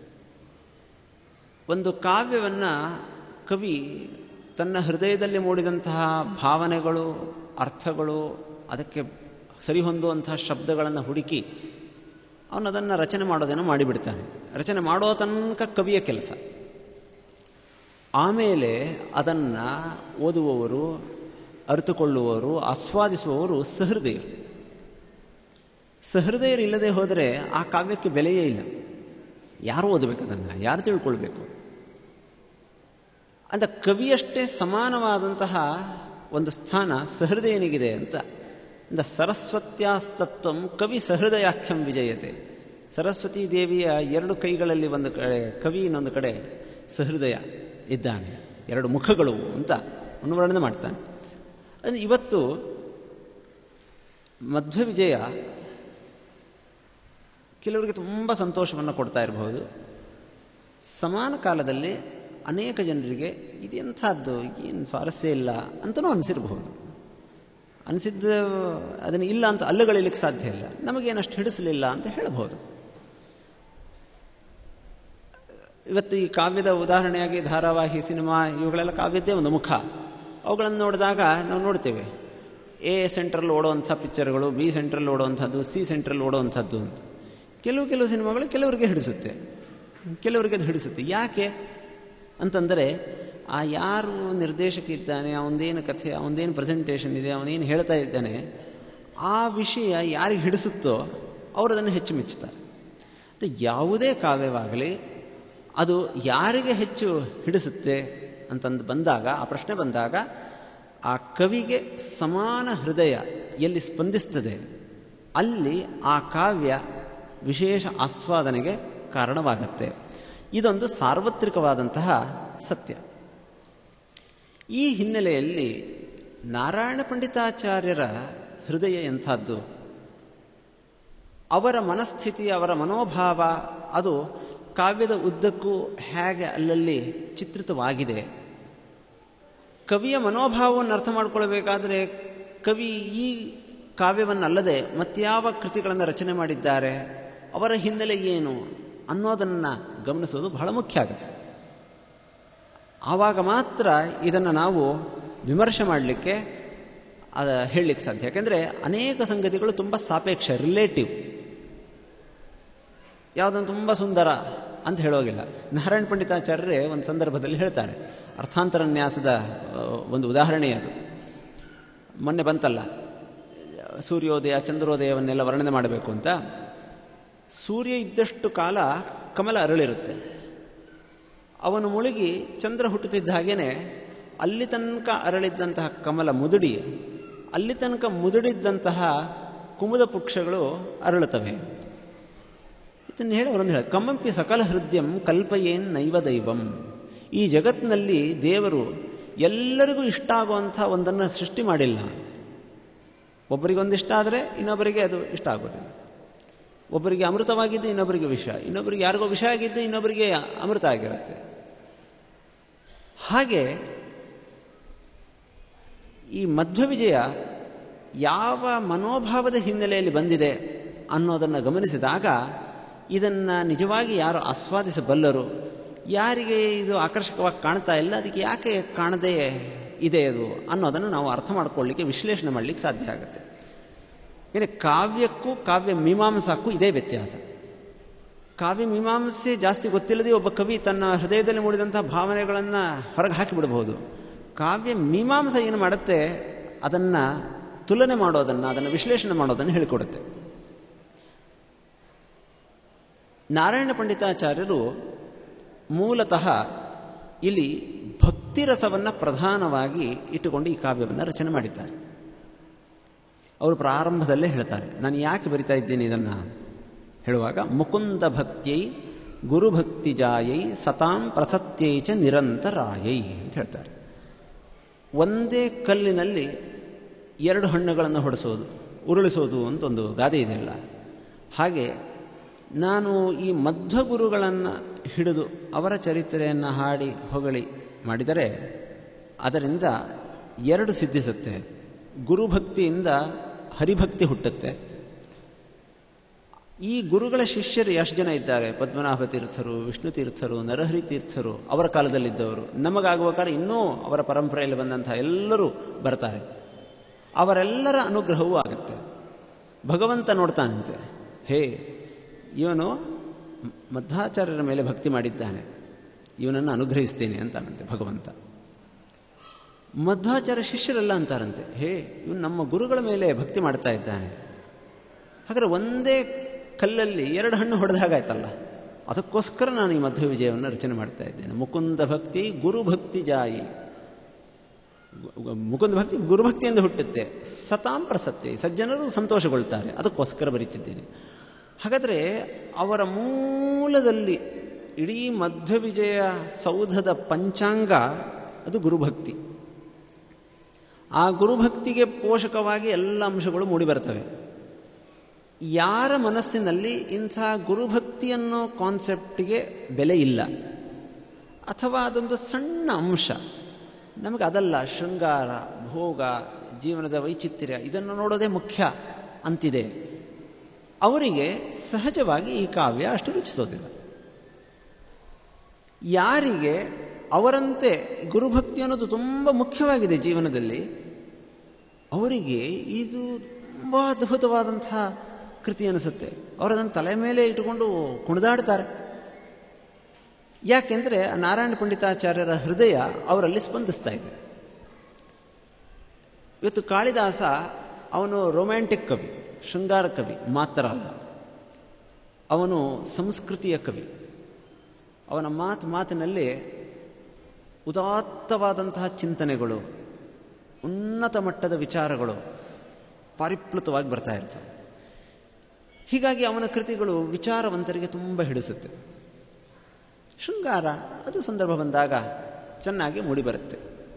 ಒಂದು ಕಾವ್ಯವನ್ನು ಕವಿ ತನ್ನ ಹೃದಯದಲ್ಲಿ ಮೂಡಿದಂತಹ ಭಾವನೆಗಳು ಅರ್ಥಗಳು ಅದಕ್ಕೆ ಸರಿಹೊಂದುವಂತಹ ಶಬ್ದಗಳನ್ನು ಹುಡುಕಿ ಅವನು ಅದನ್ನು ರಚನೆ ಮಾಡೋದೇನೋ ಮಾಡಿಬಿಡ್ತಾನೆ ರಚನೆ ಮಾಡೋ ತನಕ ಕವಿಯ ಕೆಲಸ ಆಮೇಲೆ ಅದನ್ನು ಓದುವವರು ಅರಿತುಕೊಳ್ಳುವವರು ಆಸ್ವಾದಿಸುವವರು ಸಹೃದಯರು ಸಹೃದಯರು ಇಲ್ಲದೆ ಹೋದರೆ ಆ ಕಾವ್ಯಕ್ಕೆ ಬೆಲೆಯೇ ಇಲ್ಲ ಯಾರು ಓದಬೇಕು ಅದನ್ನು ಯಾರು ತಿಳ್ಕೊಳ್ಬೇಕು ಅಂತ ಕವಿಯಷ್ಟೇ ಸಮಾನವಾದಂತಹ ಒಂದು ಸ್ಥಾನ ಸಹೃದಯನಿಗಿದೆ ಅಂತ ಇಂದ ಸರಸ್ವತ್ಯಾಸ್ತತ್ವಂ ಕವಿ ಸಹೃದಯಾಖ್ಯಂ ವಿಜಯತೆ ಸರಸ್ವತಿ ದೇವಿಯ ಎರಡು ಕೈಗಳಲ್ಲಿ ಒಂದು ಕಡೆ ಕವಿ ಇನ್ನೊಂದು ಕಡೆ ಸಹೃದಯ ಇದ್ದಾನೆ ಎರಡು ಮುಖಗಳು ಅಂತ ಅನುವರ್ಣನೆ ಮಾಡ್ತಾನೆ ಅಂದರೆ ಇವತ್ತು ಮಧ್ವ ವಿಜಯ ಕೆಲವರಿಗೆ ತುಂಬ ಸಂತೋಷವನ್ನು ಕೊಡ್ತಾ ಇರಬಹುದು ಸಮಾನ ಕಾಲದಲ್ಲಿ ಅನೇಕ ಜನರಿಗೆ ಇದೆಂಥದ್ದು ಏನು ಸ್ವಾರಸ್ಯ ಇಲ್ಲ ಅಂತಲೂ ಅನಿಸಿರಬಹುದು ಅನಿಸಿದ್ದ ಅದನ್ನು ಇಲ್ಲ ಅಂತ ಅಲ್ಲಗಳಿಲಿಕ್ಕೆ ಸಾಧ್ಯ ಇಲ್ಲ ನಮಗೇನಷ್ಟು ಹಿಡಿಸಲಿಲ್ಲ ಅಂತ ಹೇಳಬಹುದು ಇವತ್ತು ಈ ಕಾವ್ಯದ ಉದಾಹರಣೆಯಾಗಿ ಧಾರಾವಾಹಿ ಸಿನಿಮಾ ಇವುಗಳೆಲ್ಲ ಕಾವ್ಯದ್ದೇ ಒಂದು ಮುಖ ಅವುಗಳನ್ನು ನೋಡಿದಾಗ ನಾವು ನೋಡ್ತೇವೆ ಎ ಸೆಂಟ್ರಲ್ಲಿ ಓಡುವಂಥ ಪಿಕ್ಚರ್ಗಳು ಬಿ ಸೆಂಟ್ರಲ್ಲಿ ಓಡುವಂಥದ್ದು ಸಿ ಸೆಂಟ್ರಲ್ಲಿ ಓಡುವಂಥದ್ದು ಅಂತ ಕೆಲವು ಕೆಲವು ಸಿನಿಮಾಗಳು ಕೆಲವರಿಗೆ ಹಿಡಿಸುತ್ತೆ ಕೆಲವರಿಗೆ ಅದು ಹಿಡಿಸುತ್ತೆ ಯಾಕೆ ಅಂತಂದರೆ ಆ ಯಾರು ನಿರ್ದೇಶಕ ಇದ್ದಾನೆ ಅವನದೇನು ಕಥೆ ಅವನದೇನು ಪ್ರೆಸೆಂಟೇಷನ್ ಇದೆ ಅವನೇನು ಹೇಳ್ತಾ ಇದ್ದಾನೆ ಆ ವಿಷಯ ಯಾರಿಗೆ ಹಿಡಿಸುತ್ತೋ ಅವರು ಅದನ್ನು ಹೆಚ್ಚು ಮೆಚ್ಚುತ್ತಾರೆ ಮತ್ತು ಯಾವುದೇ ಕಾವ್ಯವಾಗಲಿ ಅದು ಯಾರಿಗೆ ಹೆಚ್ಚು ಹಿಡಿಸುತ್ತೆ ಅಂತಂದು ಬಂದಾಗ ಆ ಪ್ರಶ್ನೆ ಬಂದಾಗ ಆ ಕವಿಗೆ ಸಮಾನ ಹೃದಯ ಎಲ್ಲಿ ಸ್ಪಂದಿಸ್ತದೆ ಅಲ್ಲಿ ಆ ಕಾವ್ಯ ವಿಶೇಷ ಆಸ್ವಾದನೆಗೆ ಕಾರಣವಾಗತ್ತೆ ಇದೊಂದು ಸಾರ್ವತ್ರಿಕವಾದಂತಹ ಸತ್ಯ ಈ ಹಿನ್ನೆಲೆಯಲ್ಲಿ ನಾರಾಯಣ ಪಂಡಿತಾಚಾರ್ಯರ ಹೃದಯ ಎಂಥದ್ದು ಅವರ ಮನಸ್ಥಿತಿ ಅವರ ಮನೋಭಾವ ಅದು ಕಾವ್ಯದ ಉದ್ದಕ್ಕೂ ಹೇಗೆ ಅಲ್ಲಲ್ಲಿ ಚಿತ್ರಿತವಾಗಿದೆ ಕವಿಯ ಮನೋಭಾವವನ್ನು ಅರ್ಥ ಮಾಡಿಕೊಳ್ಬೇಕಾದ್ರೆ ಕವಿ ಈ ಕಾವ್ಯವನ್ನಲ್ಲದೆ ಮತ್ಯಾವ ಕೃತಿಗಳನ್ನು ರಚನೆ ಮಾಡಿದ್ದಾರೆ ಅವರ ಹಿನ್ನೆಲೆ ಏನು ಅನ್ನೋದನ್ನು ಗಮನಿಸೋದು ಬಹಳ ಮುಖ್ಯ ಆಗುತ್ತೆ ಆವಾಗ ಮಾತ್ರ ಇದನ್ನು ನಾವು ವಿಮರ್ಶೆ ಮಾಡಲಿಕ್ಕೆ ಅದ ಹೇಳಲಿಕ್ಕೆ ಸಾಧ್ಯ ಯಾಕೆಂದರೆ ಅನೇಕ ಸಂಗತಿಗಳು ತುಂಬ ಸಾಪೇಕ್ಷ ರಿಲೇಟಿವ್ ಯಾವುದನ್ನು ತುಂಬ ಸುಂದರ ಅಂತ ಹೇಳೋಗಿಲ್ಲ ನಾರಾಯಣ ಪಂಡಿತಾಚಾರ್ಯರೇ ಒಂದು ಸಂದರ್ಭದಲ್ಲಿ ಹೇಳ್ತಾರೆ ಅರ್ಥಾಂತರ ನ್ಯಾಸದ ಒಂದು ಉದಾಹರಣೆ ಅದು ಮೊನ್ನೆ ಬಂತಲ್ಲ ಸೂರ್ಯೋದಯ ಚಂದ್ರೋದಯವನ್ನೆಲ್ಲ ವರ್ಣನೆ ಮಾಡಬೇಕು ಅಂತ ಸೂರ್ಯ ಇದ್ದಷ್ಟು ಕಾಲ ಕಮಲ ಅರಳಿರುತ್ತೆ ಅವನು ಮುಳುಗಿ ಚಂದ್ರ ಹುಟ್ಟುತ್ತಿದ್ದ ಹಾಗೇನೆ ಅಲ್ಲಿ ತನಕ ಅರಳಿದ್ದಂತಹ ಕಮಲ ಮುದುಡಿ ಅಲ್ಲಿ ತನಕ ಮುದುಡಿದ್ದಂತಹ ಕುಮುದ ಪುಕ್ಷಗಳು ಅರಳುತ್ತವೆ ಇದನ್ನು ಹೇಳಿ ಅವರೊಂದು ಹೇಳ ಕಮ್ಮಂಪಿ ಸಕಲ ಹೃದಯಂ ಕಲ್ಪಯೇನ್ ನೈವ ದೈವಂ ಈ ಜಗತ್ತಿನಲ್ಲಿ ದೇವರು ಎಲ್ಲರಿಗೂ ಇಷ್ಟ ಆಗುವಂಥ ಒಂದನ್ನು ಸೃಷ್ಟಿ ಮಾಡಿಲ್ಲ ಒಬ್ಬರಿಗೊಂದಿಷ್ಟ ಆದರೆ ಇನ್ನೊಬ್ಬರಿಗೆ ಅದು ಇಷ್ಟ ಆಗೋದಿಲ್ಲ ಒಬ್ಬರಿಗೆ ಅಮೃತವಾಗಿದ್ದು ಇನ್ನೊಬ್ಬರಿಗೆ ವಿಷ ಇನ್ನೊಬ್ಬರಿಗೆ ಯಾರಿಗೋ ವಿಷ ಆಗಿದ್ದು ಇನ್ನೊಬ್ಬರಿಗೆ ಅಮೃತ ಆಗಿರುತ್ತೆ ಹಾಗೆ ಈ ಮಧ್ವ ವಿಜಯ ಯಾವ ಮನೋಭಾವದ ಹಿನ್ನೆಲೆಯಲ್ಲಿ ಬಂದಿದೆ ಅನ್ನೋದನ್ನು ಗಮನಿಸಿದಾಗ ಇದನ್ನು ನಿಜವಾಗಿ ಯಾರು ಆಸ್ವಾದಿಸಬಲ್ಲರು ಯಾರಿಗೆ ಇದು ಆಕರ್ಷಕವಾಗಿ ಕಾಣ್ತಾ ಇಲ್ಲ ಅದಕ್ಕೆ ಯಾಕೆ ಕಾಣದೇ ಇದೆ ಅದು ಅನ್ನೋದನ್ನು ನಾವು ಅರ್ಥ ಮಾಡ್ಕೊಳ್ಳಿಕ್ಕೆ ವಿಶ್ಲೇಷಣೆ ಮಾಡಲಿಕ್ಕೆ ಸಾಧ್ಯ ಆಗುತ್ತೆ ಏನೇ ಕಾವ್ಯಕ್ಕೂ ಕಾವ್ಯ ಮೀಮಾಂಸಕ್ಕೂ ಇದೇ ವ್ಯತ್ಯಾಸ ಕಾವ್ಯ ಮೀಮಾಂಸೆ ಜಾಸ್ತಿ ಗೊತ್ತಿಲ್ಲದೆ ಒಬ್ಬ ಕವಿ ತನ್ನ ಹೃದಯದಲ್ಲಿ ಮೂಡಿದಂಥ ಭಾವನೆಗಳನ್ನು ಹೊರಗೆ ಹಾಕಿಬಿಡಬಹುದು ಕಾವ್ಯ ಮೀಮಾಂಸ ಏನು ಮಾಡುತ್ತೆ ಅದನ್ನು ತುಲನೆ ಮಾಡೋದನ್ನು ಅದನ್ನು ವಿಶ್ಲೇಷಣೆ ಮಾಡೋದನ್ನು ಹೇಳಿಕೊಡುತ್ತೆ ನಾರಾಯಣ ಪಂಡಿತಾಚಾರ್ಯರು ಮೂಲತಃ ಇಲ್ಲಿ ಭಕ್ತಿರಸವನ್ನು ಪ್ರಧಾನವಾಗಿ ಇಟ್ಟುಕೊಂಡು ಈ ಕಾವ್ಯವನ್ನು ರಚನೆ ಮಾಡಿದ್ದಾರೆ ಅವರು ಪ್ರಾರಂಭದಲ್ಲೇ ಹೇಳ್ತಾರೆ ನಾನು ಯಾಕೆ ಬರಿತಾ ಇದ್ದೀನಿ ಇದನ್ನು ಹೇಳುವಾಗ ಮುಕುಂದ ಭಕ್ತಿಯೈ ಗುರುಭಕ್ತಿ ಜಾಯೈ ಸತಾಂ ಪ್ರಸತ್ಯೈ ಚ ನಿರಂತರಾಯೈ ಅಂತ ಹೇಳ್ತಾರೆ ಒಂದೇ ಕಲ್ಲಿನಲ್ಲಿ ಎರಡು ಹಣ್ಣುಗಳನ್ನು ಹೊಡೆಸೋದು ಉರುಳಿಸೋದು ಅಂತ ಒಂದು ಗಾದೆ ಇದೆಯಲ್ಲ ಹಾಗೆ ನಾನು ಈ ಮಧ್ವಗುರುಗಳನ್ನು ಹಿಡಿದು ಅವರ ಚರಿತ್ರೆಯನ್ನು ಹಾಡಿ ಹೊಗಳಿ ಮಾಡಿದರೆ ಅದರಿಂದ ಎರಡು ಸಿದ್ಧಿಸುತ್ತೆ ಗುರುಭಕ್ತಿಯಿಂದ ಹರಿಭಕ್ತಿ ಹುಟ್ಟುತ್ತೆ ಈ ಗುರುಗಳ ಶಿಷ್ಯರು ಎಷ್ಟು ಜನ ಇದ್ದಾರೆ ಪದ್ಮನಾಭ ತೀರ್ಥರು ವಿಷ್ಣು ತೀರ್ಥರು ನರಹರಿ ತೀರ್ಥರು ಅವರ ಕಾಲದಲ್ಲಿದ್ದವರು ನಮಗಾಗುವ ಇನ್ನೂ ಅವರ ಪರಂಪರೆಯಲ್ಲಿ ಬಂದಂತಹ ಎಲ್ಲರೂ ಬರ್ತಾರೆ ಅವರೆಲ್ಲರ ಅನುಗ್ರಹವೂ ಆಗುತ್ತೆ ಭಗವಂತ ನೋಡ್ತಾನಂತೆ ಹೇ ಇವನು ಮಧ್ವಾಚಾರ್ಯರ ಮೇಲೆ ಭಕ್ತಿ ಮಾಡಿದ್ದಾನೆ ಇವನನ್ನು ಅನುಗ್ರಹಿಸ್ತೇನೆ ಅಂತಾನಂತೆ ಭಗವಂತ ಮಧ್ವಾಚಾರ್ಯ ಶಿಷ್ಯರೆಲ್ಲ ಅಂತಾರಂತೆ ಹೇ ಇವನು ನಮ್ಮ ಗುರುಗಳ ಮೇಲೆ ಭಕ್ತಿ ಮಾಡ್ತಾ ಇದ್ದಾನೆ ಹಾಗಾದ್ರೆ ಒಂದೇ ಕಲ್ಲಲ್ಲಿ ಎರಡು ಹಣ್ಣು ಹೊಡೆದ ಹಾಗಾಯ್ತಲ್ಲ ಅದಕ್ಕೋಸ್ಕರ ನಾನು ಈ ಮಧ್ವ ವಿಜಯವನ್ನು ರಚನೆ ಮಾಡ್ತಾ ಇದ್ದೇನೆ ಮುಕುಂದ ಭಕ್ತಿ ಗುರುಭಕ್ತಿ ಜಾಯಿ ಮುಕುಂದ ಭಕ್ತಿ ಗುರುಭಕ್ತಿಯಿಂದ ಹುಟ್ಟುತ್ತೆ ಸತಾಂ ಪ್ರಸತ್ಯ ಸಜ್ಜನರು ಸಂತೋಷಗೊಳ್ತಾರೆ ಅದಕ್ಕೋಸ್ಕರ ಬರೀತಿದ್ದೇನೆ ಹಾಗಾದರೆ ಅವರ ಮೂಲದಲ್ಲಿ ಇಡೀ ಮಧ್ವ ವಿಜಯ ಸೌಧದ ಪಂಚಾಂಗ ಅದು ಗುರುಭಕ್ತಿ ಆ ಗುರುಭಕ್ತಿಗೆ ಪೋಷಕವಾಗಿ ಎಲ್ಲ ಅಂಶಗಳು ಮೂಡಿಬರ್ತವೆ ಯಾರ ಮನಸ್ಸಿನಲ್ಲಿ ಇಂಥ ಗುರುಭಕ್ತಿ ಅನ್ನೋ ಕಾನ್ಸೆಪ್ಟ್ಗೆ ಬೆಲೆ ಇಲ್ಲ ಅಥವಾ ಅದೊಂದು ಸಣ್ಣ ಅಂಶ ನಮಗೆ ಅದಲ್ಲ ಶೃಂಗಾರ ಭೋಗ ಜೀವನದ ವೈಚಿತ್ರ್ಯ ಇದನ್ನು ನೋಡೋದೇ ಮುಖ್ಯ ಅಂತಿದೆ ಅವರಿಗೆ ಸಹಜವಾಗಿ ಈ ಕಾವ್ಯ ಅಷ್ಟು ರುಚಿಸೋದಿಲ್ಲ ಯಾರಿಗೆ ಅವರಂತೆ ಗುರುಭಕ್ತಿ ಅನ್ನೋದು ತುಂಬ ಮುಖ್ಯವಾಗಿದೆ ಜೀವನದಲ್ಲಿ ಅವರಿಗೆ ಇದು ತುಂಬ ಅದ್ಭುತವಾದಂತಹ ಕೃತಿ ಅನಿಸುತ್ತೆ ಅವರದನ್ನು ತಲೆ ಮೇಲೆ ಇಟ್ಟುಕೊಂಡು ಕುಣಿದಾಡ್ತಾರೆ ಯಾಕೆಂದರೆ ನಾರಾಯಣ ಪಂಡಿತಾಚಾರ್ಯರ ಹೃದಯ ಅವರಲ್ಲಿ ಸ್ಪಂದಿಸ್ತಾ ಇದೆ ಇವತ್ತು ಕಾಳಿದಾಸ ಅವನು ರೊಮ್ಯಾಂಟಿಕ್ ಕವಿ ಶೃಂಗಾರ ಕವಿ ಮಾತ್ರ ಅಲ್ಲ ಅವನು ಸಂಸ್ಕೃತಿಯ ಕವಿ ಅವನ ಮಾತು ಮಾತಿನಲ್ಲಿ ಉದಾತ್ತವಾದಂತಹ ಚಿಂತನೆಗಳು ಉನ್ನತ ಮಟ್ಟದ ವಿಚಾರಗಳು ಪಾರಿಪ್ಲುತವಾಗಿ ಬರ್ತಾ ಇರ್ತವೆ ಹೀಗಾಗಿ ಅವನ ಕೃತಿಗಳು ವಿಚಾರವಂತರಿಗೆ ತುಂಬ ಹಿಡಿಸುತ್ತೆ ಶೃಂಗಾರ ಅದು ಸಂದರ್ಭ ಬಂದಾಗ ಚೆನ್ನಾಗಿ ಮೂಡಿಬರುತ್ತೆ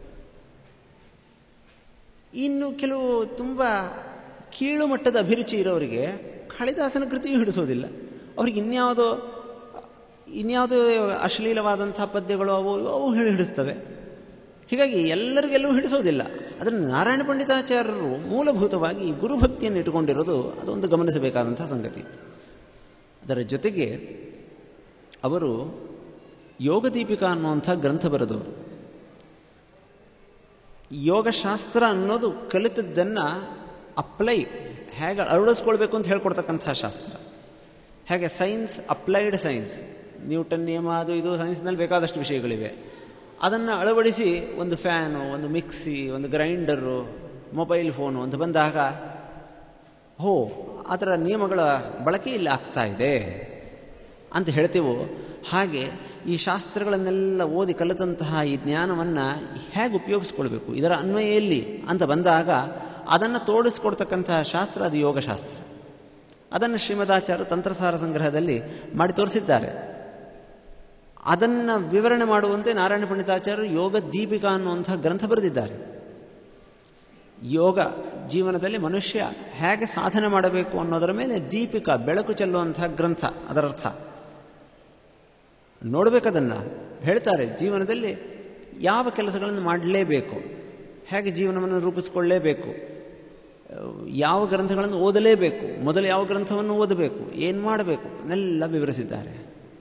ಇನ್ನು ಕೆಲವು ತುಂಬ ಕೀಳು ಮಟ್ಟದ ಅಭಿರುಚಿ ಇರೋರಿಗೆ ಕಾಳಿದಾಸನ ಕೃತಿಯೂ ಹಿಡಿಸೋದಿಲ್ಲ ಅವ್ರಿಗೆ ಇನ್ಯಾವುದೋ ಇನ್ಯಾವುದೋ ಅಶ್ಲೀಲವಾದಂಥ ಪದ್ಯಗಳು ಅವು ಅವು ಹೇಳಿ ಹಿಡಿಸ್ತವೆ ಹೀಗಾಗಿ ಎಲ್ಲರಿಗೆಲ್ಲೂ ಹಿಡಿಸೋದಿಲ್ಲ ಅದನ್ನು ನಾರಾಯಣ ಪಂಡಿತಾಚಾರ್ಯರು ಮೂಲಭೂತವಾಗಿ ಗುರುಭಕ್ತಿಯನ್ನು ಇಟ್ಟುಕೊಂಡಿರೋದು ಅದೊಂದು ಗಮನಿಸಬೇಕಾದಂಥ ಸಂಗತಿ ಅದರ ಜೊತೆಗೆ ಅವರು ಯೋಗದೀಪಿಕಾ ಅನ್ನುವಂಥ ಗ್ರಂಥ ಬರೆದವರು ಯೋಗಶಾಸ್ತ್ರ ಅನ್ನೋದು ಕಲಿತದ್ದನ್ನು ಅಪ್ಲೈ ಹೇಗೆ ಅಳವಡಿಸ್ಕೊಳ್ಬೇಕು ಅಂತ ಹೇಳ್ಕೊಡ್ತಕ್ಕಂಥ ಶಾಸ್ತ್ರ ಹೇಗೆ ಸೈನ್ಸ್ ಅಪ್ಲೈಡ್ ಸೈನ್ಸ್ ನ್ಯೂಟನ್ ನಿಯಮ ಅದು ಇದು ಸೈನ್ಸ್ನಲ್ಲಿ ಬೇಕಾದಷ್ಟು ವಿಷಯಗಳಿವೆ ಅದನ್ನು ಅಳವಡಿಸಿ ಒಂದು ಫ್ಯಾನು ಒಂದು ಮಿಕ್ಸಿ ಒಂದು ಗ್ರೈಂಡರು ಮೊಬೈಲ್ ಫೋನು ಅಂತ ಬಂದಾಗ ಹೋ ಅದರ ನಿಯಮಗಳ ಬಳಕೆ ಇಲ್ಲಿ ಆಗ್ತಾ ಇದೆ ಅಂತ ಹೇಳ್ತೇವೋ ಹಾಗೆ ಈ ಶಾಸ್ತ್ರಗಳನ್ನೆಲ್ಲ ಓದಿ ಕಲಿತಂತಹ ಈ ಜ್ಞಾನವನ್ನು ಹೇಗೆ ಉಪಯೋಗಿಸ್ಕೊಳ್ಬೇಕು ಇದರ ಅನ್ವಯಲ್ಲಿ ಅಂತ ಬಂದಾಗ ಅದನ್ನು ತೋಡಿಸ್ಕೊಡ್ತಕ್ಕಂತಹ ಶಾಸ್ತ್ರ ಅದು ಯೋಗಶಾಸ್ತ್ರ ಅದನ್ನು ಶ್ರೀಮದಾಚಾರ್ಯ ತಂತ್ರಸಾರ ಸಂಗ್ರಹದಲ್ಲಿ ಮಾಡಿ ತೋರಿಸಿದ್ದಾರೆ ಅದನ್ನು ವಿವರಣೆ ಮಾಡುವಂತೆ ನಾರಾಯಣ ಪಂಡಿತಾಚಾರ್ಯರು ಯೋಗ ದೀಪಿಕಾ ಅನ್ನುವಂಥ ಗ್ರಂಥ ಬರೆದಿದ್ದಾರೆ ಯೋಗ ಜೀವನದಲ್ಲಿ ಮನುಷ್ಯ ಹೇಗೆ ಸಾಧನೆ ಮಾಡಬೇಕು ಅನ್ನೋದರ ಮೇಲೆ ದೀಪಿಕಾ ಬೆಳಕು ಚೆಲ್ಲುವಂತಹ ಗ್ರಂಥ ಅದರರ್ಥ ನೋಡಬೇಕದನ್ನು ಹೇಳ್ತಾರೆ ಜೀವನದಲ್ಲಿ ಯಾವ ಕೆಲಸಗಳನ್ನು ಮಾಡಲೇಬೇಕು ಹೇಗೆ ಜೀವನವನ್ನು ರೂಪಿಸಿಕೊಳ್ಳಲೇಬೇಕು ಯಾವ ಗ್ರಂಥಗಳನ್ನು ಓದಲೇಬೇಕು ಮೊದಲು ಯಾವ ಗ್ರಂಥವನ್ನು ಓದಬೇಕು ಏನು ಮಾಡಬೇಕು ನೆಲ್ಲ ವಿವರಿಸಿದ್ದಾರೆ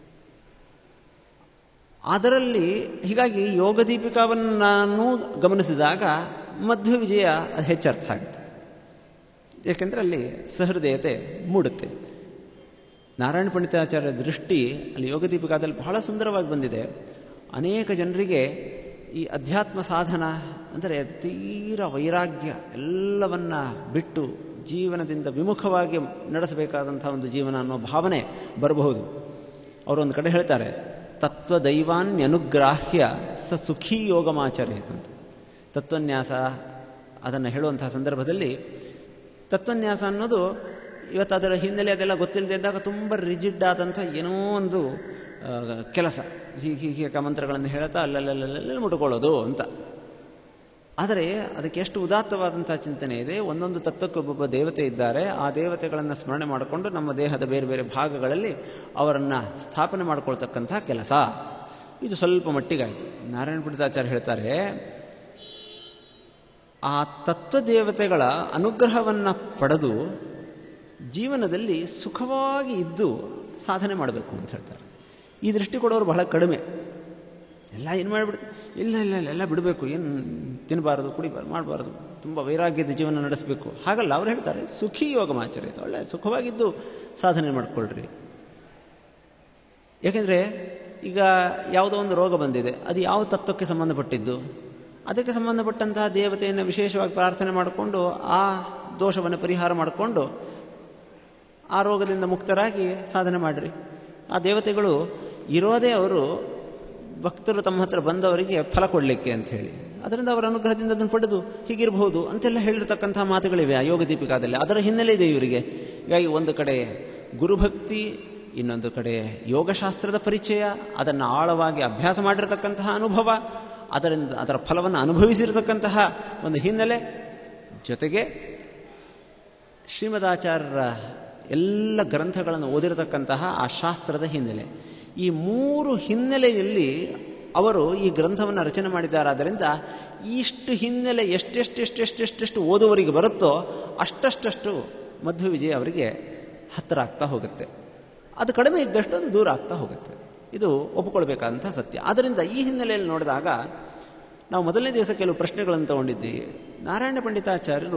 ಅದರಲ್ಲಿ ಹೀಗಾಗಿ ಯೋಗ ದೀಪಿಕಾವನ್ನು ನಾನು ಗಮನಿಸಿದಾಗ ಮಧ್ವ ವಿಜಯ ಅದು ಹೆಚ್ಚರ್ಥ ಆಗುತ್ತೆ ಏಕೆಂದರೆ ಅಲ್ಲಿ ಸಹೃದಯತೆ ಮೂಡುತ್ತೆ ನಾರಾಯಣ ಪಂಡಿತಾಚಾರ್ಯ ದೃಷ್ಟಿ ಅಲ್ಲಿ ಯೋಗ ದೀಪಿಕಾದಲ್ಲಿ ಬಹಳ ಸುಂದರವಾಗಿ ಬಂದಿದೆ ಅನೇಕ ಜನರಿಗೆ ಈ ಅಧ್ಯಾತ್ಮ ಸಾಧನ ಅಂದರೆ ತೀರ ವೈರಾಗ್ಯ ಎಲ್ಲವನ್ನ ಬಿಟ್ಟು ಜೀವನದಿಂದ ವಿಮುಖವಾಗಿ ನಡೆಸಬೇಕಾದಂಥ ಒಂದು ಜೀವನ ಅನ್ನೋ ಭಾವನೆ ಬರಬಹುದು ಅವರೊಂದು ಕಡೆ ಹೇಳ್ತಾರೆ ತತ್ವದೈವಾನ್ಯನುಗ್ರಾಹ್ಯ ಸ ಸುಖಿ ಯೋಗಮಾಚರೇತಂತ ತತ್ವನ್ಯಾಸ ಅದನ್ನು ಹೇಳುವಂತಹ ಸಂದರ್ಭದಲ್ಲಿ ತತ್ವನ್ಯಾಸ ಅನ್ನೋದು ಇವತ್ತು ಅದರ ಹಿನ್ನೆಲೆ ಅದೆಲ್ಲ ಗೊತ್ತಿಲ್ಲದೆ ಇದ್ದಾಗ ತುಂಬ ರಿಜಿಡ್ ಆದಂಥ ಏನೋ ಒಂದು ಕೆಲಸ ಹೀಗೆ ಹೀಗೆ ಮಂತ್ರಗಳನ್ನು ಹೇಳ್ತಾ ಅಲ್ಲಲ್ಲಲ್ಲ ಮುಟ್ಕೊಳ್ಳೋದು ಅಂತ ಆದರೆ ಅದಕ್ಕೆ ಎಷ್ಟು ಉದಾತ್ತವಾದಂಥ ಚಿಂತನೆ ಇದೆ ಒಂದೊಂದು ತತ್ವಕ್ಕೆ ಒಬ್ಬೊಬ್ಬ ದೇವತೆ ಇದ್ದಾರೆ ಆ ದೇವತೆಗಳನ್ನು ಸ್ಮರಣೆ ಮಾಡಿಕೊಂಡು ನಮ್ಮ ದೇಹದ ಬೇರೆ ಬೇರೆ ಭಾಗಗಳಲ್ಲಿ ಅವರನ್ನು ಸ್ಥಾಪನೆ ಮಾಡಿಕೊಳ್ತಕ್ಕಂಥ ಕೆಲಸ ಇದು ಸ್ವಲ್ಪ ಮಟ್ಟಿಗಾಯಿತು ನಾರಾಯಣ ಪಂಡಿತಾಚಾರ್ಯ ಹೇಳ್ತಾರೆ ಆ ತತ್ವದೇವತೆಗಳ ಅನುಗ್ರಹವನ್ನು ಪಡೆದು ಜೀವನದಲ್ಲಿ ಸುಖವಾಗಿ ಇದ್ದು ಸಾಧನೆ ಮಾಡಬೇಕು ಅಂತ ಹೇಳ್ತಾರೆ ಈ ದೃಷ್ಟಿ ಕೊಡೋರು ಬಹಳ ಕಡಿಮೆ ಎಲ್ಲ ಏನು ಮಾಡಿಬಿಡ್ತೀವಿ ಇಲ್ಲ ಇಲ್ಲ ಇಲ್ಲ ಎಲ್ಲ ಬಿಡಬೇಕು ಏನು ತಿನ್ನಬಾರದು ಕುಡಿಬಾರ್ದು ಮಾಡಬಾರ್ದು ತುಂಬ ವೈರಾಗ್ಯದ ಜೀವನ ನಡೆಸಬೇಕು ಹಾಗಲ್ಲ ಅವ್ರು ಹೇಳ್ತಾರೆ ಸುಖಿ ಯೋಗ ಮಾಚರಿತ ಒಳ್ಳೆ ಸುಖವಾಗಿದ್ದು ಸಾಧನೆ ಮಾಡಿಕೊಳ್ಳ್ರಿ ಯಾಕೆಂದರೆ ಈಗ ಯಾವುದೋ ಒಂದು ರೋಗ ಬಂದಿದೆ ಅದು ಯಾವ ತತ್ವಕ್ಕೆ ಸಂಬಂಧಪಟ್ಟಿದ್ದು ಅದಕ್ಕೆ ಸಂಬಂಧಪಟ್ಟಂತಹ ದೇವತೆಯನ್ನು ವಿಶೇಷವಾಗಿ ಪ್ರಾರ್ಥನೆ ಮಾಡಿಕೊಂಡು ಆ ದೋಷವನ್ನು ಪರಿಹಾರ ಮಾಡಿಕೊಂಡು ಆ ರೋಗದಿಂದ ಮುಕ್ತರಾಗಿ ಸಾಧನೆ ಮಾಡಿರಿ ಆ ದೇವತೆಗಳು ಇರೋದೇ ಅವರು ಭಕ್ತರು ತಮ್ಮ ಹತ್ರ ಬಂದವರಿಗೆ ಫಲ ಕೊಡಲಿಕ್ಕೆ ಅಂತ ಹೇಳಿ ಅದರಿಂದ ಅವರ ಅನುಗ್ರಹದಿಂದ ಅದನ್ನು ಪಡೆದು ಹೀಗಿರಬಹುದು ಅಂತೆಲ್ಲ ಹೇಳಿರ್ತಕ್ಕಂಥ ಮಾತುಗಳಿವೆ ಆ ಯೋಗ ದೀಪಿಕಾದಲ್ಲಿ ಅದರ ಹಿನ್ನೆಲೆ ಇದೆ ಇವರಿಗೆ ಹೀಗಾಗಿ ಒಂದು ಕಡೆ ಗುರುಭಕ್ತಿ ಇನ್ನೊಂದು ಕಡೆ ಯೋಗಶಾಸ್ತ್ರದ ಪರಿಚಯ ಅದನ್ನು ಆಳವಾಗಿ ಅಭ್ಯಾಸ ಮಾಡಿರತಕ್ಕಂತಹ ಅನುಭವ ಅದರಿಂದ ಅದರ ಫಲವನ್ನು ಅನುಭವಿಸಿರತಕ್ಕಂತಹ ಒಂದು ಹಿನ್ನೆಲೆ ಜೊತೆಗೆ ಶ್ರೀಮದಾಚಾರ್ಯರ ಎಲ್ಲ ಗ್ರಂಥಗಳನ್ನು ಓದಿರತಕ್ಕಂತಹ ಆ ಶಾಸ್ತ್ರದ ಹಿನ್ನೆಲೆ ಈ ಮೂರು ಹಿನ್ನೆಲೆಯಲ್ಲಿ ಅವರು ಈ ಗ್ರಂಥವನ್ನು ರಚನೆ ಮಾಡಿದ್ದಾರಾದ್ದರಿಂದ ಇಷ್ಟು ಹಿನ್ನೆಲೆ ಎಷ್ಟೆಷ್ಟೆಷ್ಟೆಷ್ಟೆಷ್ಟೆಷ್ಟು ಓದುವರಿಗೆ ಬರುತ್ತೋ ಅಷ್ಟಷ್ಟಷ್ಟು ಮಧ್ವ ವಿಜಯ ಅವರಿಗೆ ಹತ್ತಿರ ಆಗ್ತಾ ಹೋಗುತ್ತೆ ಅದು ಕಡಿಮೆ ಇದ್ದಷ್ಟು ಅದು ದೂರ ಆಗ್ತಾ ಹೋಗುತ್ತೆ ಇದು ಒಪ್ಪಿಕೊಳ್ಬೇಕಾದಂಥ ಸತ್ಯ ಆದ್ದರಿಂದ ಈ ಹಿನ್ನೆಲೆಯಲ್ಲಿ ನೋಡಿದಾಗ ನಾವು ಮೊದಲನೇ ದಿವಸ ಕೆಲವು ಪ್ರಶ್ನೆಗಳನ್ನು ತಗೊಂಡಿದ್ವಿ ನಾರಾಯಣ ಪಂಡಿತಾಚಾರ್ಯರು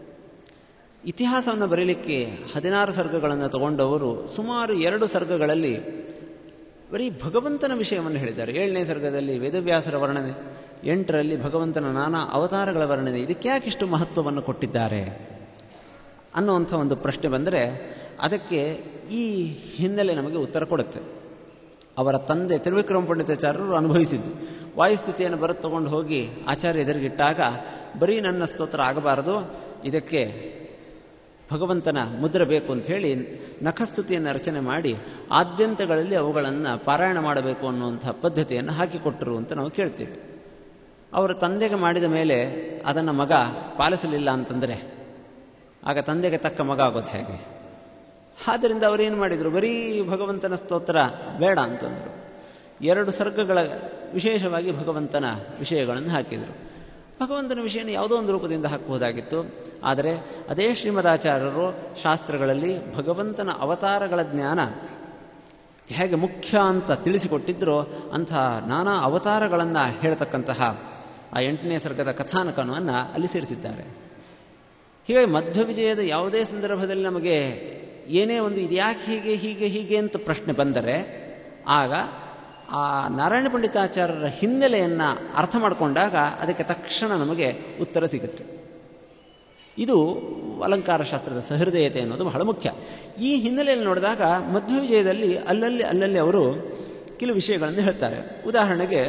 ಇತಿಹಾಸವನ್ನು ಬರೀಲಿಕ್ಕೆ ಹದಿನಾರು ಸರ್ಗಗಳನ್ನು ತಗೊಂಡವರು ಸುಮಾರು ಎರಡು ಸರ್ಗಗಳಲ್ಲಿ ಬರೀ ಭಗವಂತನ ವಿಷಯವನ್ನು ಹೇಳಿದ್ದಾರೆ ಏಳನೇ ಸರ್ಗದಲ್ಲಿ ವೇದವ್ಯಾಸರ ವರ್ಣನೆ ಎಂಟರಲ್ಲಿ ಭಗವಂತನ ನಾನಾ ಅವತಾರಗಳ ವರ್ಣನೆ ಇದಕ್ಕೆ ಯಾಕಿಷ್ಟು ಮಹತ್ವವನ್ನು ಕೊಟ್ಟಿದ್ದಾರೆ ಅನ್ನುವಂಥ ಒಂದು ಪ್ರಶ್ನೆ ಬಂದರೆ ಅದಕ್ಕೆ ಈ ಹಿನ್ನೆಲೆ ನಮಗೆ ಉತ್ತರ ಕೊಡುತ್ತೆ ಅವರ ತಂದೆ ತಿರುವಿಕ್ರಮ ಪಂಡಿತಾಚಾರ್ಯರು ಅನುಭವಿಸಿದ್ದು ವಾಯುಸ್ಥಿತಿಯನ್ನು ಬರೆದು ತಗೊಂಡು ಹೋಗಿ ಆಚಾರ್ಯ ಎದುರಿಗಿಟ್ಟಾಗ ಬರೀ ನನ್ನ ಸ್ತೋತ್ರ ಆಗಬಾರದು ಇದಕ್ಕೆ ಭಗವಂತನ ಮುದ್ರೆ ಬೇಕು ಅಂತ ಹೇಳಿ ನಖಸ್ತುತಿಯನ್ನು ರಚನೆ ಮಾಡಿ ಆದ್ಯಂತಗಳಲ್ಲಿ ಅವುಗಳನ್ನು ಪಾರಾಯಣ ಮಾಡಬೇಕು ಅನ್ನುವಂಥ ಪದ್ಧತಿಯನ್ನು ಹಾಕಿಕೊಟ್ಟರು ಅಂತ ನಾವು ಕೇಳ್ತೀವಿ ಅವರ ತಂದೆಗೆ ಮಾಡಿದ ಮೇಲೆ ಅದನ್ನು ಮಗ ಪಾಲಿಸಲಿಲ್ಲ ಅಂತಂದರೆ ಆಗ ತಂದೆಗೆ ತಕ್ಕ ಮಗ ಆಗೋದು ಹೇಗೆ ಆದ್ದರಿಂದ ಅವರೇನು ಮಾಡಿದರು ಬರೀ ಭಗವಂತನ ಸ್ತೋತ್ರ ಬೇಡ ಅಂತಂದರು ಎರಡು ಸರ್ಗಗಳ ವಿಶೇಷವಾಗಿ ಭಗವಂತನ ವಿಷಯಗಳನ್ನು ಹಾಕಿದರು ಭಗವಂತನ ವಿಷಯನ ಯಾವುದೋ ಒಂದು ರೂಪದಿಂದ ಹಾಕಬಹುದಾಗಿತ್ತು ಆದರೆ ಅದೇ ಶ್ರೀಮದಾಚಾರ್ಯರು ಶಾಸ್ತ್ರಗಳಲ್ಲಿ ಭಗವಂತನ ಅವತಾರಗಳ ಜ್ಞಾನ ಹೇಗೆ ಮುಖ್ಯ ಅಂತ ತಿಳಿಸಿಕೊಟ್ಟಿದ್ದರೋ ಅಂಥ ನಾನಾ ಅವತಾರಗಳನ್ನು ಹೇಳ್ತಕ್ಕಂತಹ ಆ ಎಂಟನೇ ಸರ್ಗದ ಕಥಾನಕನವನ್ನು ಅಲ್ಲಿ ಸೇರಿಸಿದ್ದಾರೆ ಹೀಗಾಗಿ ಮಧ್ವ ವಿಜಯದ ಯಾವುದೇ ಸಂದರ್ಭದಲ್ಲಿ ನಮಗೆ ಏನೇ ಒಂದು ಇದ್ಯಾಕೆ ಹೀಗೆ ಹೀಗೆ ಹೀಗೆ ಅಂತ ಪ್ರಶ್ನೆ ಬಂದರೆ ಆಗ ಆ ನಾರಾಯಣ ಪಂಡಿತಾಚಾರ್ಯರ ಹಿನ್ನೆಲೆಯನ್ನು ಅರ್ಥ ಮಾಡಿಕೊಂಡಾಗ ಅದಕ್ಕೆ ತಕ್ಷಣ ನಮಗೆ ಉತ್ತರ ಸಿಗುತ್ತೆ ಇದು ಅಲಂಕಾರ ಶಾಸ್ತ್ರದ ಸಹೃದಯತೆ ಅನ್ನೋದು ಬಹಳ ಮುಖ್ಯ ಈ ಹಿನ್ನೆಲೆಯಲ್ಲಿ ನೋಡಿದಾಗ ಮಧ್ವ ವಿಜಯದಲ್ಲಿ ಅಲ್ಲಲ್ಲಿ ಅಲ್ಲಲ್ಲಿ ಅವರು ಕೆಲವು ವಿಷಯಗಳನ್ನು ಹೇಳ್ತಾರೆ ಉದಾಹರಣೆಗೆ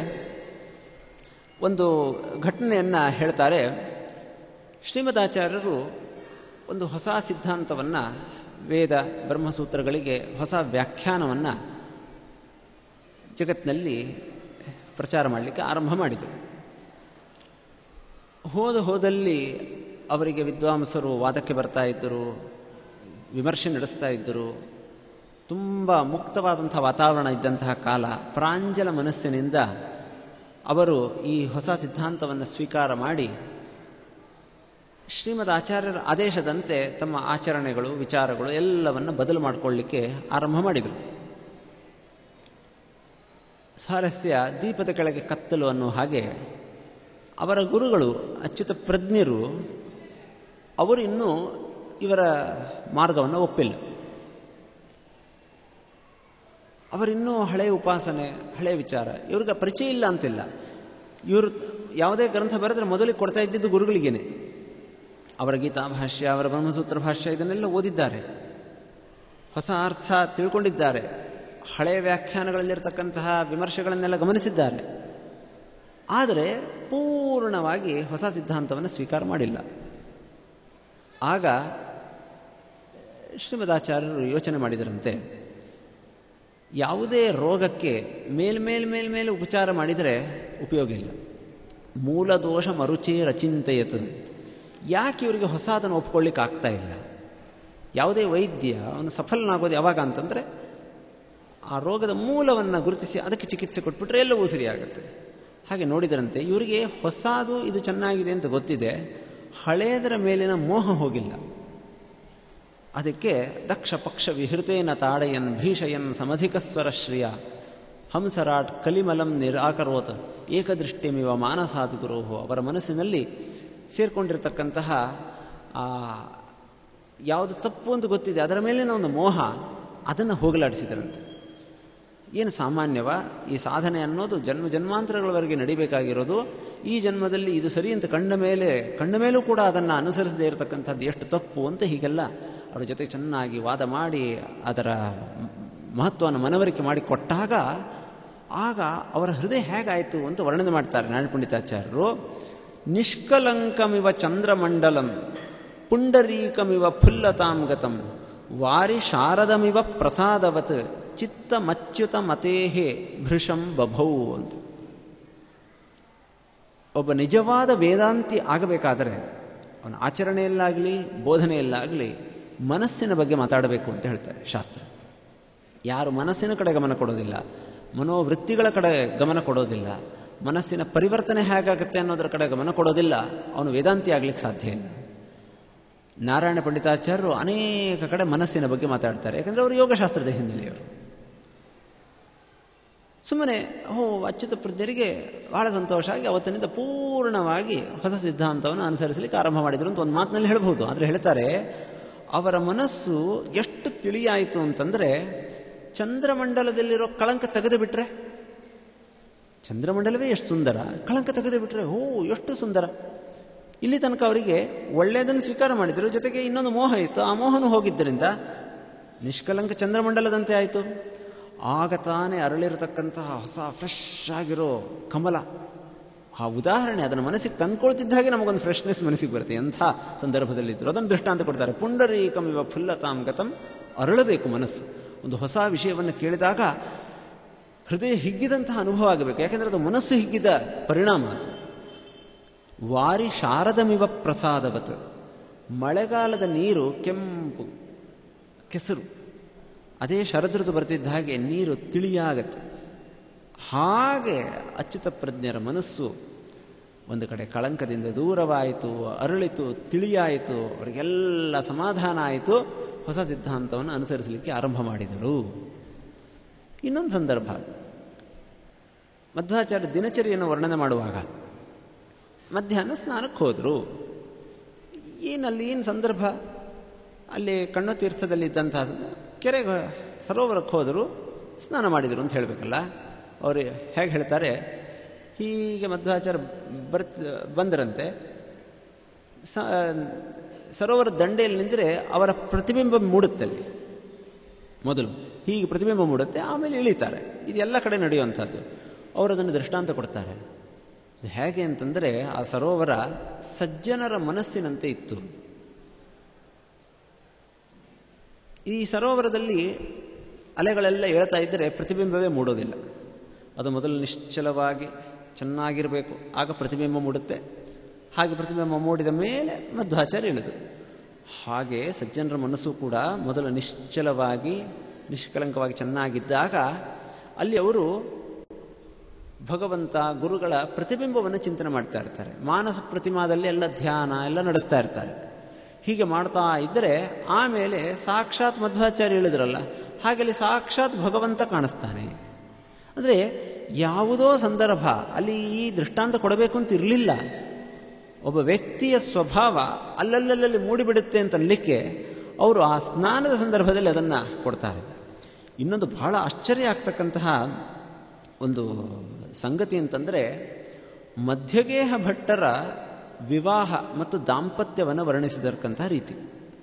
ಒಂದು ಘಟನೆಯನ್ನು ಹೇಳ್ತಾರೆ ಶ್ರೀಮದಾಚಾರ್ಯರು ಒಂದು ಹೊಸ ಸಿದ್ಧಾಂತವನ್ನು ವೇದ ಬ್ರಹ್ಮಸೂತ್ರಗಳಿಗೆ ಹೊಸ ವ್ಯಾಖ್ಯಾನವನ್ನು ಜಗತ್ತಿನಲ್ಲಿ ಪ್ರಚಾರ ಮಾಡಲಿಕ್ಕೆ ಆರಂಭ ಮಾಡಿದರು ಹೋದ ಹೋದಲ್ಲಿ ಅವರಿಗೆ ವಿದ್ವಾಂಸರು ವಾದಕ್ಕೆ ಬರ್ತಾ ಇದ್ದರು ವಿಮರ್ಶೆ ನಡೆಸ್ತಾ ಇದ್ದರು ತುಂಬ ಮುಕ್ತವಾದಂಥ ವಾತಾವರಣ ಇದ್ದಂತಹ ಕಾಲ ಪ್ರಾಂಜಲ ಮನಸ್ಸಿನಿಂದ ಅವರು ಈ ಹೊಸ ಸಿದ್ಧಾಂತವನ್ನು ಸ್ವೀಕಾರ ಮಾಡಿ ಶ್ರೀಮದ್ ಆಚಾರ್ಯರ ಆದೇಶದಂತೆ ತಮ್ಮ ಆಚರಣೆಗಳು ವಿಚಾರಗಳು ಎಲ್ಲವನ್ನು ಬದಲು ಮಾಡಿಕೊಳ್ಳಿಕ್ಕೆ ಆರಂಭ ಮಾಡಿದರು ಸ್ವಾರಸ್ಯ ದೀಪದ ಕೆಳಗೆ ಕತ್ತಲು ಅನ್ನೋ ಹಾಗೆ ಅವರ ಗುರುಗಳು ಅಚ್ಯುತ ಪ್ರಜ್ಞರು ಅವರು ಇನ್ನೂ ಇವರ ಮಾರ್ಗವನ್ನು ಒಪ್ಪಿಲ್ಲ ಅವರಿನ್ನೂ ಹಳೆಯ ಉಪಾಸನೆ ಹಳೆಯ ವಿಚಾರ ಇವ್ರಿಗೆ ಪರಿಚಯ ಇಲ್ಲ ಅಂತಿಲ್ಲ ಇವರು ಯಾವುದೇ ಗ್ರಂಥ ಬರೆದ್ರೆ ಮೊದಲಿಗೆ ಕೊಡ್ತಾ ಇದ್ದಿದ್ದು ಗುರುಗಳಿಗೇನೆ ಅವರ ಗೀತಾ ಭಾಷ್ಯ ಅವರ ಬ್ರಹ್ಮಸೂತ್ರ ಭಾಷ್ಯ ಇದನ್ನೆಲ್ಲ ಓದಿದ್ದಾರೆ ಹೊಸ ಅರ್ಥ ತಿಳ್ಕೊಂಡಿದ್ದಾರೆ ಹಳೆಯ ವ್ಯಾಖ್ಯಾನಗಳಲ್ಲಿರ್ತಕ್ಕಂತಹ ವಿಮರ್ಶೆಗಳನ್ನೆಲ್ಲ ಗಮನಿಸಿದ್ದಾರೆ ಆದರೆ ಪೂರ್ಣವಾಗಿ ಹೊಸ ಸಿದ್ಧಾಂತವನ್ನು ಸ್ವೀಕಾರ ಮಾಡಿಲ್ಲ ಆಗ ಶ್ರೀಮದಾಚಾರ್ಯರು ಯೋಚನೆ ಮಾಡಿದರಂತೆ ಯಾವುದೇ ರೋಗಕ್ಕೆ ಮೇಲ್ಮೇಲ್ ಮೇಲ್ಮೇಲೆ ಉಪಚಾರ ಮಾಡಿದರೆ ಉಪಯೋಗ ಇಲ್ಲ ಮೂಲ ದೋಷ ಮರುಚಿ ರಚಿಂತೆಯತ್ ಯಾಕೆ ಇವರಿಗೆ ಹೊಸದನ್ನು ಒಪ್ಕೊಳ್ಳಿಕ್ಕೆ ಆಗ್ತಾ ಇಲ್ಲ ಯಾವುದೇ ವೈದ್ಯ ಅವನು ಸಫಲನಾಗೋದು ಯಾವಾಗ ಅಂತಂದರೆ ಆ ರೋಗದ ಮೂಲವನ್ನು ಗುರುತಿಸಿ ಅದಕ್ಕೆ ಚಿಕಿತ್ಸೆ ಕೊಟ್ಬಿಟ್ರೆ ಎಲ್ಲವೂ ಸರಿಯಾಗುತ್ತೆ ಹಾಗೆ ನೋಡಿದರಂತೆ ಇವರಿಗೆ ಹೊಸದು ಇದು ಚೆನ್ನಾಗಿದೆ ಅಂತ ಗೊತ್ತಿದೆ ಹಳೆಯದರ ಮೇಲಿನ ಮೋಹ ಹೋಗಿಲ್ಲ ಅದಕ್ಕೆ ದಕ್ಷ ಪಕ್ಷ ವಿಹೃತೇನ ತಾಡಯನ್ ಭೀಷಯನ್ ಸಮಧಿಕಸ್ವರ ಶ್ರಿಯ ಹಂಸರಾಟ್ ಕಲಿಮಲಂ ನಿರಾಕರೋತ್ ಏಕದೃಷ್ಟಿಮಿವ ಮಾನಸಾದ್ ಗುರೋಹು ಅವರ ಮನಸ್ಸಿನಲ್ಲಿ ಸೇರ್ಕೊಂಡಿರ್ತಕ್ಕಂತಹ ಆ ಯಾವುದು ತಪ್ಪು ಅಂತ ಗೊತ್ತಿದೆ ಅದರ ಮೇಲಿನ ಒಂದು ಮೋಹ ಅದನ್ನು ಹೋಗಲಾಡಿಸಿದರಂತೆ ಏನು ಸಾಮಾನ್ಯವ ಈ ಸಾಧನೆ ಅನ್ನೋದು ಜನ್ಮ ಜನ್ಮಾಂತರಗಳವರೆಗೆ ನಡಿಬೇಕಾಗಿರೋದು ಈ ಜನ್ಮದಲ್ಲಿ ಇದು ಸರಿ ಅಂತ ಕಂಡ ಮೇಲೆ ಕಂಡ ಮೇಲೂ ಕೂಡ ಅದನ್ನು ಅನುಸರಿಸದೇ ಇರತಕ್ಕಂಥದ್ದು ಎಷ್ಟು ತಪ್ಪು ಅಂತ ಹೀಗೆಲ್ಲ ಅವರ ಜೊತೆ ಚೆನ್ನಾಗಿ ವಾದ ಮಾಡಿ ಅದರ ಮಹತ್ವವನ್ನು ಮನವರಿಕೆ ಮಾಡಿ ಕೊಟ್ಟಾಗ ಆಗ ಅವರ ಹೃದಯ ಹೇಗಾಯಿತು ಅಂತ ವರ್ಣನೆ ಮಾಡ್ತಾರೆ ನಾರಾಯಣ ಪಂಡಿತಾಚಾರ್ಯರು ನಿಷ್ಕಲಂಕಮಿವ ಚಂದ್ರಮಂಡಲಂ ಪುಂಡರೀಕಮಿವ ಫುಲ್ಲತಾಂ ಗತಂ ವಾರಿ ಶಾರದಮಿವ ಪ್ರಸಾದವತ್ ಚಿತ್ತ ಮಚ್ಯುತ ಮತೇಹೆ ಭೃಶಂ ಬಭೌ ಅಂತ ಒಬ್ಬ ನಿಜವಾದ ವೇದಾಂತಿ ಆಗಬೇಕಾದರೆ ಅವನ ಆಚರಣೆಯಲ್ಲಾಗಲಿ ಬೋಧನೆಯಲ್ಲಾಗಲಿ ಮನಸ್ಸಿನ ಬಗ್ಗೆ ಮಾತಾಡಬೇಕು ಅಂತ ಹೇಳ್ತಾರೆ ಶಾಸ್ತ್ರ ಯಾರು ಮನಸ್ಸಿನ ಕಡೆ ಗಮನ ಕೊಡೋದಿಲ್ಲ ಮನೋವೃತ್ತಿಗಳ ಕಡೆ ಗಮನ ಕೊಡೋದಿಲ್ಲ ಮನಸ್ಸಿನ ಪರಿವರ್ತನೆ ಹೇಗಾಗುತ್ತೆ ಅನ್ನೋದರ ಕಡೆ ಗಮನ ಕೊಡೋದಿಲ್ಲ ಅವನು ವೇದಾಂತಿ ಆಗ್ಲಿಕ್ಕೆ ಸಾಧ್ಯ ಇಲ್ಲ ನಾರಾಯಣ ಪಂಡಿತಾಚಾರ್ಯರು ಅನೇಕ ಕಡೆ ಮನಸ್ಸಿನ ಬಗ್ಗೆ ಮಾತಾಡ್ತಾರೆ ಯಾಕಂದ್ರೆ ಅವರು ಯೋಗಶಾಸ್ತ್ರದ ಹಿನ್ನೆಲೆಯವರು ಸುಮ್ಮನೆ ಓ ಅಚ್ಯುತ ಪ್ರಜ್ಞರಿಗೆ ಬಹಳ ಸಂತೋಷ ಆಗಿ ಅವತ್ತಿನಿಂದ ಪೂರ್ಣವಾಗಿ ಹೊಸ ಸಿದ್ಧಾಂತವನ್ನು ಅನುಸರಿಸಲಿಕ್ಕೆ ಆರಂಭ ಮಾಡಿದರು ಅಂತ ಒಂದು ಮಾತಿನಲ್ಲಿ ಹೇಳಬಹುದು ಆದರೆ ಹೇಳ್ತಾರೆ ಅವರ ಮನಸ್ಸು ಎಷ್ಟು ತಿಳಿಯಾಯಿತು ಅಂತಂದರೆ ಚಂದ್ರಮಂಡಲದಲ್ಲಿರೋ ಕಳಂಕ ತೆಗೆದು ಬಿಟ್ರೆ ಚಂದ್ರಮಂಡಲವೇ ಎಷ್ಟು ಸುಂದರ ಕಳಂಕ ತೆಗೆದು ಬಿಟ್ರೆ ಓ ಎಷ್ಟು ಸುಂದರ ಇಲ್ಲಿ ತನಕ ಅವರಿಗೆ ಒಳ್ಳೆಯದನ್ನು ಸ್ವೀಕಾರ ಮಾಡಿದರು ಜೊತೆಗೆ ಇನ್ನೊಂದು ಮೋಹ ಇತ್ತು ಆ ಮೋಹನು ಹೋಗಿದ್ದರಿಂದ ನಿಷ್ಕಲಂಕ ಚಂದ್ರಮಂಡಲದಂತೆ ಆಯಿತು ಆಗ ತಾನೇ ಅರಳಿರತಕ್ಕಂತಹ ಹೊಸ ಫ್ರೆಶ್ ಆಗಿರೋ ಕಮಲ ಆ ಉದಾಹರಣೆ ಅದನ್ನು ಮನಸ್ಸಿಗೆ ತಂದ್ಕೊಳ್ತಿದ್ದ ಹಾಗೆ ನಮಗೊಂದು ಫ್ರೆಶ್ನೆಸ್ ಮನಸ್ಸಿಗೆ ಬರುತ್ತೆ ಎಂಥ ಸಂದರ್ಭದಲ್ಲಿದ್ದರು ಅದನ್ನು ದೃಷ್ಟಾಂತ ಕೊಡ್ತಾರೆ ಪುಂಡರೀಕಮಿವ ಫುಲ್ಲತಾಂ ಗತಂ ಅರಳಬೇಕು ಮನಸ್ಸು ಒಂದು ಹೊಸ ವಿಷಯವನ್ನು ಕೇಳಿದಾಗ ಹೃದಯ ಹಿಗ್ಗಿದಂತಹ ಅನುಭವ ಆಗಬೇಕು ಯಾಕೆಂದರೆ ಅದು ಮನಸ್ಸು ಹಿಗ್ಗಿದ ಪರಿಣಾಮ ಅದು ವಾರಿ ಶಾರದಮಿವ ಪ್ರಸಾದವತ್ ಮಳೆಗಾಲದ ನೀರು ಕೆಂಪು ಕೆಸರು ಅದೇ ಶರದೃತು ಬರ್ತಿದ್ದ ಹಾಗೆ ನೀರು ತಿಳಿಯಾಗತ್ತೆ ಹಾಗೆ ಅಚ್ಯುತ ಪ್ರಜ್ಞರ ಮನಸ್ಸು ಒಂದು ಕಡೆ ಕಳಂಕದಿಂದ ದೂರವಾಯಿತು ಅರಳಿತು ತಿಳಿಯಾಯಿತು ಅವರಿಗೆಲ್ಲ ಸಮಾಧಾನ ಆಯಿತು ಹೊಸ ಸಿದ್ಧಾಂತವನ್ನು ಅನುಸರಿಸಲಿಕ್ಕೆ ಆರಂಭ ಮಾಡಿದರು ಇನ್ನೊಂದು ಸಂದರ್ಭ ಮಧ್ವಾಚಾರ್ಯ ದಿನಚರಿಯನ್ನು ವರ್ಣನೆ ಮಾಡುವಾಗ ಮಧ್ಯಾಹ್ನ ಸ್ನಾನಕ್ಕೆ ಹೋದರು ಏನಲ್ಲಿ ಏನು ಸಂದರ್ಭ ಅಲ್ಲಿ ಕಣ್ಣು ತೀರ್ಥದಲ್ಲಿದ್ದಂತಹ ಕೆರೆಗೆ ಸರೋವರಕ್ಕೆ ಹೋದರು ಸ್ನಾನ ಮಾಡಿದರು ಅಂತ ಹೇಳಬೇಕಲ್ಲ ಅವರು ಹೇಗೆ ಹೇಳ್ತಾರೆ ಹೀಗೆ ಮಧ್ವಾಚಾರ್ಯ ಬರ್ತ ಬಂದರಂತೆ ಸ ಸರೋವರ ದಂಡೆಯಲ್ಲಿ ನಿಂತರೆ ಅವರ ಪ್ರತಿಬಿಂಬ ಮೂಡುತ್ತಲ್ಲಿ ಮೊದಲು ಹೀಗೆ ಪ್ರತಿಬಿಂಬ ಮೂಡುತ್ತೆ ಆಮೇಲೆ ಇಳಿತಾರೆ ಇದು ಎಲ್ಲ ಕಡೆ ನಡೆಯುವಂಥದ್ದು ಅವರು ಅದನ್ನು ದೃಷ್ಟಾಂತ ಕೊಡ್ತಾರೆ ಹೇಗೆ ಅಂತಂದರೆ ಆ ಸರೋವರ ಸಜ್ಜನರ ಮನಸ್ಸಿನಂತೆ ಇತ್ತು ಈ ಸರೋವರದಲ್ಲಿ ಅಲೆಗಳೆಲ್ಲ ಹೇಳ್ತಾ ಇದ್ದರೆ ಪ್ರತಿಬಿಂಬವೇ ಮೂಡೋದಿಲ್ಲ ಅದು ಮೊದಲು ನಿಶ್ಚಲವಾಗಿ ಚೆನ್ನಾಗಿರಬೇಕು ಆಗ ಪ್ರತಿಬಿಂಬ ಮೂಡುತ್ತೆ ಹಾಗೆ ಪ್ರತಿಬಿಂಬ ಮೂಡಿದ ಮೇಲೆ ಮಧ್ವಾಚಾರ್ಯ ಇಳಿದು ಹಾಗೆ ಸಜ್ಜನರ ಮನಸ್ಸು ಕೂಡ ಮೊದಲು ನಿಶ್ಚಲವಾಗಿ ನಿಷ್ಕಲಂಕವಾಗಿ ಚೆನ್ನಾಗಿದ್ದಾಗ ಅಲ್ಲಿ ಅವರು ಭಗವಂತ ಗುರುಗಳ ಪ್ರತಿಬಿಂಬವನ್ನು ಚಿಂತನೆ ಮಾಡ್ತಾ ಇರ್ತಾರೆ ಮಾನಸ ಪ್ರತಿಮಾದಲ್ಲಿ ಎಲ್ಲ ಧ್ಯಾನ ಎಲ್ಲ ನಡೆಸ್ತಾ ಇರ್ತಾರೆ ಹೀಗೆ ಮಾಡ್ತಾ ಇದ್ದರೆ ಆಮೇಲೆ ಸಾಕ್ಷಾತ್ ಮಧ್ವಾಚಾರ್ಯ ಹೇಳಿದ್ರಲ್ಲ ಹಾಗೆ ಅಲ್ಲಿ ಸಾಕ್ಷಾತ್ ಭಗವಂತ ಕಾಣಿಸ್ತಾನೆ ಅಂದರೆ ಯಾವುದೋ ಸಂದರ್ಭ ಅಲ್ಲಿ ಈ ದೃಷ್ಟಾಂತ ಕೊಡಬೇಕು ಅಂತ ಇರಲಿಲ್ಲ ಒಬ್ಬ ವ್ಯಕ್ತಿಯ ಸ್ವಭಾವ ಅಲ್ಲಲ್ಲಲ್ಲಿ ಮೂಡಿಬಿಡುತ್ತೆ ಅಂತ ಅನ್ಲಿಕ್ಕೆ ಅವರು ಆ ಸ್ನಾನದ ಸಂದರ್ಭದಲ್ಲಿ ಅದನ್ನು ಕೊಡ್ತಾರೆ ಇನ್ನೊಂದು ಬಹಳ ಆಶ್ಚರ್ಯ ಆಗ್ತಕ್ಕಂತಹ ಒಂದು ಸಂಗತಿ ಅಂತಂದರೆ ಮಧ್ಯಗೇಹ ಭಟ್ಟರ ವಿವಾಹ ಮತ್ತು ದಾಂಪತ್ಯವನ್ನು ವರ್ಣಿಸಿದಕ್ಕಂತಹ ರೀತಿ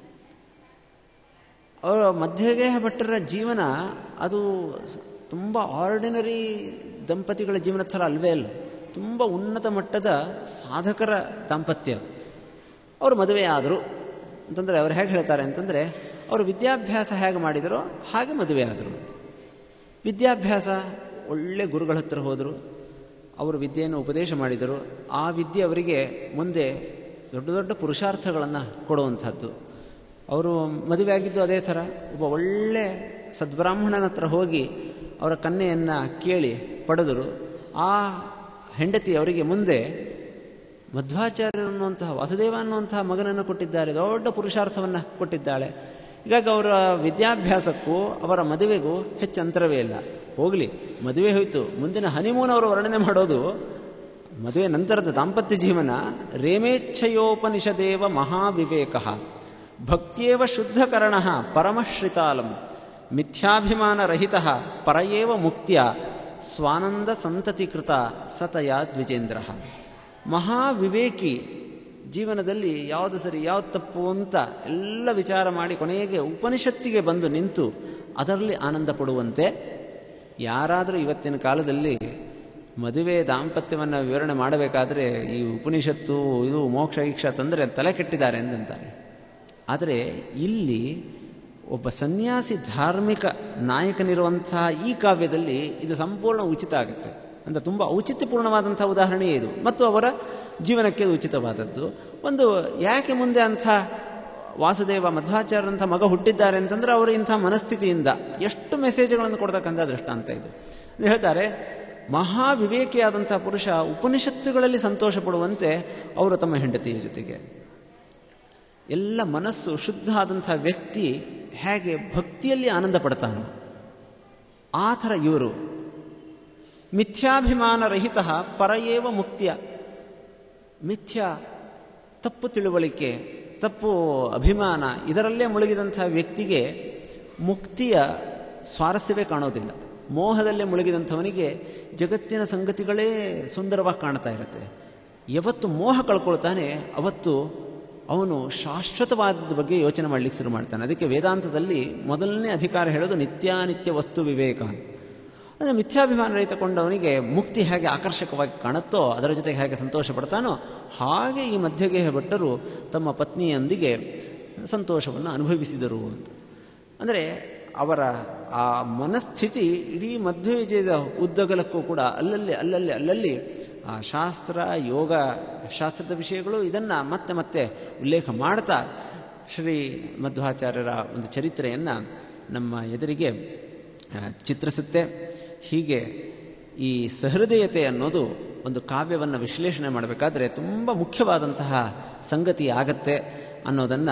ಅವರ ಮಧ್ಯಗೇಹ ಭಟ್ಟರ ಜೀವನ ಅದು ತುಂಬ ಆರ್ಡಿನರಿ ದಂಪತಿಗಳ ಜೀವನ ಥರ ಅಲ್ವೇ ಅಲ್ಲ ತುಂಬ ಉನ್ನತ ಮಟ್ಟದ ಸಾಧಕರ ದಾಂಪತ್ಯ ಅದು ಅವರು ಮದುವೆ ಆದರು ಅಂತಂದರೆ ಅವ್ರು ಹೇಗೆ ಹೇಳ್ತಾರೆ ಅಂತಂದರೆ ಅವರು ವಿದ್ಯಾಭ್ಯಾಸ ಹೇಗೆ ಮಾಡಿದರೋ ಹಾಗೆ ಮದುವೆ ಆದರು ವಿದ್ಯಾಭ್ಯಾಸ ಒಳ್ಳೆ ಗುರುಗಳ ಹತ್ರ ಹೋದರು ಅವರು ವಿದ್ಯೆಯನ್ನು ಉಪದೇಶ ಮಾಡಿದರು ಆ ವಿದ್ಯೆ ಅವರಿಗೆ ಮುಂದೆ ದೊಡ್ಡ ದೊಡ್ಡ ಪುರುಷಾರ್ಥಗಳನ್ನು ಕೊಡುವಂಥದ್ದು ಅವರು ಮದುವೆ ಆಗಿದ್ದು ಅದೇ ಥರ ಒಬ್ಬ ಒಳ್ಳೆ ಸದ್ಬ್ರಾಹ್ಮಣನ ಹತ್ರ ಹೋಗಿ ಅವರ ಕನ್ಯೆಯನ್ನು ಕೇಳಿ ಪಡೆದರು ಆ ಹೆಂಡತಿ ಅವರಿಗೆ ಮುಂದೆ ಮಧ್ವಾಚಾರ್ಯರು ಅನ್ನುವಂತಹ ವಾಸುದೇವ ಅನ್ನುವಂತಹ ಮಗನನ್ನು ಕೊಟ್ಟಿದ್ದಾರೆ ದೊಡ್ಡ ಪುರುಷಾರ್ಥವನ್ನು ಕೊಟ್ಟಿದ್ದಾಳೆ ಹೀಗಾಗಿ ಅವರ ವಿದ್ಯಾಭ್ಯಾಸಕ್ಕೂ ಅವರ ಮದುವೆಗೂ ಹೆಚ್ಚು ಅಂತರವೇ ಇಲ್ಲ ಹೋಗಲಿ ಮದುವೆ ಹೋಯಿತು ಮುಂದಿನ ಹನಿಮೂನ್ ಅವರು ವರ್ಣನೆ ಮಾಡೋದು ಮದುವೆ ನಂತರದ ದಾಂಪತ್ಯ ಜೀವನ ರೇಮೇಚ್ಛಯೋಪನಿಷದೇವ ಮಹಾವಿವೇಕ ಭಕ್ತಿಯೇವ ಶುದ್ಧಕರಣ ಪರಮಶ್ರಿತಾಲಂ ಮಿಥ್ಯಾಭಿಮಾನರಹಿತ ಪರಯೇವ ಮುಕ್ತಿಯ ಸ್ವಾನಂದ ಸಂತತಿಕೃತ ಸತಯ ದ್ವಿಜೇಂದ್ರ ಮಹಾವಿವೇಕಿ ಜೀವನದಲ್ಲಿ ಯಾವುದು ಸರಿ ಯಾವುದು ತಪ್ಪು ಅಂತ ಎಲ್ಲ ವಿಚಾರ ಮಾಡಿ ಕೊನೆಗೆ ಉಪನಿಷತ್ತಿಗೆ ಬಂದು ನಿಂತು ಅದರಲ್ಲಿ ಆನಂದ ಪಡುವಂತೆ ಯಾರಾದರೂ ಇವತ್ತಿನ ಕಾಲದಲ್ಲಿ ಮದುವೆ ದಾಂಪತ್ಯವನ್ನು ವಿವರಣೆ ಮಾಡಬೇಕಾದ್ರೆ ಈ ಉಪನಿಷತ್ತು ಇದು ಮೋಕ್ಷ ಈಕ್ಷ ತಂದರೆ ತಲೆ ಕೆಟ್ಟಿದ್ದಾರೆ ಎಂದಂತಾರೆ ಆದರೆ ಇಲ್ಲಿ ಒಬ್ಬ ಸನ್ಯಾಸಿ ಧಾರ್ಮಿಕ ನಾಯಕನಿರುವಂತಹ ಈ ಕಾವ್ಯದಲ್ಲಿ ಇದು ಸಂಪೂರ್ಣ ಉಚಿತ ಆಗುತ್ತೆ ಅಂದರೆ ತುಂಬ ಔಚಿತ್ಯಪೂರ್ಣವಾದಂಥ ಉದಾಹರಣೆಯೇ ಇದು ಮತ್ತು ಅವರ ಜೀವನಕ್ಕೆ ಇದು ಉಚಿತವಾದದ್ದು ಒಂದು ಯಾಕೆ ಮುಂದೆ ಅಂಥ ವಾಸುದೇವ ಮಧ್ವಾಚಾರ್ಯರಂಥ ಮಗ ಹುಟ್ಟಿದ್ದಾರೆ ಅಂತಂದ್ರೆ ಅವರು ಇಂಥ ಮನಸ್ಥಿತಿಯಿಂದ ಎಷ್ಟು ಮೆಸೇಜ್ಗಳನ್ನು ಕೊಡ್ತಕ್ಕಂಥ ದೃಷ್ಟಾಂತ ಇದು ಅಂತ ಹೇಳ್ತಾರೆ ಮಹಾವಿವೇಕಿಯಾದಂಥ ಪುರುಷ ಉಪನಿಷತ್ತುಗಳಲ್ಲಿ ಸಂತೋಷ ಪಡುವಂತೆ ಅವರು ತಮ್ಮ ಹೆಂಡತಿಯ ಜೊತೆಗೆ ಎಲ್ಲ ಮನಸ್ಸು ಶುದ್ಧ ಆದಂಥ ವ್ಯಕ್ತಿ ಹೇಗೆ ಭಕ್ತಿಯಲ್ಲಿ ಆನಂದ ಪಡ್ತಾನೋ ಆ ಥರ ಇವರು ಮಿಥ್ಯಾಭಿಮಾನ ರಹಿತ ಪರಯೇವ ಮುಕ್ತಿಯ ಮಿಥ್ಯ ತಪ್ಪು ತಿಳುವಳಿಕೆ ತಪ್ಪು ಅಭಿಮಾನ ಇದರಲ್ಲೇ ಮುಳುಗಿದಂಥ ವ್ಯಕ್ತಿಗೆ ಮುಕ್ತಿಯ ಸ್ವಾರಸ್ಯವೇ ಕಾಣೋದಿಲ್ಲ ಮೋಹದಲ್ಲೇ ಮುಳುಗಿದಂಥವನಿಗೆ ಜಗತ್ತಿನ ಸಂಗತಿಗಳೇ ಸುಂದರವಾಗಿ ಕಾಣ್ತಾ ಇರುತ್ತೆ ಯಾವತ್ತು ಮೋಹ ಕಳ್ಕೊಳ್ತಾನೆ ಅವತ್ತು ಅವನು ಶಾಶ್ವತವಾದದ ಬಗ್ಗೆ ಯೋಚನೆ ಮಾಡಲಿಕ್ಕೆ ಶುರು ಮಾಡ್ತಾನೆ ಅದಕ್ಕೆ ವೇದಾಂತದಲ್ಲಿ ಮೊದಲನೇ ಅಧಿಕಾರ ಹೇಳೋದು ನಿತ್ಯಾನಿತ್ಯ ವಸ್ತು ವಿವೇಕ ಅಂದರೆ ಮಿಥ್ಯಾಭಿಮಾನ ರಹಿತಕೊಂಡವನಿಗೆ ಮುಕ್ತಿ ಹೇಗೆ ಆಕರ್ಷಕವಾಗಿ ಕಾಣುತ್ತೋ ಅದರ ಜೊತೆಗೆ ಹೇಗೆ ಸಂತೋಷ ಪಡ್ತಾನೋ ಹಾಗೆ ಈ ಮಧ್ಯಗೇಹ ಭಟ್ಟರು ತಮ್ಮ ಪತ್ನಿಯೊಂದಿಗೆ ಸಂತೋಷವನ್ನು ಅನುಭವಿಸಿದರು ಅಂತ ಅಂದರೆ ಅವರ ಆ ಮನಸ್ಥಿತಿ ಇಡೀ ಮಧ್ವವಿಜಯದ ಉದ್ದಗಲಕ್ಕೂ ಕೂಡ ಅಲ್ಲಲ್ಲಿ ಅಲ್ಲಲ್ಲಿ ಅಲ್ಲಲ್ಲಿ ಆ ಶಾಸ್ತ್ರ ಯೋಗ ಶಾಸ್ತ್ರದ ವಿಷಯಗಳು ಇದನ್ನು ಮತ್ತೆ ಮತ್ತೆ ಉಲ್ಲೇಖ ಮಾಡ್ತಾ ಶ್ರೀ ಮಧ್ವಾಚಾರ್ಯರ ಒಂದು ಚರಿತ್ರೆಯನ್ನು ನಮ್ಮ ಎದುರಿಗೆ ಚಿತ್ರಿಸುತ್ತೆ ಹೀಗೆ ಈ ಸಹೃದಯತೆ ಅನ್ನೋದು ಒಂದು ಕಾವ್ಯವನ್ನು ವಿಶ್ಲೇಷಣೆ ಮಾಡಬೇಕಾದ್ರೆ ತುಂಬ ಮುಖ್ಯವಾದಂತಹ ಸಂಗತಿ ಆಗತ್ತೆ ಅನ್ನೋದನ್ನು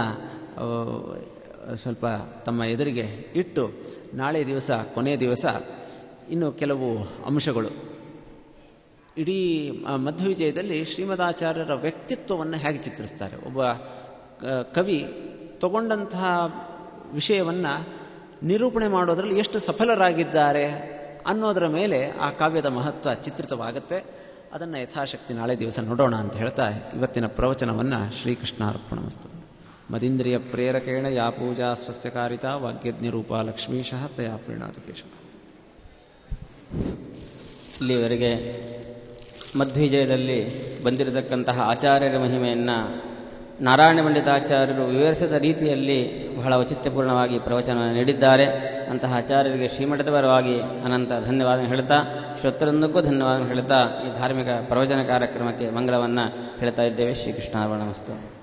ಸ್ವಲ್ಪ ತಮ್ಮ ಎದುರಿಗೆ ಇಟ್ಟು ನಾಳೆ ದಿವಸ ಕೊನೆಯ ದಿವಸ ಇನ್ನು ಕೆಲವು ಅಂಶಗಳು ಇಡೀ ಮಧ್ವವಿಜಯದಲ್ಲಿ ಶ್ರೀಮದಾಚಾರ್ಯರ ವ್ಯಕ್ತಿತ್ವವನ್ನು ಹೇಗೆ ಚಿತ್ರಿಸ್ತಾರೆ ಒಬ್ಬ ಕವಿ ತಗೊಂಡಂತಹ ವಿಷಯವನ್ನು ನಿರೂಪಣೆ ಮಾಡೋದರಲ್ಲಿ ಎಷ್ಟು ಸಫಲರಾಗಿದ್ದಾರೆ ಅನ್ನೋದರ ಮೇಲೆ ಆ ಕಾವ್ಯದ ಮಹತ್ವ ಚಿತ್ರಿತವಾಗುತ್ತೆ ಅದನ್ನು ಯಥಾಶಕ್ತಿ ನಾಳೆ ದಿವಸ ನೋಡೋಣ ಅಂತ ಹೇಳ್ತಾ ಇವತ್ತಿನ ಪ್ರವಚನವನ್ನು ಶ್ರೀಕೃಷ್ಣ ಅರ್ಪಣಮಸ್ತು ಮದೀಂದ್ರಿಯ ಪ್ರೇರಕೇಣ ಯಾ ಪೂಜಾ ಸ್ವಸ್ಯಕಾರಿತ ವಾಗ್ಯಜ್ಞರೂಪ ಲಕ್ಷ್ಮೀಶಃ ತಯಾ ಪ್ರೀಣಾತು ಕೇಶವ ಇಲ್ಲಿವರೆಗೆ ಮಧ್ವಿಜಯದಲ್ಲಿ ಬಂದಿರತಕ್ಕಂತಹ ಆಚಾರ್ಯರ ಮಹಿಮೆಯನ್ನು ನಾರಾಯಣ ಪಂಡಿತಾಚಾರ್ಯರು ವಿವರಿಸಿದ ರೀತಿಯಲ್ಲಿ ಬಹಳ ಔಚಿತ್ಯಪೂರ್ಣವಾಗಿ ಪ್ರವಚನ ನೀಡಿದ್ದಾರೆ ಅಂತಹ ಆಚಾರ್ಯರಿಗೆ ಶ್ರೀಮಠದ ಪರವಾಗಿ ಅನಂತ ಧನ್ಯವಾದ ಹೇಳ್ತಾ ಶ್ರೋತರೊಂದಕ್ಕೂ ಧನ್ಯವಾದ ಹೇಳ್ತಾ ಈ ಧಾರ್ಮಿಕ ಪ್ರವಚನ ಕಾರ್ಯಕ್ರಮಕ್ಕೆ ಮಂಗಳವನ್ನು ಹೇಳ್ತಾ ಇದ್ದೇವೆ ಶ್ರೀಕೃಷ್ಣ ನಮಸ್ತೆ